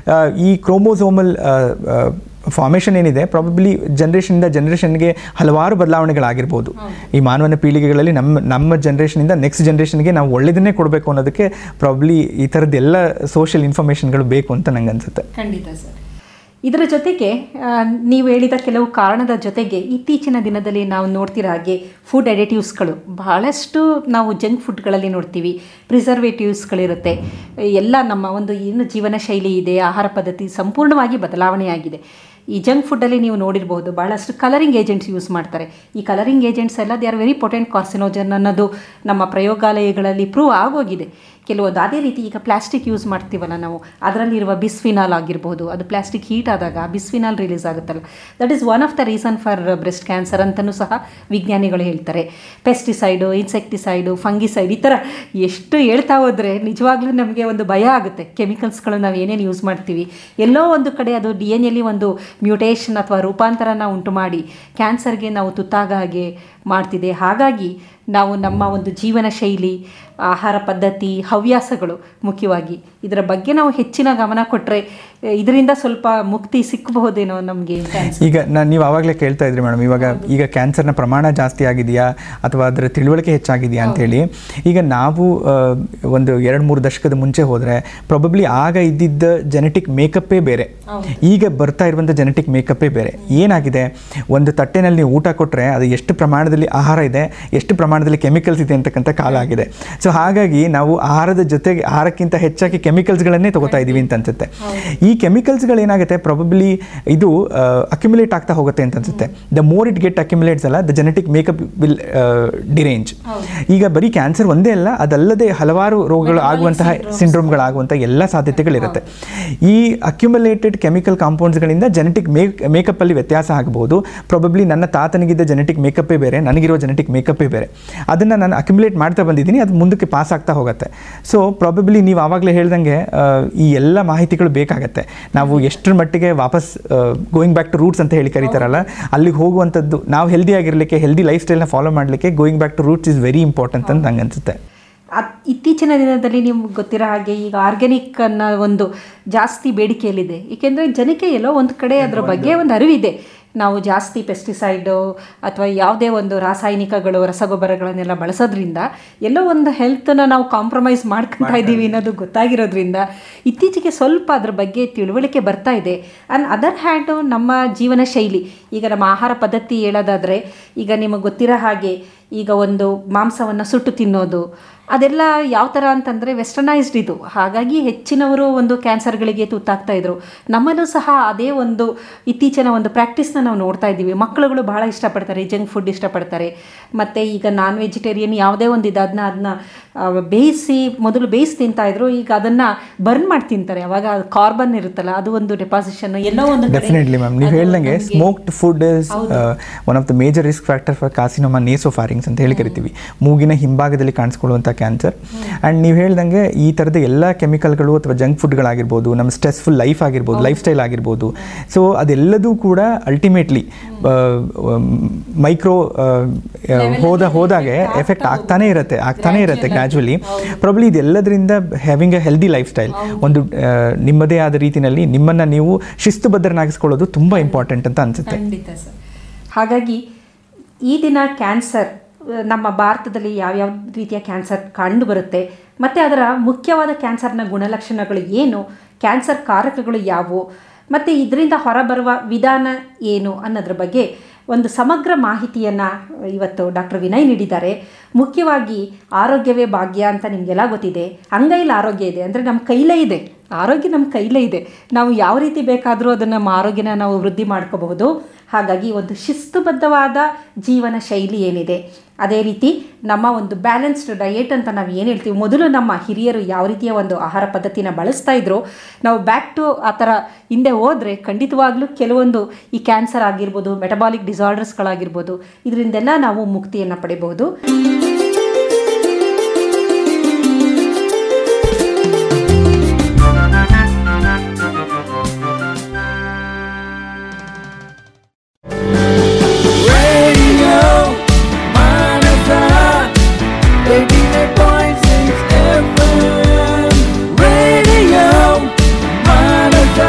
ಈ ಕ್ರೋಮೋಸೋಮಲ್ ಫಾರ್ಮೇಷನ್ ಏನಿದೆ ಪ್ರಾಬಬ್ಲಿ ಜನ್ರೇಷನಿಂದ ಜನ್ರೇಷನ್ಗೆ ಹಲವಾರು ಬದಲಾವಣೆಗಳಾಗಿರ್ಬೋದು ಈ ಮಾನವನ ಪೀಳಿಗೆಗಳಲ್ಲಿ ನಮ್ಮ ನಮ್ಮ ಜನ್ರೇಷನಿಂದ ನೆಕ್ಸ್ಟ್ ಜನ್ರೇಷನ್ಗೆ ನಾವು ಒಳ್ಳೆಯದನ್ನೇ ಕೊಡಬೇಕು ಅನ್ನೋದಕ್ಕೆ ಪ್ರಾಬ್ಲಿ ಈ ಥರದ್ದು ಎಲ್ಲ ಸೋಷಿಯಲ್ ಇನ್ಫಾರ್ಮೇಷನ್ಗಳು ಬೇಕು ಅಂತ ನಂಗೆ ಅನ್ಸುತ್ತೆ ಖಂಡಿತ ಸರ್ ಇದರ ಜೊತೆಗೆ ಆ, ನೀವು ಹೇಳಿದ ಕೆಲವು ಕಾರಣದ ಜೊತೆಗೆ ಇತ್ತೀಚಿನ ದಿನದಲ್ಲಿ ನಾವು ನೋಡ್ತಿರೋ ಹಾಗೆ ಫುಡ್ ಅಡಿಟಿವ್ಸ್ಗಳು ಬಹಳಷ್ಟು ನಾವು ಜಂಕ್ ಫುಡ್ಗಳಲ್ಲಿ ನೋಡ್ತೀವಿ ಪ್ರಿಸರ್ವೇಟಿವ್ಸ್ಗಳಿರುತ್ತೆ ಎಲ್ಲ ನಮ್ಮ ಒಂದು ಏನು ಜೀವನ ಶೈಲಿ ಇದೆ ಆಹಾರ ಪದ್ಧತಿ ಸಂಪೂರ್ಣವಾಗಿ ಬದಲಾವಣೆಯಾಗಿದೆ ಈ ಜಂಕ್ ಫುಡ್ಡಲ್ಲಿ ನೀವು ನೋಡಿರ್ಬೋದು ಭಾಳಷ್ಟು ಕಲರಿಂಗ್ ಏಜೆಂಟ್ಸ್ ಯೂಸ್ ಮಾಡ್ತಾರೆ ಈ ಕಲರಿಂಗ್ ಏಜೆಂಟ್ಸ್ ಎಲ್ಲ they are very potent carcinogen ಅನ್ನೋದು ನಮ್ಮ ಪ್ರಯೋಗಾಲಯಗಳಲ್ಲಿ ಪ್ರೂವ್ ಆಗೋಗಿದೆ ಕೆಲವೊಂದು ಅದೇ ರೀತಿ ಈಗ ಪ್ಲಾಸ್ಟಿಕ್ ಯೂಸ್ ಮಾಡ್ತೀವಲ್ಲ ನಾವು ಅದರಲ್ಲಿರುವ ಬಿಸ್ಫಿನಾಲ್ ಆಗಿರ್ಬೋದು ಅದು ಪ್ಲಾಸ್ಟಿಕ್ ಹೀಟ್ ಆದಾಗ ಬಿಸ್ಫಿನಾಲ್ ರಿಲೀಸ್ ಆಗುತ್ತಲ್ಲ that is one of the reason for breast cancer ಅಂತಲೂ ಸಹ ವಿಜ್ಞಾನಿಗಳು ಹೇಳ್ತಾರೆ ಪೆಸ್ಟಿಸೈಡು ಇನ್ಸೆಕ್ಟಿಸೈಡು ಫಂಗಿಸೈಡ್ ಈ ಥರ ಎಷ್ಟು ಹೇಳ್ತಾ ಹೋದರೆ ನಿಜವಾಗ್ಲೂ ನಮಗೆ ಒಂದು ಭಯ ಆಗುತ್ತೆ ಕೆಮಿಕಲ್ಸ್ಗಳು ನಾವು ಏನೇನು ಯೂಸ್ ಮಾಡ್ತೀವಿ ಎಲ್ಲೋ ಒಂದು ಕಡೆ ಅದು ಡಿ ಎನ್ ಎಲ್ಲಿ ಒಂದು ಮ್ಯೂಟೇಷನ್ ಅಥವಾ ರೂಪಾಂತರನ ಉಂಟು ಮಾಡಿ ಕ್ಯಾನ್ಸರ್ಗೆ ನಾವು ತುತ್ತಾಗ ಹಾಗೆ ಮಾಡ್ತಿದೆ ಹಾಗಾಗಿ ನಾವು ನಮ್ಮ ಒಂದು ಜೀವನ ಶೈಲಿ ಆಹಾರ ಪದ್ಧತಿ ಹವ್ಯಾಸಗಳು ಮುಖ್ಯವಾಗಿ ಇದರ ಬಗ್ಗೆ ನಾವು ಹೆಚ್ಚಿನ ಗಮನ ಕೊಟ್ಟರೆ ಇದರಿಂದ ಸ್ವಲ್ಪ ಮುಕ್ತಿ ಸಿಕ್ಕಬಹುದೇನೋ ನಮಗೆ ಅಂತ ಅನ್ಸುತ್ತೆ. ಈಗ ನಾನು ನೀವು ಆವಾಗಲೇ ಕೇಳ್ತಾ ಇದ್ರಿ ಮೇಡಮ್ ಇವಾಗ ಈಗ ಕ್ಯಾನ್ಸರ್ನ ಪ್ರಮಾಣ ಜಾಸ್ತಿ ಆಗಿದೆಯಾ ಅಥವಾ ಅದರ ತಿಳುವಳಿಕೆ ಹೆಚ್ಚಾಗಿದೆಯಾ ಅಂತೇಳಿ ಈಗ ನಾವು ಆ, ಒಂದು ಎರಡು ಮೂರು ದಶಕದ ಮುಂಚೆ ಹೋದರೆ ಪ್ರೊಬಬ್ಲಿ ಆಗ ಇದ್ದಿದ್ದ ಜೆನೆಟಿಕ್ ಮೇಕಪ್ಪೇ ಬೇರೆ ಈಗ ಬರ್ತಾ ಇರುವಂಥ ಜೆನೆಟಿಕ್ ಮೇಕಪ್ಪೇ ಬೇರೆ ಏನಾಗಿದೆ ಒಂದು ತಟ್ಟೆನಲ್ಲಿ ನೀವು ಊಟ ಕೊಟ್ಟರೆ ಅದು ಎಷ್ಟು ಪ್ರಮಾಣದಲ್ಲಿ ಆಹಾರ ಇದೆ ಎಷ್ಟು ಪ್ರಮಾಣದಲ್ಲಿ ಕೆಮಿಕಲ್ಸ್ ಇದೆ ಅಂತಕ್ಕಂಥ ಕಾಲ ಆಗಿದೆ ಸೊ ಹಾಗಾಗಿ ನಾವು ಆಹಾರದ ಜೊತೆಗೆ ಆಹಾರಕ್ಕಿಂತ ಹೆಚ್ಚಾಗಿ ಕೆಮಿಕಲ್ಸ್ಗಳನ್ನೇ ತಗೋತಾ ಇದ್ದೀವಿ ಅಂತ ಅನ್ಸುತ್ತೆ ಈ ಕೆಮಿಕಲ್ಸ್ಗಳು ಏನಾಗುತ್ತೆ ಪ್ರಾಬಬ್ಲಿ ಇದು ಅಕ್ಯುಮುಲೇಟ್ ಆಗ್ತಾ ಹೋಗುತ್ತೆ ಅಂತ ಅನ್ಸುತ್ತೆ the more it get accumulates ಅಲ್ಲ the genetic makeup will derange ಈಗ ಬರೀ ಕ್ಯಾನ್ಸರ್ ಒಂದೇ ಅಲ್ಲ ಅದಲ್ಲದೆ ಹಲವಾರು ರೋಗಗಳು ಆಗುವಂತಹ ಸಿಂಡ್ರೋಮ್ಗಳಾಗುವಂಥ ಎಲ್ಲ ಸಾಧ್ಯತೆಗಳಿರುತ್ತೆ ಈ ಅಕ್ಯುಮುಲೇಟೆಡ್ ಕೆಮಿಕಲ್ ಕಾಂಪೌಂಡ್ಸ್ಗಳಿಂದ ಜೆನೆಟಿಕ್ ಮೇಕ್ ಮೇಕಪ್ಪಲ್ಲಿ ವ್ಯತ್ಯಾಸ ಆಗಬಹುದು ಪ್ರಾಬಬ್ಲಿ ನನ್ನ ತಾತನಿಗಿದ್ದ ಜೆನೆಟಿಕ್ ಮೇಕಪ್ಪೇ ಬೇರೆ ನನಗಿರೋ ಜೆನೆಟಿಕ್ ಮೇಕಪ್ಪೇ ಬೇರೆ ಅದನ್ನು ನಾನು ಅಕ್ಯುಮುಲೇಟ್ ಮಾಡ್ತಾ ಬಂದಿದ್ದೀನಿ ಅದು ಮುಂದಕ್ಕೆ ಪಾಸ್ ಆಗ್ತಾ ಹೋಗುತ್ತೆ ಸೊ ಪ್ರಾಬಬ್ಲಿ ನೀವು ಆವಾಗಲೇ ಹೇಳ್ದಂಗೆ ಆ, ಈ ಎಲ್ಲ ಮಾಹಿತಿಗಳು ಬೇಕಾಗತ್ತೆ ನಾವು ಎಷ್ಟರ ಮಟ್ಟಿಗೆ ವಾಪಸ್ ಗೋಯಿಂಗ್ ಬ್ಯಾಕ್ ಟು ರೂಟ್ಸ್ ಅಂತ ಹೇಳಿ ಕರೀತಾರಲ್ಲ ಅಲ್ಲಿಗೆ ಹೋಗುವಂಥದ್ದು ನಾವು ಹೆಲ್ದಿ ಆಗಿರಲಿಕ್ಕೆ ಹೆಲ್ದಿ ಲೈಫ್ ಸ್ಟೈಲ್ನ ಫಾಲೋ ಮಾಡಲಿಕ್ಕೆ going back to roots is very important ಅಂತ ನಂಗೆ ಅನ್ಸುತ್ತೆ ಅದ್- ಇತ್ತೀಚಿನ ದಿನದಲ್ಲಿ ನಿಮ್ಗೆ ಗೊತ್ತಿರೋ ಹಾಗೆ ಈಗ ಆರ್ಗ್ಯಾನಿಕ್ ಅನ್ನೋ ಒಂದು ಜಾಸ್ತಿ ಬೇಡಿಕೆಯಲ್ಲಿದೆ ಏಕೆಂದರೆ ಜನಕ್ಕೆ ಎಲ್ಲೋ ಒಂದು ಕಡೆ ಅದರ ಬಗ್ಗೆ ಒಂದು ಅರಿವಿದೆ ನಾವು ಜಾಸ್ತಿ ಪೆಸ್ಟಿಸೈಡು ಅಥವಾ ಯಾವುದೇ ಒಂದು ರಾಸಾಯನಿಕಗಳು ರಸಗೊಬ್ಬರಗಳನ್ನೆಲ್ಲ ಬಳಸೋದ್ರಿಂದ ಎಲ್ಲೋ ಒಂದು ಹೆಲ್ತನ್ನ ನಾವು ಕಾಂಪ್ರಮೈಸ್ ಮಾಡ್ಕೊತಾ ಇದ್ದೀವಿ ಅನ್ನೋದು ಗೊತ್ತಾಗಿರೋದ್ರಿಂದ ಇತ್ತೀಚೆಗೆ ಸ್ವಲ್ಪ ಅದ್ರ ಬಗ್ಗೆ ತಿಳುವಳಿಕೆ ಬರ್ತಾ ಇದೆ ಆ್ಯಂಡ್ ಅದರ್ ಹ್ಯಾಂಡು ನಮ್ಮ ಜೀವನ ಶೈಲಿ ಈಗ ನಮ್ಮ ಆಹಾರ ಪದ್ಧತಿ ಹೇಳೋದಾದರೆ ಈಗ ನಿಮಗೆ ಗೊತ್ತಿರೋ ಹಾಗೆ ಈಗ ಒಂದು ಮಾಂಸವನ್ನು ಸುಟ್ಟು ತಿನ್ನೋದು ಅದೆಲ್ಲ ಯಾವ ಥರ ಅಂತಂದರೆ ವೆಸ್ಟರ್ನೈಸ್ಡ್ ಇದು ಹಾಗಾಗಿ ಹೆಚ್ಚಿನವರು ಒಂದು ಕ್ಯಾನ್ಸರ್ಗಳಿಗೆ ತುತ್ತಾಗ್ತಾ ಇದ್ರು ನಮ್ಮಲ್ಲೂ ಸಹ ಅದೇ ಒಂದು ಇತ್ತೀಚಿನ ಒಂದು ಪ್ರಾಕ್ಟೀಸ್ನ ನಾವು ನೋಡ್ತಾ ಇದ್ದೀವಿ ಮಕ್ಕಳುಗಳು ಬಹಳ ಇಷ್ಟಪಡ್ತಾರೆ ಜಂಕ್ ಫುಡ್ ಇಷ್ಟಪಡ್ತಾರೆ ಮತ್ತು ಈಗ ನಾನ್ ವೆಜಿಟೇರಿಯನ್ ಯಾವುದೇ ಒಂದು ಇದು ಅದನ್ನ ಅದನ್ನ ಬೇಯಿಸಿ ಮೊದಲು ಬೇಯಿಸಿ ತಿಂತಾ ಇದ್ರು ಈಗ ಅದನ್ನು ಬರ್ನ್ ಮಾಡಿ ತಿಂತಾರೆ ಅವಾಗ ಕಾರ್ಬನ್ ಇರುತ್ತಲ್ಲ ಅದು ಒಂದು ಡೆಪಾಸಿಷನ್ ಎಲ್ಲೋ ಒಂದು ಕಡೆ ಡೆಫಿನೆಟ್ಲಿ ಮ್ಯಾಮ್ ನೀವು ಅದು ಹೇಳ್ದಂಗೆ ನಮ್ಗೆ- smoked food is one of the major risk factor for carcinoma nasopharynx ಅಂತ ಹೇಳಿ ಕರಿತೀವಿ ಮೂಗಿನ ಹಿಂಭಾಗದಲ್ಲಿ ಕಾಣಿಸ್ಕೊಳ್ಳುವಂಥ ಕ್ಯಾನ್ಸರ್ ಆ್ಯಂಡ್ ನೀವು ಹೇಳ್ದಂಗೆ ಈ ಥರದ ಎಲ್ಲ ಕೆಮಿಕಲ್ಗಳು ಅಥವಾ ಜಂಕ್ ಫುಡ್ಗಳಾಗಿರ್ಬೋದು ನಮ್ಮ ಸ್ಟ್ರೆಸ್ಫುಲ್ ಲೈಫ್ ಆಗಿರ್ಬೋದು ಲೈಫ್ ಸ್ಟೈಲ್ ಆಗಿರ್ಬೋದು ಸೊ ಅದೆಲ್ಲದೂ ಕೂಡ ಅಲ್ಟಿಮೇಟ್ಲಿ ಮೈಕ್ರೋ ಹೋದ ಹೋದಾಗೆ ಎಫೆಕ್ಟ್ ಆಗ್ತಾನೆ ಇರುತ್ತೆ ಆಗ್ತಾನೆ ಇರುತ್ತೆ ಗ್ರ್ಯಾಜುವಲಿ ಪ್ರಾಬ್ಲಿ ಇದೆಲ್ಲದರಿಂದ having a healthy lifestyle ಒಂದು ಆ, ನಿಮ್ಮದೇ ಆದ ರೀತಿಯಲ್ಲಿ ನಿಮ್ಮನ್ನು ನೀವು ಶಿಸ್ತುಬದ್ಧನಾಗಿಸ್ಕೊಳ್ಳೋದು ತುಂಬ ಇಂಪಾರ್ಟೆಂಟ್ ಅಂತ ಅನಿಸುತ್ತೆ ಖಂಡಿತ ಸರ್ ಹಾಗಾಗಿ ಈ ದಿನ ಕ್ಯಾನ್ಸರ್ ಅಹ್, ನಮ್ಮ ಭಾರತದಲ್ಲಿ ಯಾವ್ಯಾವ ರೀತಿಯ ಕ್ಯಾನ್ಸರ್ ಕಂಡು ಬರುತ್ತೆ ಮತ್ತು ಅದರ ಮುಖ್ಯವಾದ ಕ್ಯಾನ್ಸರ್ನ ಗುಣಲಕ್ಷಣಗಳು ಏನು ಕ್ಯಾನ್ಸರ್ ಕಾರಕಗಳು ಯಾವುವು ಮತ್ತು ಇದರಿಂದ ಹೊರಬರುವ ವಿಧಾನ ಏನು ಅನ್ನೋದ್ರ ಬಗ್ಗೆ ಒಂದು ಸಮಗ್ರ ಮಾಹಿತಿಯನ್ನು ಇವತ್ತು ಡಾಕ್ಟರ್ ವಿನಯ್ ನೀಡಿದ್ದಾರೆ ಮುಖ್ಯವಾಗಿ ಆರೋಗ್ಯವೇ ಭಾಗ್ಯ ಅಂತ ನಿಮಗೆಲ್ಲ ಗೊತ್ತಿದೆ ಅಂಗೈಲಿ ಆರೋಗ್ಯ ಇದೆ ಅಂದರೆ ನಮ್ಮ ಕೈಲೇ ಇದೆ ಆರೋಗ್ಯ ನಮ್ಮ ಕೈಲೇ ಇದೆ ನಾವು ಯಾವ ರೀತಿ ಬೇಕಾದರೂ ಅದನ್ನು ನಮ್ಮ ಆರೋಗ್ಯನ ನಾವು ವೃದ್ಧಿ ಮಾಡ್ಕೋಬಹುದು ಹಾಗಾಗಿ ಒಂದು ಶಿಸ್ತುಬದ್ಧವಾದ ಜೀವನ ಶೈಲಿ ಏನಿದೆ ಅದೇ ರೀತಿ ನಮ್ಮ ಒಂದು ಬ್ಯಾಲೆನ್ಸ್ಡ್ ಡಯೆಟ್ ಅಂತ ನಾವು ಏನು ಹೇಳ್ತೀವಿ ಮೊದಲು ನಮ್ಮ ಹಿರಿಯರು ಯಾವ ರೀತಿಯ ಒಂದು ಆಹಾರ ಪದ್ಧತಿನ ಬಳಸ್ತಾ ಇದ್ರು ನಾವು ಬ್ಯಾಕ್ ಟು ಆ ಥರ ಹಿಂದೆ ಹೋದರೆ ಖಂಡಿತವಾಗ್ಲೂ ಕೆಲವೊಂದು ಈ ಕ್ಯಾನ್ಸರ್ ಆಗಿರ್ಬೋದು ಮೆಟಬಾಲಿಕ್ ಡಿಸಾರ್ಡರ್ಸ್ಗಳಾಗಿರ್ಬೋದು ಇದರಿಂದೆಲ್ಲ ನಾವು ಮುಕ್ತಿಯನ್ನು ಪಡಿಬಹುದು Radio Manasa 89.6 FM Radio Manasa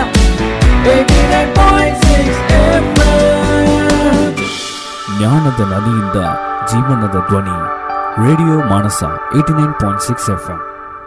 89.6 FM ಜ್ಞಾನದ ನದಿಯಿಂದ ಜೀವನದ ಧ್ವನಿ radio Manasa eighty nine point six F M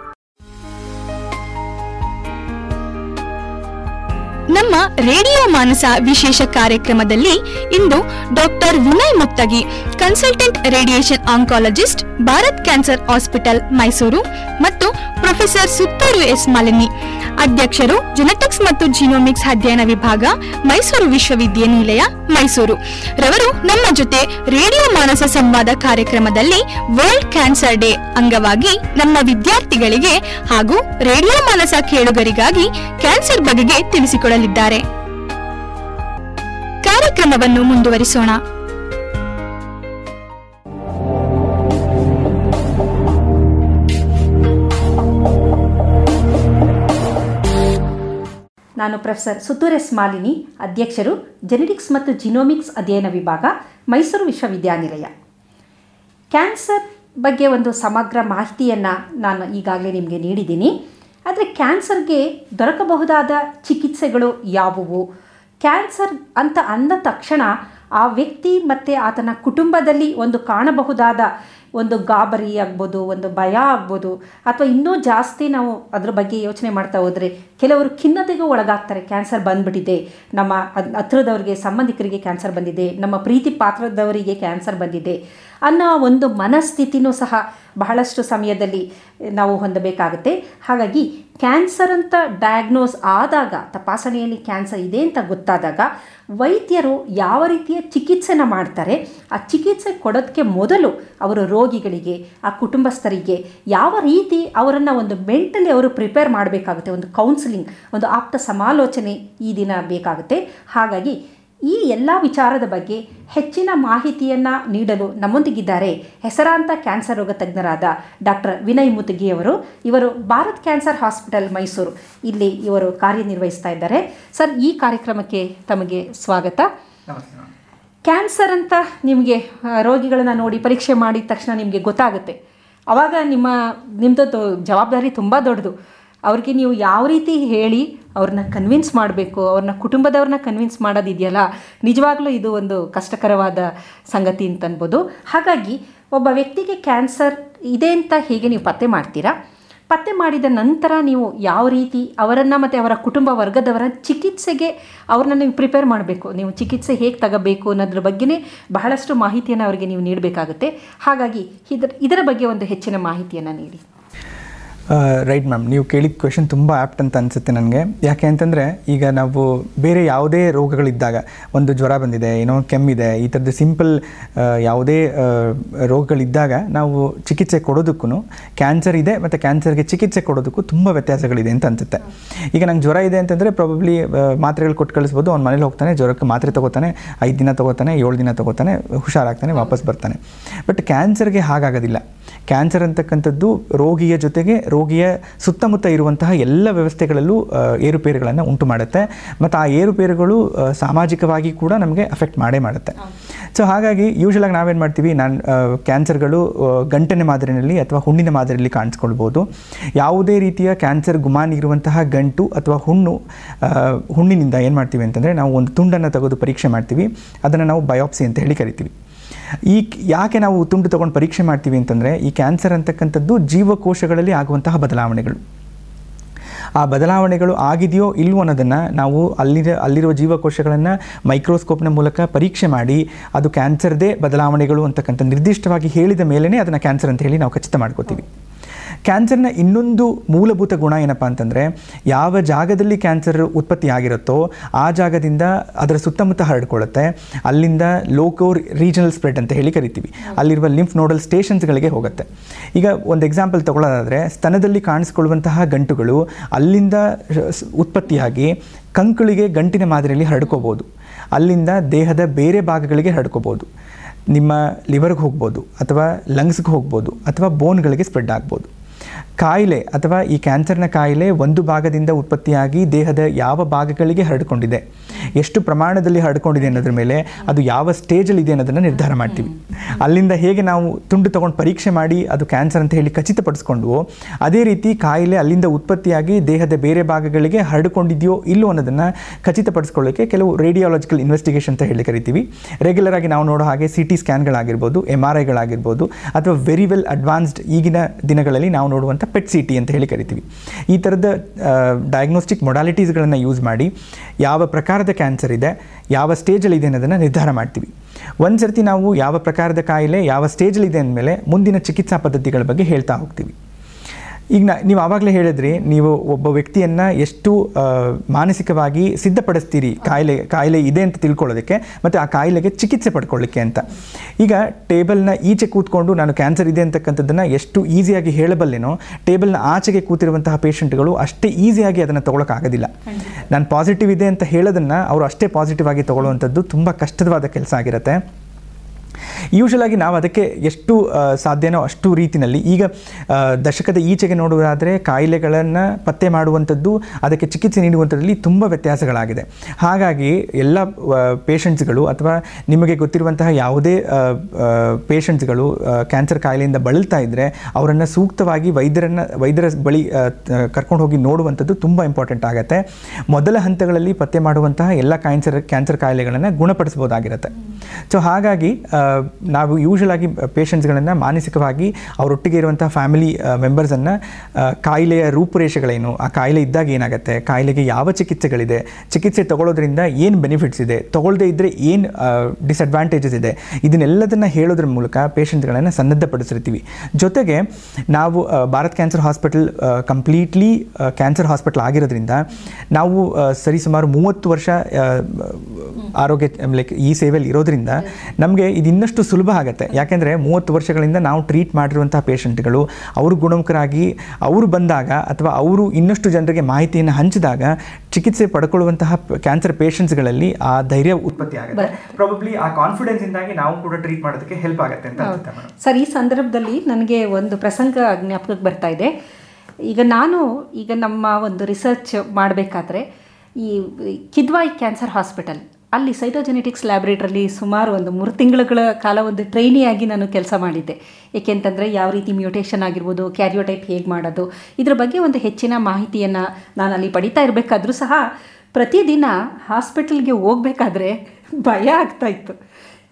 ನಮ್ಮ ರೇಡಿಯೋ ಮಾನಸ ವಿಶೇಷ ಕಾರ್ಯಕ್ರಮದಲ್ಲಿ ಇಂದು doctor Vinay Muktagi consultant radiation oncologist Bharath cancer hospital Mysuru ಮತ್ತು ಪ್ರೊಫೆಸರ್ ಸುತ್ತೂರು ಎಸ್ ಮಾಲಿನಿ ಅಧ್ಯಕ್ಷರು ಜೆನೆಟಿಕ್ಸ್ ಮತ್ತು ಜಿನೋಮಿಕ್ಸ್ ಅಧ್ಯಯನ ವಿಭಾಗ ಮೈಸೂರು ವಿಶ್ವವಿದ್ಯಾನಿಲಯ ಮೈಸೂರು ರವರು ನಮ್ಮ ಜೊತೆ ರೇಡಿಯೋ ಮಾನಸ ಸಂವಾದ ಕಾರ್ಯಕ್ರಮದಲ್ಲಿ ವರ್ಲ್ಡ್ ಕ್ಯಾನ್ಸರ್ ಡೇ ಅಂಗವಾಗಿ ನಮ್ಮ ವಿದ್ಯಾರ್ಥಿಗಳಿಗೆ ಹಾಗೂ ರೇಡಿಯೋ ಮಾನಸ ಕೇಳುಗರಿಗಾಗಿ ಕ್ಯಾನ್ಸರ್ ಬಗೆಗೆ ತಿಳಿಸಿಕೊಡಲಿದ್ದಾರೆ ಕಾರ್ಯಕ್ರಮವನ್ನು ಮುಂದುವರಿಸೋಣ ನಾನು ಪ್ರೊಫೆಸರ್ ಸುತ್ತೂರೆಸ್ ಮಾಲಿನಿ ಅಧ್ಯಕ್ಷರು ಜೆನೆಟಿಕ್ಸ್ ಮತ್ತು ಜಿನೋಮಿಕ್ಸ್ ಅಧ್ಯಯನ ವಿಭಾಗ ಮೈಸೂರು ವಿಶ್ವವಿದ್ಯಾನಿಲಯ ಕ್ಯಾನ್ಸರ್ ಬಗ್ಗೆ ಒಂದು ಸಮಗ್ರ ಮಾಹಿತಿಯನ್ನು ನಾನು ಈಗಾಗಲೇ ನಿಮಗೆ ನೀಡಿದ್ದೀನಿ ಆದರೆ ಕ್ಯಾನ್ಸರ್ಗೆ ದೊರಕಬಹುದಾದ ಚಿಕಿತ್ಸೆಗಳು ಯಾವುವು ಕ್ಯಾನ್ಸರ್ ಅಂತ ಅಂದ ತಕ್ಷಣ ಆ ವ್ಯಕ್ತಿ ಮತ್ತು ಆತನ ಕುಟುಂಬದಲ್ಲಿ ಒಂದು ಕಾಣಬಹುದಾದ ಒಂದು ಗಾಬರಿ ಆಗ್ಬೋದು ಒಂದು ಭಯ ಆಗ್ಬೋದು ಅಥವಾ ಇನ್ನೂ ಜಾಸ್ತಿ ನಾವು ಅದ್ರ ಬಗ್ಗೆ ಯೋಚನೆ ಮಾಡ್ತಾ ಹೋದರೆ ಕೆಲವರು ಖಿನ್ನತೆಗೂ ಒಳಗಾಗ್ತಾರೆ ಕ್ಯಾನ್ಸರ್ ಬಂದ್ಬಿಟ್ಟಿದೆ ನಮ್ಮ ಅದ್- ಹತ್ರದವರಿಗೆ ಸಂಬಂಧಿಕರಿಗೆ ಕ್ಯಾನ್ಸರ್ ಬಂದಿದೆ ನಮ್ಮ ಪ್ರೀತಿ ಪಾತ್ರದವರಿಗೆ ಕ್ಯಾನ್ಸರ್ ಬಂದಿದೆ ಅನ್ನೋ ಒಂದು ಮನಸ್ಥಿತಿನೂ ಸಹ ಬಹಳಷ್ಟು ಸಮಯದಲ್ಲಿ ನಾವು ಹೊಂದಬೇಕಾಗುತ್ತೆ ಹಾಗಾಗಿ ಕ್ಯಾನ್ಸರ್ ಅಂತ ಡಯಾಗ್ನೋಸ್ ಆದಾಗ ತಪಾಸಣೆಯಲ್ಲಿ ಕ್ಯಾನ್ಸರ್ ಇದೆ ಅಂತ ಗೊತ್ತಾದಾಗ ವೈದ್ಯರು ಯಾವ ರೀತಿಯ ಚಿಕಿತ್ಸೆನ ಮಾಡ್ತಾರೆ ಆ ಚಿಕಿತ್ಸೆ ಕೊಡೋದಕ್ಕೆ ಮೊದಲು ಅವರು ರೋಗಿಗಳಿಗೆ ಆ ಕುಟುಂಬಸ್ಥರಿಗೆ ಯಾವ ರೀತಿ ಅವರನ್ನು ಒಂದು ಮೆಂಟಲಿ ಅವರು ಪ್ರಿಪೇರ್ ಮಾಡಬೇಕಾಗುತ್ತೆ ಒಂದು ಕೌನ್ಸಿಲಿಂಗ್ ಒಂದು ಆಪ್ತ ಸಮಾಲೋಚನೆ ಈ ದಿನ ಬೇಕಾಗುತ್ತೆ ಹಾಗಾಗಿ ಈ ಎಲ್ಲ ವಿಚಾರದ ಬಗ್ಗೆ ಹೆಚ್ಚಿನ ಮಾಹಿತಿಯನ್ನು ನೀಡಲು ನಮ್ಮೊಂದಿಗಿದ್ದಾರೆ ಹೆಸರಾಂತ ಕ್ಯಾನ್ಸರ್ ರೋಗ ತಜ್ಞರಾದ ಡಾಕ್ಟರ್ ವಿನಯ್ ಮುತಗಿ ಅವರು ಇವರು ಭಾರತ್ ಕ್ಯಾನ್ಸರ್ ಹಾಸ್ಪಿಟಲ್ ಮೈಸೂರು ಇಲ್ಲಿ ಇವರು ಕಾರ್ಯನಿರ್ವಹಿಸ್ತಾ ಇದ್ದಾರೆ ಸರ್ ಈ ಕಾರ್ಯಕ್ರಮಕ್ಕೆ ತಮಗೆ ಸ್ವಾಗತ ಕ್ಯಾನ್ಸರ್ ಅಂತ ನಿಮಗೆ ಆ, ರೋಗಿಗಳನ್ನ ನೋಡಿ ಪರೀಕ್ಷೆ ಮಾಡಿದ ತಕ್ಷಣ ನಿಮಗೆ ಗೊತ್ತಾಗುತ್ತೆ ಆವಾಗ ನಿಮ್ಮ ನಿಮ್ಮದು ಜವಾಬ್ದಾರಿ ತುಂಬ ದೊಡ್ಡದು ಅವ್ರಿಗೆ ನೀವು ಯಾವ ರೀತಿ ಹೇಳಿ ಅವ್ರನ್ನ ಕನ್ವಿನ್ಸ್ ಮಾಡಬೇಕು ಅವ್ರನ್ನ ಕುಟುಂಬದವ್ರನ್ನ ಕನ್ವಿನ್ಸ್ ಮಾಡೋದಿದೆಯಲ್ಲ ನಿಜವಾಗ್ಲೂ ಇದು ಒಂದು ಕಷ್ಟಕರವಾದ ಸಂಗತಿ ಅಂತ ಅನ್ಬೋದು ಹಾಗಾಗಿ ಒಬ್ಬ ವ್ಯಕ್ತಿಗೆ ಕ್ಯಾನ್ಸರ್ ಇದೆ ಅಂತ ಹೇಗೆ ನೀವು ಪತ್ತೆ ಮಾಡ್ತೀರಾ ಪತ್ತೆ ಮಾಡಿದ ನಂತರ ನೀವು ಯಾವ ರೀತಿ ಅವರನ್ನು ಮತ್ತು ಅವರ ಕುಟುಂಬ ವರ್ಗದವರ ಚಿಕಿತ್ಸೆಗೆ ಅವ್ರನ್ನ ನೀವು ಪ್ರಿಪೇರ್ ಮಾಡಬೇಕು ನೀವು ಚಿಕಿತ್ಸೆ ಹೇಗೆ ತಗೋಬೇಕು ಅನ್ನೋದ್ರ ಬಗ್ಗೆನೇ ಬಹಳಷ್ಟು ಮಾಹಿತಿಯನ್ನು ಅವರಿಗೆ ನೀವು ನೀಡಬೇಕಾಗುತ್ತೆ ಹಾಗಾಗಿ ಇದರ ಇದರ ಬಗ್ಗೆ ಒಂದು ಹೆಚ್ಚಿನ ಮಾಹಿತಿಯನ್ನು ನೀಡಿ ರೈಟ್ ಮ್ಯಾಮ್ ನೀವು ಕೇಳಿದ ಕ್ವೆಶನ್ ತುಂಬ ಆ್ಯಪ್ಟ್ ಅಂತ ಅನಿಸುತ್ತೆ ನನಗೆ ಯಾಕೆ ಅಂತಂದರೆ ಈಗ ನಾವು ಬೇರೆ ಯಾವುದೇ ರೋಗಗಳಿದ್ದಾಗ ಒಂದು ಜ್ವರ ಬಂದಿದೆ ಏನೋ ಕೆಮ್ಮಿದೆ ಈ ಥರದ್ದು ಸಿಂಪಲ್ ಯಾವುದೇ ಆ, ರೋಗಗಳಿದ್ದಾಗ ನಾವು ಚಿಕಿತ್ಸೆ ಕೊಡೋದಕ್ಕೂ ಕ್ಯಾನ್ಸರ್ ಇದೆ ಮತ್ತು ಕ್ಯಾನ್ಸರ್ಗೆ ಚಿಕಿತ್ಸೆ ಕೊಡೋದಕ್ಕೂ ತುಂಬ ವ್ಯತ್ಯಾಸಗಳಿದೆ ಅಂತ ಅನಿಸುತ್ತೆ ಈಗ ನಂಗೆ ಜ್ವರ ಇದೆ ಅಂತಂದರೆ ಪ್ರಾಬಬ್ಲಿ ಮಾತ್ರೆಗಳು ಕೊಟ್ಟು ಕಳಿಸ್ಬೋದು ಅವ್ನು ಮನೇಲಿ ಹೋಗ್ತಾನೆ ಜ್ವರಕ್ಕೆ ಮಾತ್ರೆ ತಗೋತಾನೆ ಐದು ದಿನ ತಗೋತಾನೆ ಏಳು ದಿನ ತಗೋತಾನೆ ಹುಷಾರಾಗ್ತಾನೆ ವಾಪಸ್ ಬರ್ತಾನೆ ಬಟ್ ಕ್ಯಾನ್ಸರ್ಗೆ ಹಾಗಾಗೋದಿಲ್ಲ ಕ್ಯಾನ್ಸರ್ ಅಂತಕ್ಕಂಥದ್ದು ರೋಗಿಯ ಜೊತೆಗೆ ರೋಗಿಯ ಸುತ್ತಮುತ್ತ ಇರುವಂತಹ ಎಲ್ಲ ವ್ಯವಸ್ಥೆಗಳಲ್ಲೂ ಆ, ಏರುಪೇರುಗಳನ್ನು ಉಂಟು ಮಾಡುತ್ತೆ ಮತ್ತು ಆ ಏರುಪೇರುಗಳು ಆ, ಸಾಮಾಜಿಕವಾಗಿ ಕೂಡ ನಮಗೆ ಅಫೆಕ್ಟ್ ಮಾಡೇ ಮಾಡುತ್ತೆ ಸೊ ಹಾಗಾಗಿ ಯೂಶಲಾಗಿ ನಾವೇನು ಮಾಡ್ತೀವಿ ನಾನು ಕ್ಯಾನ್ಸರ್ಗಳು ಆ, ಗಂಟನೆ ಮಾದರಿನಲ್ಲಿ ಅಥವಾ ಹುಣ್ಣಿನ ಮಾದರಿಯಲ್ಲಿ ಕಾಣಿಸ್ಕೊಳ್ಬೋದು ಯಾವುದೇ ರೀತಿಯ ಕ್ಯಾನ್ಸರ್ ಗುಮಾನಿ ಇರುವಂತಹ ಗಂಟು ಅಥವಾ ಹುಣ್ಣು ಆ, ಹುಣ್ಣಿನಿಂದ ಏನು ಮಾಡ್ತೀವಿ ಅಂತಂದರೆ ನಾವು ಒಂದು ತುಂಡನ್ನು ತೆಗೆದು ಪರೀಕ್ಷೆ ಮಾಡ್ತೀವಿ ಅದನ್ನು ನಾವು ಬಯೋಪ್ಸಿ ಅಂತ ಹೇಳಿ ಕರಿತೀವಿ ಈ ಯಾಕೆ ನಾವು ತುಂಡು ತಗೊಂಡು ಪರೀಕ್ಷೆ ಮಾಡ್ತೀವಿ ಅಂತಂದರೆ ಈ ಕ್ಯಾನ್ಸರ್ ಅಂತಕ್ಕಂಥದ್ದು ಜೀವಕೋಶಗಳಲ್ಲಿ ಆಗುವಂತಹ ಬದಲಾವಣೆಗಳು ಆ ಬದಲಾವಣೆಗಳು ಆಗಿದೆಯೋ ಇಲ್ವೋ ಅನ್ನೋದನ್ನು ನಾವು ಅಲ್ಲಿರ ಅಲ್ಲಿರುವ ಜೀವಕೋಶಗಳನ್ನು ಮೈಕ್ರೋಸ್ಕೋಪ್ನ ಮೂಲಕ ಪರೀಕ್ಷೆ ಮಾಡಿ ಅದು ಕ್ಯಾನ್ಸರ್ದೇ ಬದಲಾವಣೆಗಳು ಅಂತಕ್ಕಂಥ ನಿರ್ದಿಷ್ಟವಾಗಿ ಹೇಳಿದ ಮೇಲೇ ಅದನ್ನು ಕ್ಯಾನ್ಸರ್ ಅಂತ ಹೇಳಿ ನಾವು ಖಚಿತ ಮಾಡ್ಕೋತೀವಿ ಕ್ಯಾನ್ಸರ್ನ ಇನ್ನೊಂದು ಮೂಲಭೂತ ಗುಣ ಏನಪ್ಪ ಅಂತಂದರೆ ಯಾವ ಜಾಗದಲ್ಲಿ ಕ್ಯಾನ್ಸರ್ ಉತ್ಪತ್ತಿ ಆಗಿರುತ್ತೋ ಆ ಜಾಗದಿಂದ ಅದರ ಸುತ್ತಮುತ್ತ ಹರಡ್ಕೊಳ್ಳುತ್ತೆ ಅಲ್ಲಿಂದ ಲೋಕೋ ರೀಜನಲ್ ಸ್ಪ್ರೆಡ್ ಅಂತ ಹೇಳಿ ಕರಿತೀವಿ ಅಲ್ಲಿರುವ ಲಿಂಫ್ ನೋಡಲ್ ಸ್ಟೇಷನ್ಸ್ಗಳಿಗೆ ಹೋಗುತ್ತೆ ಈಗ ಒಂದು ಎಕ್ಸಾಂಪಲ್ ತಗೊಳ್ಳೋದಾದರೆ ಸ್ತನದಲ್ಲಿ ಕಾಣಿಸ್ಕೊಳ್ಳುವಂತಹ ಗಂಟುಗಳು ಅಲ್ಲಿಂದ ಶ- ಉತ್ಪತ್ತಿಯಾಗಿ ಕಂಕುಳಿಗೆ ಗಂಟಿನ ಮಾದರಿಯಲ್ಲಿ ಹರಡ್ಕೋಬೋದು ಅಲ್ಲಿಂದ ದೇಹದ ಬೇರೆ ಭಾಗಗಳಿಗೆ ಹರಡ್ಕೋಬೋದು ನಿಮ್ಮ ಲಿವರ್ಗೆ ಹೋಗ್ಬೋದು ಅಥವಾ ಲಂಗ್ಸ್ಗೆ ಹೋಗ್ಬೋದು ಅಥವಾ ಬೋನ್ಗಳಿಗೆ ಸ್ಪ್ರೆಡ್ ಆಗ್ಬೋದು ಕಾಯಿಲೆ ಅಥವಾ ಈ ಕ್ಯಾನ್ಸರ್ನ ಕಾಯಿಲೆ ಒಂದು ಭಾಗದಿಂದ ಉತ್ಪತ್ತಿಯಾಗಿ ದೇಹದ ಯಾವ ಭಾಗಗಳಿಗೆ ಹರಡಿಕೊಂಡಿದೆ ಎಷ್ಟು ಪ್ರಮಾಣದಲ್ಲಿ ಹರಡಿಕೊಂಡಿದೆ ಅನ್ನೋದ್ರ ಮೇಲೆ ಅದು ಯಾವ ಸ್ಟೇಜಲ್ಲಿ ಇದೆ ಅನ್ನೋದನ್ನು ನಿರ್ಧಾರ ಮಾಡ್ತೀವಿ ಅಲ್ಲಿಂದ ಹೇಗೆ ನಾವು ತುಂಡು ತಗೊಂಡು ಪರೀಕ್ಷೆ ಮಾಡಿ ಅದು ಕ್ಯಾನ್ಸರ್ ಅಂತ ಹೇಳಿ ಖಚಿತಪಡಿಸ್ಕೊಂಡ್ವೋ ಅದೇ ರೀತಿ ಕಾಯಿಲೆ ಅಲ್ಲಿಂದ ಉತ್ಪತ್ತಿಯಾಗಿ ದೇಹದ ಬೇರೆ ಭಾಗಗಳಿಗೆ ಹರಡಿಕೊಂಡಿದೆಯೋ ಇಲ್ಲೋ ಅನ್ನೋದನ್ನು ಖಚಿತಪಡಿಸ್ಕೊಳ್ಳೋಕ್ಕೆ ಕೆಲವು ರೇಡಿಯಾಲಜಿಕಲ್ ಇನ್ವೆಸ್ಟಿಗೇಷನ್ ಅಂತ ಹೇಳಿ ಕರಿತೀವಿ ರೆಗ್ಯುಲರ್ ಆಗಿ ನಾವು ನೋಡೋ ಹಾಗೆ ಸಿ ಟಿ ಸ್ಕ್ಯಾನ್ಗಳಾಗಿರ್ಬೋದು ಎಮ್ ಆರ್ ಐಗಳಾಗಿರ್ಬೋದು ಅಥವಾ ವೆರಿ ವೆಲ್ ಅಡ್ವಾನ್ಸ್ಡ್ ಈಗಿನ ದಿನಗಳಲ್ಲಿ ನಾವು ನೋಡುವಂಥ ಪೆಟ್ ಸಿ ಟಿ ಅಂತ ಹೇಳಿ ಕರಿತೀವಿ ಈ ಥರದ ಡಯಾಗ್ನೋಸ್ಟಿಕ್ ಮೊಡಾಲಿಟೀಸ್ಗಳನ್ನು ಯೂಸ್ ಮಾಡಿ ಯಾವ ಪ್ರಕಾರದ ಕ್ಯಾನ್ಸರ್ ಇದೆ ಯಾವ ಸ್ಟೇಜಲ್ಲಿ ಇದೆ ಅನ್ನೋದನ್ನು ನಿರ್ಧಾರ ಮಾಡ್ತೀವಿ ಒಂದು ಸರ್ತಿ ನಾವು ಯಾವ ಪ್ರಕಾರದ ಕಾಯಿಲೆ ಯಾವ ಸ್ಟೇಜಲ್ಲಿ ಇದೆ ಅಂದಮೇಲೆ ಮುಂದಿನ ಚಿಕಿತ್ಸಾ ಪದ್ಧತಿಗಳ ಬಗ್ಗೆ ಹೇಳ್ತಾ ಹೋಗ್ತೀವಿ ಈಗ ನಾ ನೀವು ಆವಾಗಲೇ ಹೇಳಿದ್ರಿ ನೀವು ಒಬ್ಬ ವ್ಯಕ್ತಿಯನ್ನು ಎಷ್ಟು ಆ, ಮಾನಸಿಕವಾಗಿ ಸಿದ್ಧಪಡಿಸ್ತೀರಿ ಕಾಯಿಲೆ ಕಾಯಿಲೆ ಇದೆ ಅಂತ ತಿಳ್ಕೊಳ್ಳೋದಕ್ಕೆ ಮತ್ತು ಆ ಕಾಯಿಲೆಗೆ ಚಿಕಿತ್ಸೆ ಪಡ್ಕೊಳ್ಳಿಕ್ಕೆ ಅಂತ ಈಗ ಟೇಬಲ್ನ ಈಚೆ ಕೂತ್ಕೊಂಡು ನಾನು ಕ್ಯಾನ್ಸರ್ ಇದೆ ಅಂತಕ್ಕಂಥದ್ದನ್ನು ಎಷ್ಟು ಈಸಿಯಾಗಿ ಹೇಳಬಲ್ಲೆನೋ ಟೇಬಲ್ನ ಆಚೆಗೆ ಕೂತಿರುವಂತಹ ಪೇಷಂಟ್ಗಳು ಅಷ್ಟೇ ಈಸಿಯಾಗಿ ಅದನ್ನು ತೊಗೊಳಕ್ಕಾಗೋದಿಲ್ಲ ನಾನು ಪಾಸಿಟಿವ್ ಇದೆ ಅಂತ ಹೇಳೋದನ್ನು ಅವರು ಅಷ್ಟೇ ಪಾಸಿಟಿವ್ ಆಗಿ ತೊಗೊಳ್ಳುವಂಥದ್ದು ತುಂಬ ಕಷ್ಟವಾದ ಕೆಲಸ ಆಗಿರುತ್ತೆ ಯೂಶಲ್ ಆಗಿ ನಾವು ಅದಕ್ಕೆ ಎಷ್ಟು ಆ, ಸಾಧ್ಯನೋ ಅಷ್ಟು ರೀತಿಯಲ್ಲಿ ಈಗ ಆ, ದಶಕದ ಈಚೆಗೆ ನೋಡುವುದಾದರೆ ಕಾಯಿಲೆಗಳನ್ನು ಪತ್ತೆ ಮಾಡುವಂಥದ್ದು ಅದಕ್ಕೆ ಚಿಕಿತ್ಸೆ ನೀಡುವಂಥದ್ರಲ್ಲಿ ತುಂಬ ವ್ಯತ್ಯಾಸಗಳಾಗಿದೆ ಹಾಗಾಗಿ ಎಲ್ಲ ಪೇಷಂಟ್ಸ್ಗಳು ಅಥವಾ ನಿಮಗೆ ಗೊತ್ತಿರುವಂತಹ ಯಾವುದೇ ಪೇಷಂಟ್ಸ್ಗಳು ಕ್ಯಾನ್ಸರ್ ಕಾಯಿಲೆಯಿಂದ ಬಳಲ್ತಾ ಇದ್ದರೆ ಅವರನ್ನು ಸೂಕ್ತವಾಗಿ ವೈದ್ಯರನ್ನು ವೈದ್ಯರ ಬಳಿ ಕರ್ಕೊಂಡು ಹೋಗಿ ನೋಡುವಂಥದ್ದು ತುಂಬ ಇಂಪಾರ್ಟೆಂಟ್ ಆಗುತ್ತೆ ಮೊದಲ ಹಂತಗಳಲ್ಲಿ ಪತ್ತೆ ಮಾಡುವಂತಹ ಎಲ್ಲ ಕ್ಯಾನ್ಸರ್ ಕ್ಯಾನ್ಸರ್ ಕಾಯಿಲೆಗಳನ್ನು ಗುಣಪಡಿಸ್ಬೋದಾಗಿರುತ್ತೆ ಸೊ ಹಾಗಾಗಿ ಆ, ನಾವು ಯೂಶಲ್ ಆಗಿ ಪೇಷಂಟ್ಸ್ಗಳನ್ನು ಮಾನಸಿಕವಾಗಿ ಅವರೊಟ್ಟಿಗೆ ಇರುವಂತಹ ಫ್ಯಾಮಿಲಿ ಮೆಂಬರ್ಸನ್ನು ಕಾಯಿಲೆಯ ರೂಪುರೇಷೆಗಳೇನು ಆ ಕಾಯಿಲೆ ಇದ್ದಾಗ ಏನಾಗುತ್ತೆ ಕಾಯಿಲೆಗೆ ಯಾವ ಚಿಕಿತ್ಸೆಗಳಿದೆ ಚಿಕಿತ್ಸೆ ತಗೊಳ್ಳೋದ್ರಿಂದ ಏನು ಬೆನಿಫಿಟ್ಸ್ ಇದೆ ತಗೊಳ್ಳದೇ ಇದ್ದರೆ ಏನು ಡಿಸಡ್ವಾಂಟೇಜಸ್ ಇದೆ ಇದನ್ನೆಲ್ಲದನ್ನು ಹೇಳೋದ್ರ ಮೂಲಕ ಪೇಷಂಟ್ಗಳನ್ನು ಸನ್ನದ್ಧಪಡಿಸಿರ್ತೀವಿ ಜೊತೆಗೆ ನಾವು ಆ, Bharath cancer hospital completely cancer hospital ಆಗಿರೋದ್ರಿಂದ ನಾವು ಆ, ಸರಿಸುಮಾರು ಮೂವತ್ತು ವರ್ಷ ಆ, ಆರೋಗ್ಯ ಲೈಕ್ ಈ ಸೇವೆಯಲ್ಲಿ ಇರೋದ್ರಿಂದ ನಮಗೆ ಇದು ಇನ್ನಷ್ಟು ಸುಲಭ ಆಗುತ್ತೆ ಯಾಕೆಂದರೆ ಮೂವತ್ತು ವರ್ಷಗಳಿಂದ ನಾವು ಟ್ರೀಟ್ ಮಾಡಿರುವಂತಹ ಪೇಷಂಟ್ಗಳು ಅವರು ಗುಣಮುಖರಾಗಿ ಅವರು ಬಂದಾಗ ಅಥವಾ ಅವರು ಇನ್ನಷ್ಟು ಜನರಿಗೆ ಮಾಹಿತಿಯನ್ನು ಹಂಚಿದಾಗ ಚಿಕಿತ್ಸೆ ಪಡ್ಕೊಳ್ಳುವಂತಹ ಕ್ಯಾನ್ಸರ್ ಪೇಷಂಟ್ಸ್ಗಳಲ್ಲಿ ಆ ಧೈರ್ಯ ಉತ್ಪತ್ತಿ ಆಗುತ್ತೆ ಪ್ರಾಬಬ್ಲಿ ಆ ಕಾನ್ಫಿಡೆನ್ಸ್ ಇಂದಾಗಿ ನಾವು ಕೂಡ ಟ್ರೀಟ್ ಮಾಡೋದಕ್ಕೆ ಹೆಲ್ಪ್ ಆಗುತ್ತೆ ಅಂತ ಅನ್ಸುತ್ತೆ ಮೇಡಮ್ ಸರ್ ಈ ಸಂದರ್ಭದಲ್ಲಿ ನನಗೆ ಒಂದು ಪ್ರಸಂಗ ಜ್ಞಾಪಕಕ್ಕೆ ಬರ್ತಾ ಇದೆ ಈಗ ನಾನು ಈಗ ನಮ್ಮ ಒಂದು ರಿಸರ್ಚ್ ಮಾಡಬೇಕಾದ್ರೆ ಈ ಕಿದ್ವಾಯ್ ಕ್ಯಾನ್ಸರ್ ಹಾಸ್ಪಿಟಲ್ ಅಲ್ಲಿ ಸೈಟೋಜೆನೆಟಿಕ್ಸ್ ಲ್ಯಾಬ್ರೇಟ್ರಲ್ಲಿ ಸುಮಾರು ಒಂದು ಮೂರು ತಿಂಗಳುಗಳ ಕಾಲ ಒಂದು ಟ್ರೈನಿಯಾಗಿ ನಾನು ಕೆಲಸ ಮಾಡಿದ್ದೆ ಏಕೆಂತಂದರೆ ಯಾವ ರೀತಿ ಮ್ಯೂಟೇಷನ್ ಆಗಿರ್ಬೋದು ಕ್ಯಾರಿಯೋಟೈಪ್ ಹೇಗೆ ಮಾಡೋದು ಇದ್ರ ಬಗ್ಗೆ ಒಂದು ಹೆಚ್ಚಿನ ಮಾಹಿತಿಯನ್ನು ನಾನು ಅಲ್ಲಿ ಪಡಿತಾ ಇರಬೇಕಾದ್ರೂ ಸಹ ಪ್ರತಿದಿನ ಹಾಸ್ಪಿಟಲ್ಗೆ ಹೋಗ್ಬೇಕಾದ್ರೆ ಭಯ ಆಗ್ತಾ ಇತ್ತು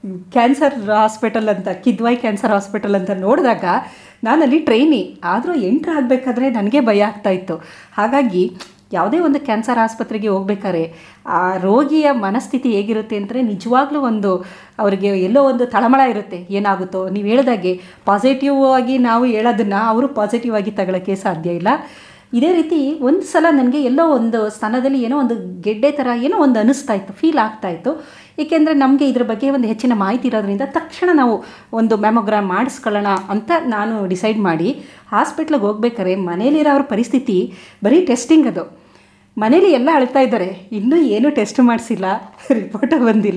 ಕ್ಯಾನ್ಸರ್ ಹಾಸ್ಪಿಟಲ್ ಅಂತ ಕಿದ್ವಾಯ್ ಕ್ಯಾನ್ಸರ್ ಹಾಸ್ಪಿಟಲ್ ಅಂತ ನೋಡಿದಾಗ ನಾನಲ್ಲಿ ಟ್ರೈನಿ ಆದರೂ ಎಂಟ್ರ್ ಆಗಬೇಕಾದ್ರೆ ನನಗೆ ಭಯ ಆಗ್ತಾಯಿತ್ತು ಹಾಗಾಗಿ ಯಾವುದೇ ಒಂದು ಕ್ಯಾನ್ಸರ್ ಆಸ್ಪತ್ರೆಗೆ ಹೋಗ್ಬೇಕಾದ್ರೆ ಆ ರೋಗಿಯ ಮನಸ್ಥಿತಿ ಹೇಗಿರುತ್ತೆ ಅಂದರೆ ನಿಜವಾಗ್ಲೂ ಒಂದು ಅವರಿಗೆ ಎಲ್ಲೋ ಒಂದು ತಳಮಳ ಇರುತ್ತೆ ಏನಾಗುತ್ತೋ ನೀವು ಹೇಳ್ದಾಗೆ ಪಾಸಿಟಿವ್ ಆಗಿ ನಾವು ಹೇಳೋದನ್ನು ಅವರು ಪಾಸಿಟಿವ್ ಆಗಿ ತಗೊಳ್ಳೋಕ್ಕೆ ಸಾಧ್ಯ ಇಲ್ಲ ಇದೇ ರೀತಿ ಒಂದು ಸಲ ನನಗೆ ಎಲ್ಲೋ ಒಂದು ಸ್ಥಾನದಲ್ಲಿ ಏನೋ ಒಂದು ಗೆಡ್ಡೆ ಥರ ಏನೋ ಒಂದು ಅನ್ನಿಸ್ತಾ ಇತ್ತು ಫೀಲ್ ಆಗ್ತಾ ಇತ್ತು ಏಕೆಂದರೆ ನಮಗೆ ಇದ್ರ ಬಗ್ಗೆ ಒಂದು ಹೆಚ್ಚಿನ ಮಾಹಿತಿ ಇರೋದ್ರಿಂದ ತಕ್ಷಣ ನಾವು ಒಂದು ಮ್ಯಾಮೋಗ್ರಾಮ್ ಮಾಡಿಸ್ಕೊಳ್ಳೋಣ ಅಂತ ನಾನು ಡಿಸೈಡ್ ಮಾಡಿ ಹಾಸ್ಪಿಟ್ಲಿಗೆ ಹೋಗ್ಬೇಕಾದ್ರೆ ಮನೇಲಿರೋವ್ರ ಪರಿಸ್ಥಿತಿ ಬರೀ ಟೆಸ್ಟಿಂಗ್ ಅದು ಮನೇಲಿ ಎಲ್ಲ ಅಳ್ತಾ ಇದ್ದಾರೆ ಇನ್ನೂ ಏನೂ ಟೆಸ್ಟ್ ಮಾಡಿಸಿಲ್ಲ ರಿಪೋರ್ಟ್ ಬಂದಿಲ್ಲ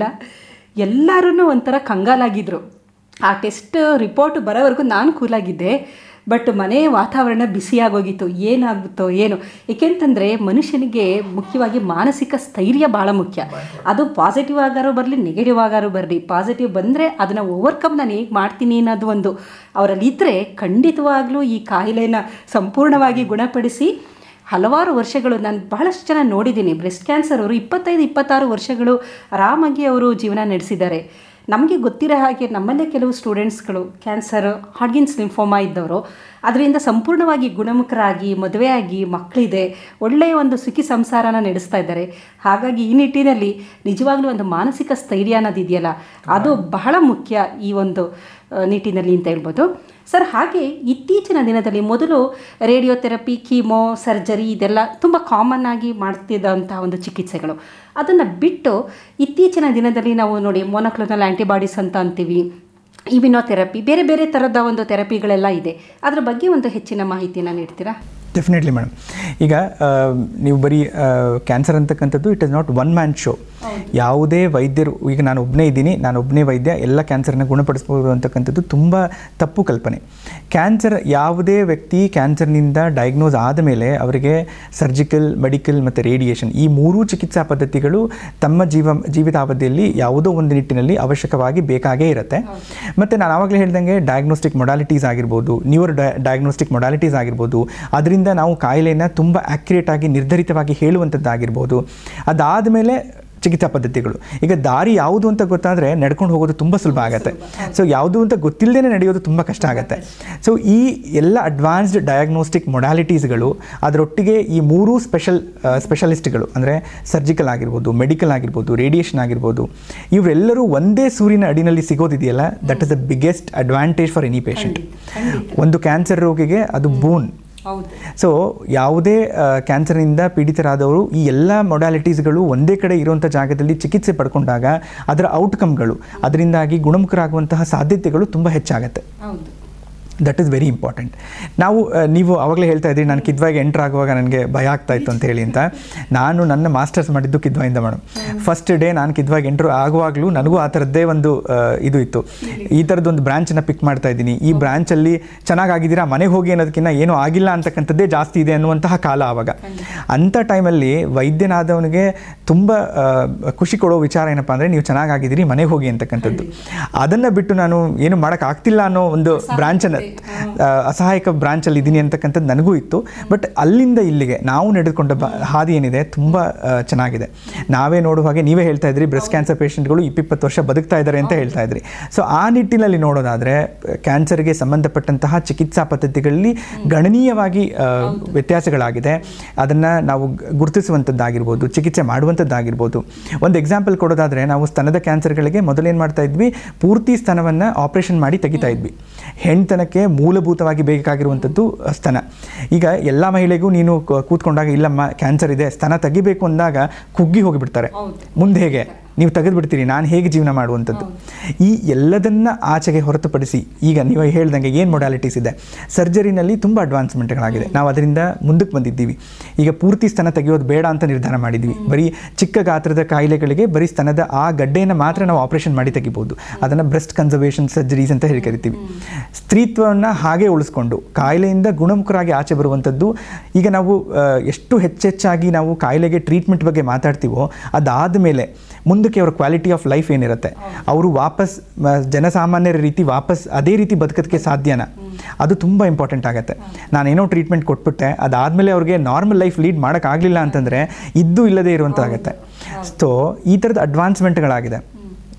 ಎಲ್ಲರೂ ಒಂಥರ ಕಂಗಾಲಾಗಿದ್ದರು ಆ ಟೆಸ್ಟ್ ರಿಪೋರ್ಟ್ ಬರೋವರೆಗೂ ನಾನು ಕೂಲಾಗಿದ್ದೆ ಬಟ್ ಮನೆ ವಾತಾವರಣ ಬಿಸಿಯಾಗೋಗಿತ್ತು ಏನಾಗುತ್ತೋ ಏನು ಏಕೆಂತಂದರೆ ಮನುಷ್ಯನಿಗೆ ಮುಖ್ಯವಾಗಿ ಮಾನಸಿಕ ಸ್ಥೈರ್ಯ ಭಾಳ ಮುಖ್ಯ ಅದು ಪಾಸಿಟಿವ್ ಆಗಾರು ಬರಲಿ ನೆಗೆಟಿವ್ ಆಗಾರು ಬರಲಿ ಪಾಸಿಟಿವ್ ಬಂದರೆ ಅದನ್ನು ಓವರ್ಕಮ್ ನಾನು ಹೇಗೆ ಮಾಡ್ತೀನಿ ಅನ್ನೋದು ಒಂದು ಅವರಲ್ಲಿ ಇದ್ದರೆ ಖಂಡಿತವಾಗ್ಲೂ ಈ ಕಾಯಿಲೆನ ಸಂಪೂರ್ಣವಾಗಿ ಗುಣಪಡಿಸಿ ಹಲವಾರು ವರ್ಷಗಳು ನಾನು ಬಹಳಷ್ಟು ಜನ ನೋಡಿದ್ದೀನಿ ಬ್ರೆಸ್ಟ್ ಕ್ಯಾನ್ಸರ್ ಅವರು ಇಪ್ಪತ್ತೈದು ಇಪ್ಪತ್ತಾರು ವರ್ಷಗಳು ಆರಾಮಾಗಿ ಅವರು ಜೀವನ ನಡೆಸಿದ್ದಾರೆ ನಮಗೆ ಗೊತ್ತಿರೋ ಹಾಗೆ ನಮ್ಮಲ್ಲೇ ಕೆಲವು ಸ್ಟೂಡೆಂಟ್ಸ್ಗಳು ಕ್ಯಾನ್ಸರ್ ಹಾಡ್ಗಿನ್ಸ್ ಲಿಂಫೋಮಾ ಇದ್ದವರು ಅದರಿಂದ ಸಂಪೂರ್ಣವಾಗಿ ಗುಣಮುಖರಾಗಿ ಮದುವೆಯಾಗಿ ಮಕ್ಕಳಿದೆ ಒಳ್ಳೆಯ ಒಂದು ಸುಖಿ ಸಂಸಾರನ ನಡೆಸ್ತಾ ಇದ್ದಾರೆ ಹಾಗಾಗಿ ಈ ನಿಟ್ಟಿನಲ್ಲಿ ನಿಜವಾಗ್ಲೂ ಒಂದು ಮಾನಸಿಕ ಸ್ಥೈರ್ಯ ಅನ್ನೋದಿದೆಯಲ್ಲ ಅದು ಬಹಳ ಮುಖ್ಯ ಈ ಒಂದು ಆ, ನಿಟ್ಟಿನಲ್ಲಿ ಅಂತ ಹೇಳ್ಬೋದು ಸರ್ ಹಾಗೆ ಇತ್ತೀಚಿನ ದಿನದಲ್ಲಿ ಮೊದಲು ರೇಡಿಯೋಥೆರಪಿ ಕೀಮೋ ಸರ್ಜರಿ ಇದೆಲ್ಲ ತುಂಬ ಕಾಮನ್ ಆಗಿ ಮಾಡ್ತಿದ್ದಂಥ ಒಂದು ಚಿಕಿತ್ಸೆಗಳು ಅದನ್ನು ಬಿಟ್ಟು ಇತ್ತೀಚಿನ ದಿನದಲ್ಲಿ ನಾವು ನೋಡಿ ಮೊನಕ್ಲೋನಲ್ ಆ್ಯಂಟಿಬಾಡೀಸ್ ಅಂತ ಅಂತೀವಿ ಇಮ್ಯುನೋಥೆರಪಿ ಬೇರೆ ಬೇರೆ ಥರದ ಒಂದು ಥೆರಪಿಗಳೆಲ್ಲ ಇದೆ ಅದರ ಬಗ್ಗೆ ಒಂದು ಹೆಚ್ಚಿನ ಮಾಹಿತಿನ ನೀಡ್ತೀರಾ ಡೆಫಿನೆಟ್ಲಿ ಮೇಡಮ್ ಈಗ ಆ, ನೀವು ಬರೀ ಕ್ಯಾನ್ಸರ್ ಅಂತಕ್ಕಂಥದ್ದು it is not one man show ಯಾವುದೇ ವೈದ್ಯರು ಈಗ ನಾನು ಒಬ್ಬನೇ ಇದ್ದೀನಿ ನಾನು ಒಬ್ಬನೇ ವೈದ್ಯ ಎಲ್ಲ ಕ್ಯಾನ್ಸರ್ನ ಗುಣಪಡಿಸ್ಬೋದು ಅಂತಕ್ಕಂಥದ್ದು ತುಂಬ ತಪ್ಪು ಕಲ್ಪನೆ ಕ್ಯಾನ್ಸರ್ ಯಾವುದೇ ವ್ಯಕ್ತಿ ಕ್ಯಾನ್ಸರ್ನಿಂದ ಡಯಾಗ್ನೋಸ್ ಆದ ಮೇಲೆ ಅವರಿಗೆ ಸರ್ಜಿಕಲ್ ಮೆಡಿಕಲ್ ಮತ್ತು ರೇಡಿಯೇಷನ್ ಈ ಮೂರೂ ಚಿಕಿತ್ಸಾ ಪದ್ಧತಿಗಳು ತಮ್ಮ ಜೀವ ಜೀವಿತಾವಧಿಯಲ್ಲಿ ಯಾವುದೋ ಒಂದು ನಿಟ್ಟಿನಲ್ಲಿ ಅವಶ್ಯಕವಾಗಿ ಬೇಕಾಗೇ ಇರುತ್ತೆ ಮತ್ತು ನಾನು ಆವಾಗಲೇ ಹೇಳ್ದಂಗೆ ಡಯಾಗ್ನೋಸ್ಟಿಕ್ ಮೊಡಾಲಿಟೀಸ್ ಆಗಿರ್ಬೋದು ನ್ಯೂರ್ ಡಯಾಗ್ನೋಸ್ಟಿಕ್ ಮೊಡಾಲಿಟೀಸ್ ಆಗಿರ್ಬೋದು ಅದರಿಂದ ನಾವು ಕಾಯಿಲೆಯನ್ನು ತುಂಬ ಆ್ಯಕ್ಯುರೇಟ್ ಆಗಿ ನಿರ್ಧರಿತವಾಗಿ ಹೇಳುವಂಥದ್ದಾಗಿರ್ಬೋದು ಅದಾದ ಮೇಲೆ ಚಿಕಿತ್ಸಾ ಪದ್ಧತಿಗಳು ಈಗ ದಾರಿ ಯಾವುದು ಅಂತ ಗೊತ್ತಾದರೆ ನಡ್ಕೊಂಡು ಹೋಗೋದು ತುಂಬ ಸುಲಭ ಆಗುತ್ತೆ ಸೊ ಯಾವುದು ಅಂತ ಗೊತ್ತಿಲ್ಲದೇ ನಡೆಯೋದು ತುಂಬ ಕಷ್ಟ ಆಗುತ್ತೆ ಸೊ ಈ ಎಲ್ಲ ಅಡ್ವಾನ್ಸ್ಡ್ ಡಯಾಗ್ನೋಸ್ಟಿಕ್ ಮೊಡಾಲಿಟೀಸ್ಗಳು ಅದರೊಟ್ಟಿಗೆ ಈ ಮೂರೂ ಸ್ಪೆಷಲ್ ಸ್ಪೆಷಲಿಸ್ಟ್ಗಳು ಅಂದರೆ ಸರ್ಜಿಕಲ್ ಆಗಿರ್ಬೋದು ಮೆಡಿಕಲ್ ಆಗಿರ್ಬೋದು ರೇಡಿಯೇಷನ್ ಆಗಿರ್ಬೋದು ಇವರೆಲ್ಲರೂ ಒಂದೇ ಸೂರಿನ ಅಡಿನಲ್ಲಿ ಸಿಗೋದಿದೆಯಲ್ಲ that is the biggest advantage for any patient ಒಂದು ಕ್ಯಾನ್ಸರ್ ರೋಗಿಗೆ ಅದು ಬೋನ್ ಹೌದು ಸೊ ಯಾವುದೇ ಕ್ಯಾನ್ಸರ್ನಿಂದ ಪೀಡಿತರಾದವರು ಈ ಎಲ್ಲ ಮೊಡಾಲಿಟೀಸ್ಗಳು ಒಂದೇ ಕಡೆ ಇರುವಂಥ ಜಾಗದಲ್ಲಿ ಚಿಕಿತ್ಸೆ ಪಡ್ಕೊಂಡಾಗ ಅದರ ಔಟ್ಕಮ್ಗಳು ಅದರಿಂದಾಗಿ ಗುಣಮುಖರಾಗುವಂತಹ ಸಾಧ್ಯತೆಗಳು ತುಂಬ ಹೆಚ್ಚಾಗತ್ತೆ ಹೌದು ದಟ್ ಇಸ್ ವೆರಿ ಇಂಪಾರ್ಟೆಂಟ್ ನಾವು ಆ, ನೀವು ಆವಾಗಲೇ ಹೇಳ್ತಾ ಇದ್ರಿ ನಾನು ಕಿದ್ವಾಗಿ ಎಂಟ್ರ್ ಆಗುವಾಗ ನನಗೆ ಭಯ ಆಗ್ತಾ ಇತ್ತು ಅಂತ ಹೇಳಿ ಅಂತ ನಾನು ನನ್ನ ಮಾಸ್ಟರ್ಸ್ ಮಾಡಿದ್ದು ಕಿದ್ವಾಯಿಂದ ಮೇಡಮ್ ಫಸ್ಟ್ ಡೇ ನಾನು ಕಿದ್ವಾಗಿ ಎಂಟ್ರ್ ಆಗುವಾಗಲೂ ನನಗೂ ಆ ಥರದ್ದೇ ಒಂದು ಆ, ಇದು ಇತ್ತು ಈ ಥರದ್ದೊಂದು ಬ್ರಾಂಚನ್ನು ಪಿಕ್ ಮಾಡ್ತಾ ಇದ್ದೀನಿ ಈ ಬ್ರಾಂಚಲ್ಲಿ ಚೆನ್ನಾಗಿದ್ದೀರಾ ಮನೆಗೆ ಹೋಗಿ ಅನ್ನೋದಕ್ಕಿಂತ ಏನೂ ಆಗಿಲ್ಲ ಅಂತಕ್ಕಂಥದ್ದೇ ಜಾಸ್ತಿ ಇದೆ ಅನ್ನುವಂತಹ ಕಾಲ ಆವಾಗ ಅಂಥ ಟೈಮಲ್ಲಿ ವೈದ್ಯನಾದವನಿಗೆ ತುಂಬ ಆ, ಖುಷಿ ಕೊಡೋ ವಿಚಾರ ಏನಪ್ಪ ಅಂದರೆ ನೀವು ಚೆನ್ನಾಗಿದ್ದೀರಿ ಮನೆಗೆ ಹೋಗಿ ಅಂತಕ್ಕಂಥದ್ದು ಅದನ್ನು ಬಿಟ್ಟು ನಾನು ಏನು ಮಾಡೋಕ್ಕಾಗ್ತಿಲ್ಲ ಅನ್ನೋ ಒಂದು ಬ್ರಾಂಚನ್ನು ಅಸಹಾಯಕ ಬ್ರಾಂಚಲ್ಲಿ ಇದ್ದೀನಿ ಅಂತಕ್ಕಂಥದ್ದು ನನಗೂ ಇತ್ತು ಬಟ್ ಅಲ್ಲಿಂದ ಇಲ್ಲಿಗೆ ನಾವು ನಡೆದುಕೊಂಡ ಬ ಹಾದಿ ಏನಿದೆ ತುಂಬ ಆ, ಚೆನ್ನಾಗಿದೆ ನಾವೇ ನೋಡುವ ಹಾಗೆ ನೀವೇ ಹೇಳ್ತಾ ಇದ್ರಿ ಬ್ರೆಸ್ಟ್ ಕ್ಯಾನ್ಸರ್ ಪೇಷಂಟ್ಗಳು ಇಪ್ಪಿಪ್ಪತ್ತು ವರ್ಷ ಬದುಕ್ತಾ ಇದ್ದಾರೆ ಅಂತ ಹೇಳ್ತಾ ಇದ್ರಿ ಸೊ ಆ ನಿಟ್ಟಿನಲ್ಲಿ ನೋಡೋದಾದರೆ ಕ್ಯಾನ್ಸರ್ಗೆ ಸಂಬಂಧಪಟ್ಟಂತಹ ಚಿಕಿತ್ಸಾ ಪದ್ಧತಿಗಳಲ್ಲಿ ಗಣನೀಯವಾಗಿ ಆ, ವ್ಯತ್ಯಾಸಗಳಾಗಿದೆ ಅದನ್ನು ನಾವು ಗ- ಗುರುತಿಸುವಂಥದ್ದಾಗಿರ್ಬೋದು ಚಿಕಿತ್ಸೆ ಮಾಡುವಂಥದ್ದಾಗಿರ್ಬೋದು ಒಂದು ಎಕ್ಸಾಂಪಲ್ ಕೊಡೋದಾದರೆ ನಾವು ಸ್ತನದ ಕ್ಯಾನ್ಸರ್ಗಳಿಗೆ ಮೊದಲೇನು ಮಾಡ್ತಾ ಇದ್ವಿ ಪೂರ್ತಿ ಸ್ತನವನ್ನು ಆಪರೇಷನ್ ಮಾಡಿ ತೆಗಿತಾ ಇದ್ವಿ ಹೆಣ್ತನಕ್ಕೆ ಮೂಲಭೂತವಾಗಿ ಬೇಕಾಗಿರುವಂಥದ್ದು ಅ, ಸ್ತನ ಈಗ ಎಲ್ಲ ಮಹಿಳೆಗೂ ನೀನು ಕ- ಕೂತ್ಕೊಂಡಾಗ ಇಲ್ಲಮ್ಮ ಕ್ಯಾನ್ಸರ್ ಇದೆ ಸ್ತನ ತೆಗಿಬೇಕು ಅಂದಾಗ ಕುಗ್ಗಿ ಹೋಗಿಬಿಡ್ತಾರೆ ಮುಂದೆ ಹೇಗೆ ನೀವು ತೆಗೆದುಬಿಡ್ತೀರಿ ನಾನು ಹೇಗೆ ಜೀವನ ಮಾಡುವಂಥದ್ದು ಈ ಎಲ್ಲದನ್ನ ಆಚೆಗೆ ಹೊರತುಪಡಿಸಿ ಈಗ ನೀವು ಹೇಳ್ದಂಗೆ ಏನು ಮೊಡಾಲಿಟೀಸ್ ಇದೆ ಸರ್ಜರಿನಲ್ಲಿ ತುಂಬ ಅಡ್ವಾನ್ಸ್ಮೆಂಟ್ಗಳಾಗಿದೆ ನಾವು ಅದರಿಂದ ಮುಂದಕ್ಕೆ ಬಂದಿದ್ದೀವಿ ಈಗ ಪೂರ್ತಿ ಸ್ತನ ತೆಗೆಯೋದು ಬೇಡ ಅಂತ ನಿರ್ಧಾರ ಮಾಡಿದ್ವಿ ಬರೀ ಚಿಕ್ಕ ಗಾತ್ರದ ಕಾಯಿಲೆಗಳಿಗೆ ಬರೀ ಸ್ತನದ ಆ ಗಡ್ಡೆಯನ್ನು ಮಾತ್ರ ನಾವು ಆಪರೇಷನ್ ಮಾಡಿ ತೆಗಿಬೋದು ಅದನ್ನು ಬ್ರೆಸ್ಟ್ ಕನ್ಸರ್ವೇಷನ್ ಸರ್ಜರೀಸ್ ಅಂತ ಹೇಳಿ ಕರಿತೀವಿ ಸ್ತ್ರೀತ್ವವನ್ನು ಹಾಗೆ ಉಳಿಸ್ಕೊಂಡು ಕಾಯಿಲೆಯಿಂದ ಗುಣಮುಖರಾಗಿ ಆಚೆ ಬರುವಂಥದ್ದು ಈಗ ನಾವು ಆ, ಎಷ್ಟು ಹೆಚ್ಚೆಚ್ಚಾಗಿ ನಾವು ಕಾಯಿಲೆಗೆ ಟ್ರೀಟ್ಮೆಂಟ್ ಬಗ್ಗೆ ಮಾತಾಡ್ತೀವೋ ಅದಾದ ಮೇಲೆ ಮುಂದಕ್ಕೆ ಅವರ ಕ್ವಾಲಿಟಿ ಆಫ್ ಲೈಫ್ ಏನಿರುತ್ತೆ ಅವರು ವಾಪಸ್ ಮ, ಜನಸಾಮಾನ್ಯರ ರೀತಿ ವಾಪಸ್ ಅದೇ ರೀತಿ ಬದುಕೋದಕ್ಕೆ ಸಾಧ್ಯನಾ ಅದು ತುಂಬ ಇಂಪಾರ್ಟೆಂಟ್ ಆಗುತ್ತೆ ನಾನೇನೋ ಟ್ರೀಟ್ಮೆಂಟ್ ಕೊಟ್ಬಿಟ್ಟೆ ಅದಾದಮೇಲೆ ಅವ್ರಿಗೆ ನಾರ್ಮಲ್ ಲೈಫ್ ಲೀಡ್ ಮಾಡೋಕ್ಕಾಗಲಿಲ್ಲ ಅಂತಂದರೆ ಇದ್ದು ಇಲ್ಲದೇ ಇರುವಂಥದ್ದಾಗತ್ತೆ ಸೊ ಈ ಥರದ ಅಡ್ವಾನ್ಸ್ಮೆಂಟ್ಗಳಾಗಿದೆ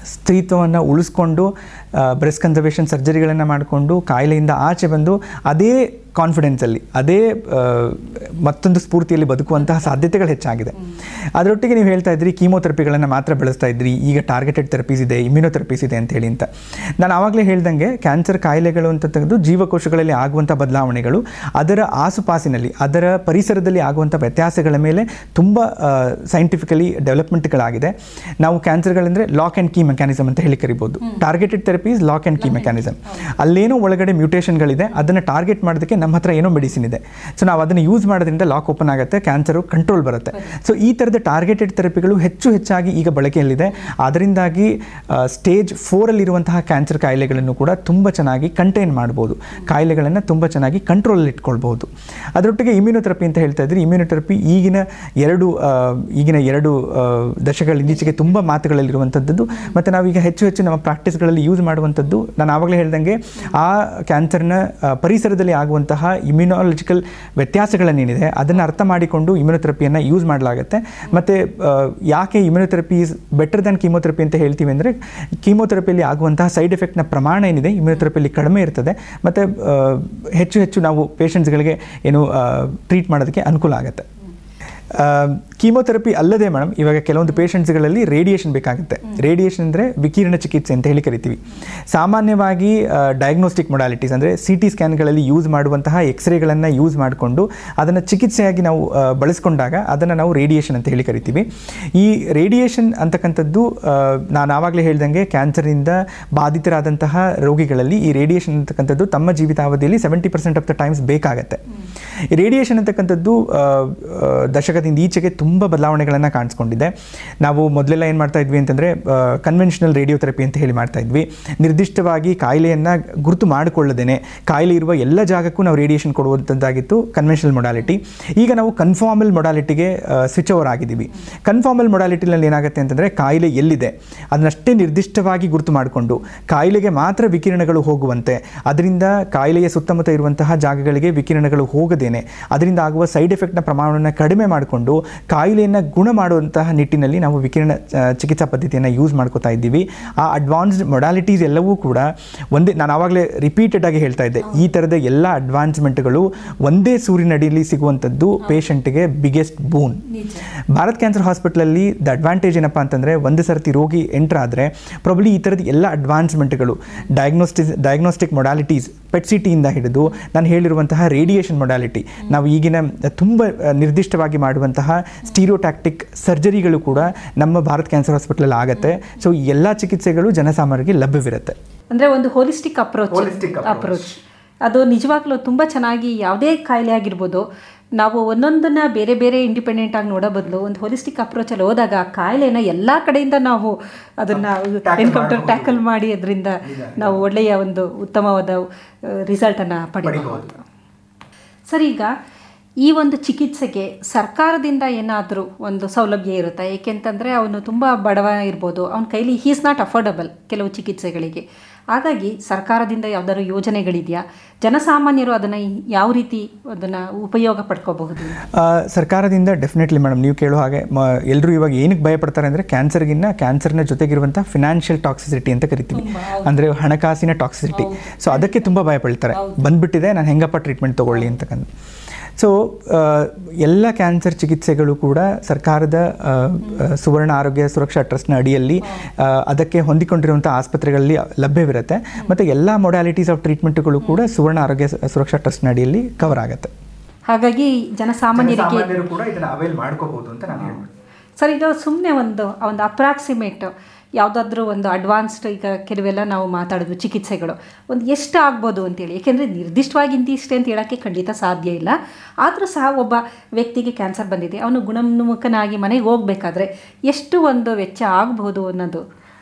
ಸ್ತ್ರೀತ್ವವನ್ನು ಉಳಿಸ್ಕೊಂಡು ಬ್ರೆಸ್ಟ್ ಕನ್ಸರ್ವೇಷನ್ ಸರ್ಜರಿಗಳನ್ನು ಮಾಡಿಕೊಂಡು ಕಾಯಿಲೆಯಿಂದ ಆಚೆ ಬಂದು ಅದೇ ಕಾನ್ಫಿಡೆನ್ಸಲ್ಲಿ ಅದೇ ಆ, ಮತ್ತೊಂದು ಸ್ಫೂರ್ತಿಯಲ್ಲಿ ಬದುಕುವಂತಹ ಸಾಧ್ಯತೆಗಳು ಹೆಚ್ಚಾಗಿದೆ ಅದರೊಟ್ಟಿಗೆ ನೀವು ಹೇಳ್ತಾ ಇದ್ರಿ ಕೀಮೋಥೆರಪಿಗಳನ್ನು ಮಾತ್ರ ಬಳಸ್ತಾ ಇದ್ರಿ ಈಗ ಟಾರ್ಗೆಟೆಡ್ ಥೆರಪೀಸ್ ಇದೆ ಇಮ್ಯುನೋಥೆರಪೀಸ್ ಇದೆ ಅಂತ ಹೇಳಿ ಅಂತ ನಾನು ಆವಾಗಲೇ ಹೇಳ್ದಂಗೆ ಕ್ಯಾನ್ಸರ್ ಕಾಯಿಲೆಗಳು ಅಂತ ತೆಗೆದು ಜೀವಕೋಶಗಳಲ್ಲಿ ಆಗುವಂಥ ಬದಲಾವಣೆಗಳು ಅದರ ಆಸುಪಾಸಿನಲ್ಲಿ ಅದರ ಪರಿಸರದಲ್ಲಿ ಆಗುವಂಥ ವ್ಯತ್ಯಾಸಗಳ ಮೇಲೆ ತುಂಬ ಸೈಂಟಿಫಿಕಲಿ ಡೆವಲಪ್ಮೆಂಟ್ಗಳಾಗಿದೆ ನಾವು ಕ್ಯಾನ್ಸರ್ಗಳಂದರೆ ಲಾಕ್ ಆ್ಯಂಡ್ ಕೀ ಮೆಕ್ಯಾನಿಸಮ್ ಅಂತ ಹೇಳಿ ಕರಿಬೋದು targeted therapies lock and key mechanism ಅಲ್ಲೇನೋ ಒಳಗಡೆ ಮ್ಯೂಟೇಷನ್ಗಳಿದೆ ಅದನ್ನು ಟಾರ್ಗೆಟ್ ಮಾಡೋದಕ್ಕೆ ನಮ್ಮ ಹತ್ರ ಏನೋ ಮೆಡಿಸಿನ್ ಇದೆ ಸೊ ನಾವು ಅದನ್ನು ಯೂಸ್ ಮಾಡೋದ್ರಿಂದ ಲಾಕ್ ಓಪನ್ ಆಗುತ್ತೆ ಕ್ಯಾನ್ಸರು ಕಂಟ್ರೋಲ್ ಬರುತ್ತೆ ಸೊ ಈ ಥರದ ಟಾರ್ಗೆಟೆಡ್ ಥೆರಪಿಗಳು ಹೆಚ್ಚು ಹೆಚ್ಚಾಗಿ ಈಗ ಬಳಕೆಯಲ್ಲಿದೆ ಅದರಿಂದಾಗಿ ಸ್ಟೇಜ್ ಫೋರಲ್ಲಿರುವಂತಹ ಕ್ಯಾನ್ಸರ್ ಕಾಯಿಲೆಗಳನ್ನು ಕೂಡ ತುಂಬ ಚೆನ್ನಾಗಿ ಕಂಟೈನ್ ಮಾಡ್ಬೋದು ಕಾಯಿಲೆಗಳನ್ನು ತುಂಬ ಚೆನ್ನಾಗಿ ಕಂಟ್ರೋಲಲ್ಲಿ ಇಟ್ಕೊಳ್ಬೋದು ಅದರೊಟ್ಟಿಗೆ ಇಮ್ಯುನೋಥೆರಪಿ ಅಂತ ಹೇಳ್ತಾ ಇದ್ರಿ ಇಮ್ಯುನೋಥೆರಪಿ ಈಗಿನ ಎರಡು ಆ, ಈಗಿನ ಎರಡು ಆ, ದಶಕಗಳ ಇತ್ತೀಚೆಗೆ ತುಂಬ ಮಾತುಗಳಲ್ಲಿರುವಂಥದ್ದು ಮತ್ತು ನಾವೀಗ ಹೆಚ್ಚು ಹೆಚ್ಚು ನಮ್ಮ ಪ್ರಾಕ್ಟೀಸ್ಗಳಲ್ಲಿ ಯೂಸ್ ಮಾಡುವಂಥದ್ದು ನಾನು ಆವಾಗಲೇ ಹೇಳ್ದಂಗೆ ಆ ಕ್ಯಾನ್ಸರ್ನ ಆ, ಪರಿಸರದಲ್ಲಿ ಆಗುವಂತಹ ಇಮ್ಯುನಾಲಜಿಕಲ್ ವ್ಯತ್ಯಾಸಗಳನ್ನೇನಿದೆ ಅದನ್ನು ಅರ್ಥ ಮಾಡಿಕೊಂಡು ಇಮ್ಯುನೋಥೆರಪಿಯನ್ನು ಯೂಸ್ ಮಾಡಲಾಗುತ್ತೆ ಮತ್ತು ಯಾಕೆ immunotherapy is better than chemotherapy ಅಂತ ಹೇಳ್ತೀವಿ ಅಂದರೆ ಕೀಮೋಥೆರಪಿಯಲ್ಲಿ ಆಗುವಂತಹ ಸೈಡ್ ಎಫೆಕ್ಟ್ನ ಪ್ರಮಾಣ ಏನಿದೆ ಇಮ್ಯುನೋಥೆರಪಿಯಲ್ಲಿ ಕಡಿಮೆ ಇರ್ತದೆ ಮತ್ತು ಹೆಚ್ಚು ಹೆಚ್ಚು ನಾವು ಪೇಷಂಟ್ಸ್ಗಳಿಗೆ ಏನು ಟ್ರೀಟ್ ಮಾಡೋದಕ್ಕೆ ಅನುಕೂಲ ಆಗುತ್ತೆ ಕೀಮೋಥೆರಪಿ ಅಲ್ಲದೆ ಮೇಡಮ್ ಇವಾಗ ಕೆಲವೊಂದು ಪೇಷಂಟ್ಸ್ಗಳಲ್ಲಿ ರೇಡಿಯೇಷನ್ ಬೇಕಾಗುತ್ತೆ ರೇಡಿಯೇಷನ್ ಅಂದರೆ ವಿಕಿರಣ ಚಿಕಿತ್ಸೆ ಅಂತ ಹೇಳಿ ಕರಿತೀವಿ ಸಾಮಾನ್ಯವಾಗಿ ಡಯಾಗ್ನೋಸ್ಟಿಕ್ ಮೊಡಾಲಿಟೀಸ್ ಅಂದರೆ ಸಿ ಟಿ ಸ್ಕ್ಯಾನ್ಗಳಲ್ಲಿ ಯೂಸ್ ಮಾಡುವಂತಹ ಎಕ್ಸ್ರೇಗಳನ್ನು ಯೂಸ್ ಮಾಡಿಕೊಂಡು ಅದನ್ನು ಚಿಕಿತ್ಸೆಯಾಗಿ ನಾವು ಆ, ಬಳಸ್ಕೊಂಡಾಗ ಅದನ್ನು ನಾವು ರೇಡಿಯೇಷನ್ ಅಂತ ಹೇಳಿ ಕರಿತೀವಿ ಈ ರೇಡಿಯೇಷನ್ ಅಂತಕ್ಕಂಥದ್ದು ಆ, ನಾನು ಆವಾಗಲೇ ಹೇಳ್ದಂಗೆ ಕ್ಯಾನ್ಸರಿಂದ ಬಾಧಿತರಾದಂತಹ ರೋಗಿಗಳಲ್ಲಿ ಈ ರೇಡಿಯೇಷನ್ ಅಂತಕ್ಕಂಥದ್ದು ತಮ್ಮ ಜೀವಿತಾವಧಿಯಲ್ಲಿ seventy percent of the times ಬೇಕಾಗತ್ತೆ ಈ ರೇಡಿಯೇಷನ್ ಅಂತಕ್ಕಂಥದ್ದು ಆ, ಆ, ದಶಕದಿಂದ ಈಚೆಗೆ ತುಂಬ ಬದಲಾವಣೆಗಳನ್ನು ಕಾಣಿಸ್ಕೊಂಡಿದೆ ನಾವು ಮೊದಲೆಲ್ಲ ಏನು ಮಾಡ್ತಾ ಇದ್ವಿ ಅಂತಂದರೆ ಕನ್ವೆನ್ಷನಲ್ ರೇಡಿಯೋಥೆರಪಿ ಅಂತ ಹೇಳಿ ಮಾಡ್ತಾ ಇದ್ವಿ ನಿರ್ದಿಷ್ಟವಾಗಿ ಕಾಯಿಲೆಯನ್ನು ಗುರುತು ಮಾಡಿಕೊಳ್ಳದೇನೆ ಕಾಯಿಲೆ ಇರುವ ಎಲ್ಲ ಜಾಗಕ್ಕೂ ನಾವು ರೇಡಿಯೇಷನ್ ಕೊಡುವಂಥದ್ದಾಗಿತ್ತು ಕನ್ವೆನ್ಷನಲ್ ಮೊಡಾಲಿಟಿ ಈಗ ನಾವು ಕನ್ಫಾರ್ಮಲ್ ಮೊಡಾಲಿಟಿಗೆ ಸ್ವಿಚ್ ಓವರ್ ಆಗಿದ್ದೀವಿ ಕನ್ಫಾರ್ಮಲ್ ಮೊಡಾಲಿಟಿನಲ್ಲಿ ಏನಾಗುತ್ತೆ ಅಂತಂದರೆ ಕಾಯಿಲೆ ಎಲ್ಲಿದೆ ಅದನ್ನಷ್ಟೇ ನಿರ್ದಿಷ್ಟವಾಗಿ ಗುರುತು ಮಾಡಿಕೊಂಡು ಕಾಯಿಲೆಗೆ ಮಾತ್ರ ವಿಕಿರಣಗಳು ಹೋಗುವಂತೆ ಅದರಿಂದ ಕಾಯಿಲೆಯ ಸುತ್ತಮುತ್ತ ಇರುವಂತಹ ಜಾಗಗಳಿಗೆ ವಿಕಿರಣಗಳು ಹೋಗದೇನೆ ಅದರಿಂದ ಆಗುವ ಸೈಡ್ ಎಫೆಕ್ಟ್ನ ಪ್ರಮಾಣವನ್ನು ಕಡಿಮೆ ಮಾಡಿಕೊಂಡು ಕಾಯಿಲೆಯನ್ನು ಗುಣ ಮಾಡುವಂತಹ ನಿಟ್ಟಿನಲ್ಲಿ ನಾವು ವಿಕಿರಣ ಆ, ಚಿಕಿತ್ಸಾ ಪದ್ಧತಿಯನ್ನು ಯೂಸ್ ಮಾಡ್ಕೋತಾ ಇದ್ದೀವಿ ಆ ಅಡ್ವಾನ್ಸ್ಡ್ ಮೊಡಾಲಿಟೀಸ್ ಎಲ್ಲವೂ ಕೂಡ ಒಂದೇ ನಾನು ಆವಾಗಲೇ ರಿಪೀಟೆಡ್ ಆಗಿ ಹೇಳ್ತಾ ಇದ್ದೆ ಈ ಥರದ ಎಲ್ಲ ಅಡ್ವಾನ್ಸ್ಮೆಂಟ್ಗಳು ಒಂದೇ ಸೂರಿನಡಿಯಲ್ಲಿ ಸಿಗುವಂಥದ್ದು ಪೇಷಂಟ್ಗೆ ಬಿಗ್ಗೆಸ್ಟ್ ಬೂನ್ ಭಾರತ್ ಕ್ಯಾನ್ಸರ್ ಹಾಸ್ಪಿಟಲಲ್ಲಿ ದ ಅಡ್ವಾಂಟೇಜ್ ಏನಪ್ಪ ಅಂತಂದರೆ ಒಂದು ಸರ್ತಿ ರೋಗಿ ಎಂಟರ್ ಆದರೆ ಪ್ರಾಬ್ಲಿ ಈ ಥರದ ಎಲ್ಲ ಅಡ್ವಾನ್ಸ್ಮೆಂಟ್ಗಳು ಡಯಾಗ್ನೋಸ್ಟಿಸ್ ಡಯಾಗ್ನೋಸ್ಟಿಕ್ ಮೊಡಾಲಿಟೀಸ್ ಪೆಟ್ ಸಿಟಿಯಿಂದ ಹಿಡಿದು ನಾನು ಹೇಳಿರುವಂತಹ ರೇಡಿಯೇಷನ್ ಮೊಡಾಲಿಟಿ ನಾವು ಈಗಿನ ತುಂಬ ಆ, ನಿರ್ದಿಷ್ಟವಾಗಿ ಮಾಡುವಂತಹ ಸ್ಟೀರಿಯೋಟ್ಯಾಕ್ಟಿಕ್ ಸರ್ಜರಿಗಳು ಕೂಡ ನಮ್ಮ ಭಾರತ್ ಕ್ಯಾನ್ಸರ್ ಹಾಸ್ಪಿಟಲಲ್ಲಿ ಆಗುತ್ತೆ ಸೊ ಈ ಎಲ್ಲ ಚಿಕಿತ್ಸೆಗಳು ಜನಸಾಮಾನ್ಯರಿಗೆ ಲಭ್ಯವಿರುತ್ತೆ ಅಂದರೆ ಒಂದು holistic approach Holistic approach. Approach ಅದು ನಿಜವಾಗ್ಲೂ ತುಂಬ ಚೆನ್ನಾಗಿ ಯಾವುದೇ ಕಾಯಿಲೆ ಆಗಿರ್ಬೋದು ನಾವು ಒಂದೊಂದನ್ನು ಬೇರೆ ಬೇರೆ ಇಂಡಿಪೆಂಡೆಂಟ್ ಆಗಿ ನೋಡೋ ಬದಲು ಒಂದು ಹೋಲಿಸ್ಟಿಕ್ ಅಪ್ರೋಚಲ್ಲಿ ಹೋದಾಗ ಆ ಕಾಯಿಲೆನ ಎಲ್ಲ ಕಡೆಯಿಂದ ನಾವು ಅದನ್ನು ಎನ್ಕೌಂಟರ್ ಟ್ಯಾಕಲ್ ಮಾಡಿ ಅದರಿಂದ ನಾವು ಒಳ್ಳೆಯ ಒಂದು ಉತ್ತಮವಾದ ರಿಸಲ್ಟನ್ನು ಪಡಿಬಹುದು ಸರ್ ಈಗ ಈ ಒಂದು ಚಿಕಿತ್ಸೆಗೆ ಸರ್ಕಾರದಿಂದ ಏನಾದರೂ ಒಂದು ಸೌಲಭ್ಯ ಇರುತ್ತಾ ಏಕೆಂತಂದರೆ ಅವನು ತುಂಬ ಬಡವ ಇರ್ಬೋದು ಅವನ ಕೈಲಿ ಹೀಸ್ ನಾಟ್ ಅಫೋರ್ಡಬಲ್ ಕೆಲವು ಚಿಕಿತ್ಸೆಗಳಿಗೆ ಹಾಗಾಗಿ ಸರ್ಕಾರದಿಂದ ಯಾವ್ದಾದ್ರು ಯೋಜನೆಗಳಿದೆಯಾ ಜನಸಾಮಾನ್ಯರು ಅದನ್ನು ಯಾವ ರೀತಿ ಅದನ್ನು ಉಪಯೋಗ ಪಡ್ಕೋಬಹುದು ಆ, ಸರ್ಕಾರದಿಂದ ಡೆಫಿನೆಟ್ಲಿ ಮೇಡಮ್ ನೀವು ಕೇಳೋ ಹಾಗೆ ಎಲ್ಲರೂ ಇವಾಗ ಏನಕ್ಕೆ ಭಯಪಡ್ತಾರೆ ಅಂದರೆ ಕ್ಯಾನ್ಸರ್ಗಿನ್ನ ಕ್ಯಾನ್ಸರ್ನ ಜೊತೆಗಿರುವಂಥ ಫಿನಾನ್ಷಿಯಲ್ ಟಾಕ್ಸಿಸಿಟಿ ಅಂತ ಕರಿತೀವಿ ಅಂದರೆ ಹಣಕಾಸಿನ ಟಾಕ್ಸಿಸಿಟಿ ಸೊ ಅದಕ್ಕೆ ತುಂಬ ಭಯಪಡ್ತಾರೆ ಬಂದ್ಬಿಟ್ಟಿದೆ ನಾನು ಹೆಂಗಪ್ಪ ಟ್ರೀಟ್ಮೆಂಟ್ ತೊಗೊಳ್ಳಿ ಅಂತಕ್ಕಂಥ ಸೊ ಎಲ್ಲ ಕ್ಯಾನ್ಸರ್ ಚಿಕಿತ್ಸೆಗಳು ಕೂಡ ಸರ್ಕಾರದ ಆ, ಆ, ಸುವರ್ಣ ಆರೋಗ್ಯ ಸುರಕ್ಷಾ ಟ್ರಸ್ಟ್ನ ಅಡಿಯಲ್ಲಿ ಆ, ಅದಕ್ಕೆ ಹೊಂದಿಕೊಂಡಿರುವಂಥ ಆಸ್ಪತ್ರೆಗಳಲ್ಲಿ ಲಭ್ಯವಿರುತ್ತೆ ಮತ್ತು ಎಲ್ಲ ಮೊಡಾಲಿಟೀಸ್ ಆಫ್ ಟ್ರೀಟ್ಮೆಂಟ್ಗಳು ಕೂಡ ಸುವರ್ಣ ಆರೋಗ್ಯ ಸ- ಸುರಕ್ಷಾ ಟ್ರಸ್ಟ್ನ ಅಡಿಯಲ್ಲಿ ಕವರ್ ಆಗುತ್ತೆ ಹಾಗಾಗಿ ಜನಸಾಮಾನ್ಯರಿಗೆ ಕೂಡ ಇದನ್ನು ಅವೈಲ್ ಮಾಡ್ಕೋಬಹುದು ಅಂತ ನಾನು ಹೇಳ್ಬೋದು ಸರ್ ಈಗ ಸುಮ್ಮನೆ ಒಂದು ಒಂದು ಅಪ್ರಾಕ್ಸಿಮೇಟ್ ಯಾವುದಾದ್ರೂ ಒಂದು ಅಡ್ವಾನ್ಸ್ಡ್ ಈಗ ಕೆಲವೆಲ್ಲ ನಾವು ಮಾತಾಡಿದ್ವಿ ಚಿಕಿತ್ಸೆಗಳು ಒಂದು ಎಷ್ಟು ಆಗ್ಬೋದು ಅಂತೇಳಿ ಏಕೆಂದರೆ ನಿರ್ದಿಷ್ಟವಾಗಿ ಇಂತಿಷ್ಟೇ ಅಂತ ಹೇಳೋಕ್ಕೆ ಖಂಡಿತ ಸಾಧ್ಯ ಇಲ್ಲ ಆದರೂ ಸಹ ಒಬ್ಬ ವ್ಯಕ್ತಿಗೆ ಕ್ಯಾನ್ಸರ್ ಬಂದಿದೆ ಅವನು ಗುಣಮುಖನಾಗಿ ಮನೆಗೆ ಹೋಗಬೇಕಾದ್ರೆ ಎಷ್ಟು ಒಂದು ವೆಚ್ಚ ಆಗ್ಬೋದು ಅನ್ನೋದು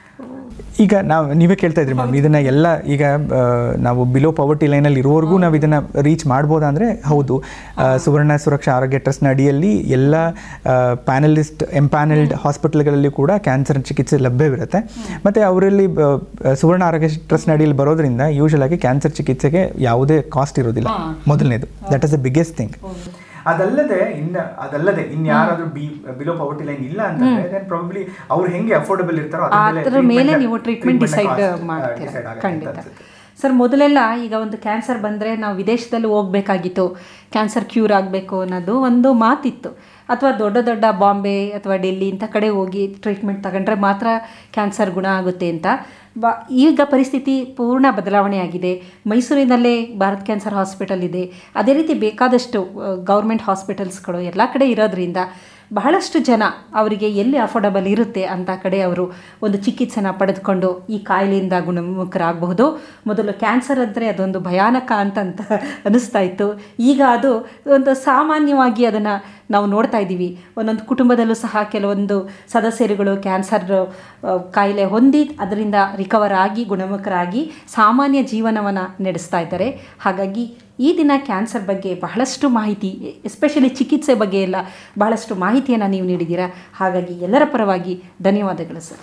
ಈಗ ನಾವು ನೀವೇ ಕೇಳ್ತಾ ಇದ್ರಿ ಮೇಡಮ್ ಇದನ್ನ ಎಲ್ಲ ಈಗ ಆ, ನಾವು ಬಿಲೋ ಪವರ್ಟಿ ಲೈನಲ್ಲಿ ಇರೋವರೆಗೂ ನಾವು ಇದನ್ನ ರೀಚ್ ಮಾಡ್ಬೋದಾ ಅಂದರೆ ಹೌದು ಆ, ಸುವರ್ಣ ಸುರಕ್ಷಾ ಆರೋಗ್ಯ ಟ್ರಸ್ಟ್ನ ಅಡಿಯಲ್ಲಿ ಎಲ್ಲ ಪ್ಯಾನಲಿಸ್ಟ್ ಎಂಪ್ಯಾನಲ್ಡ್ ಹಾಸ್ಪಿಟಲ್ಗಳಲ್ಲಿ ಕೂಡ ಕ್ಯಾನ್ಸರ್ ಚಿಕಿತ್ಸೆ ಲಭ್ಯವಿರುತ್ತೆ ಮತ್ತು ಅವರಲ್ಲಿ ಆ, ಸುವರ್ಣ ಆರೋಗ್ಯ ಟ್ರಸ್ಟ್ನ ಅಡಿಯಲ್ಲಿ ಬರೋದ್ರಿಂದ ಯೂಶಲ್ ಆಗಿ ಕ್ಯಾನ್ಸರ್ ಚಿಕಿತ್ಸೆಗೆ ಯಾವುದೇ ಕಾಸ್ಟ್ ಇರೋದಿಲ್ಲ ಮೊದಲನೇದು that is the biggest thing ಅದಲ್ಲದೆ ಇನ್ನ ಅದಲ್ಲದೆ ಇನ್ಯಾರಾದ್ರೂ ಬಿ ಬಿಲೋ ಪಾವರ್ಟಿ ಲೈನ್ ಇಲ್ಲ ಅಂತಂದ್ರೆ ದೆನ್ ಪ್ರಾಬಬ್ಲಿ ಅವ್ರು ಹೆಂಗೆ ಅಫೋರ್ಡಬಲ್ ಇರ್ತಾರೋ ಅದ್ರ ಮೇಲೆ ನೀವು ಟ್ರೀಟ್ಮೆಂಟ್ ಡಿಸೈಡ್ ಮಾಡ್ತೀರಾ ಖಂಡಿತ ಸರ್ ಮೊದಲೆಲ್ಲ ಈಗ ಒಂದು ಕ್ಯಾನ್ಸರ್ ಬಂದರೆ ನಾವು ವಿದೇಶದಲ್ಲಿ ಹೋಗ್ಬೇಕಾಗಿತ್ತು ಕ್ಯಾನ್ಸರ್ ಕ್ಯೂರ್ ಆಗಬೇಕು ಅನ್ನೋದು ಒಂದು ಮಾತಿತ್ತು ಅಥವಾ ದೊಡ್ಡ ದೊಡ್ಡ ಬಾಂಬೆ ಅಥವಾ ಡೆಲ್ಲಿ ಇಂಥ ಕಡೆ ಹೋಗಿ ಟ್ರೀಟ್ಮೆಂಟ್ ತಗೊಂಡ್ರೆ ಮಾತ್ರ ಕ್ಯಾನ್ಸರ್ ಗುಣ ಆಗುತ್ತೆ ಅಂತ ಬ ಈಗ ಪರಿಸ್ಥಿತಿ ಪೂರ್ಣ ಬದಲಾವಣೆ ಆಗಿದೆ ಮೈಸೂರಿನಲ್ಲೇ ಭಾರತ್ ಕ್ಯಾನ್ಸರ್ ಹಾಸ್ಪಿಟಲ್ ಇದೆ ಅದೇ ರೀತಿ ಬೇಕಾದಷ್ಟು ಗೌರ್ಮೆಂಟ್ ಹಾಸ್ಪಿಟಲ್ಸ್ಗಳು ಎಲ್ಲ ಕಡೆ ಇರೋದ್ರಿಂದ ಬಹಳಷ್ಟು ಜನ ಅವರಿಗೆ ಎಲ್ಲಿ ಅಫೋರ್ಡಬಲ್ ಇರುತ್ತೆ ಅಂತ ಕಡೆ ಅವರು ಒಂದು ಚಿಕಿತ್ಸೆನ ಪಡೆದುಕೊಂಡು ಈ ಕಾಯಿಲೆಯಿಂದ ಗುಣಮುಖರಾಗಬಹುದು ಮೊದಲು ಕ್ಯಾನ್ಸರ್ ಅಂದರೆ ಅದೊಂದು ಭಯಾನಕ ಅಂತಂತ ಅನ್ನಿಸ್ತಾ ಇತ್ತು ಈಗ ಅದು ಒಂದು ಸಾಮಾನ್ಯವಾಗಿ ಅದನ್ನು ನಾವು ನೋಡ್ತಾ ಇದ್ದೀವಿ ಒಂದೊಂದು ಕುಟುಂಬದಲ್ಲೂ ಸಹ ಕೆಲವೊಂದು ಸದಸ್ಯರುಗಳು ಕ್ಯಾನ್ಸರ್ ಆ, ಕಾಯಿಲೆ ಹೊಂದಿ ಅದರಿಂದ ರಿಕವರ್ ಆಗಿ ಗುಣಮುಖರಾಗಿ ಸಾಮಾನ್ಯ ಜೀವನವನ್ನು ನಡೆಸ್ತಾ ಇದ್ದಾರೆ ಹಾಗಾಗಿ ಈ ದಿನ ಕ್ಯಾನ್ಸರ್ ಬಗ್ಗೆ ಬಹಳಷ್ಟು ಮಾಹಿತಿ ಎಸ್ಪೆಷಲಿ ಚಿಕಿತ್ಸೆ ಬಗ್ಗೆ ಎಲ್ಲ ಬಹಳಷ್ಟು ಮಾಹಿತಿಯನ್ನು ನೀವು ನೀಡಿದ್ದೀರಾ ಹಾಗಾಗಿ ಎಲ್ಲರ ಪರವಾಗಿ ಧನ್ಯವಾದಗಳು ಸರ್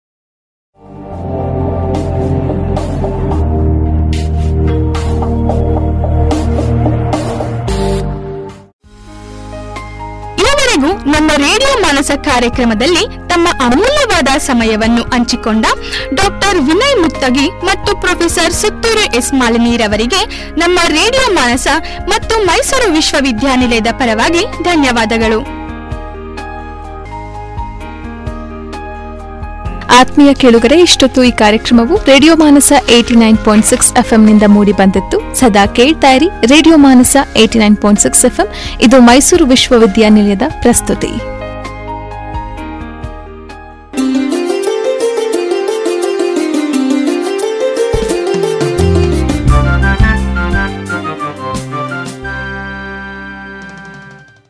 ಇದುವರೆಗೂ ನಮ್ಮ ರೇಡಿಯೋ ಮಾನಸ ಕಾರ್ಯಕ್ರಮದಲ್ಲಿ ತಮ್ಮ ಅಮೂಲ್ಯವಾದ ಸಮಯವನ್ನು ಹಂಚಿಕೊಂಡ ಡಾಕ್ಟರ್ ವಿನಯ್ ಮುತ್ತಗಿ ಮತ್ತು ಪ್ರೊಫೆಸರ್ ಸುತ್ತೂರು ಎಸ್ ಮಾಲಿನೀರವರಿಗೆ ನಮ್ಮ ರೇಡಿಯೋ ಮಾನಸ ಮತ್ತು ಮೈಸೂರು ವಿಶ್ವವಿದ್ಯಾನಿಲಯದ ಪರವಾಗಿ ಧನ್ಯವಾದಗಳು ಆತ್ಮೀಯ ಕೇಳುಗರೆ ಇಷ್ಟೊತ್ತು ಈ ಕಾರ್ಯಕ್ರಮವು radio Manasa eighty nine point six ಎಫ್ಎಂನಿಂದ ಮೂಡಿ ಬಂದಿತ್ತು ಸದಾ ಕೇಳ್ತಾ ಇರಿ radio Manasa eighty nine point six FM ಇದು ಮೈಸೂರು ವಿಶ್ವವಿದ್ಯಾನಿಲಯದ ಪ್ರಸ್ತುತಿ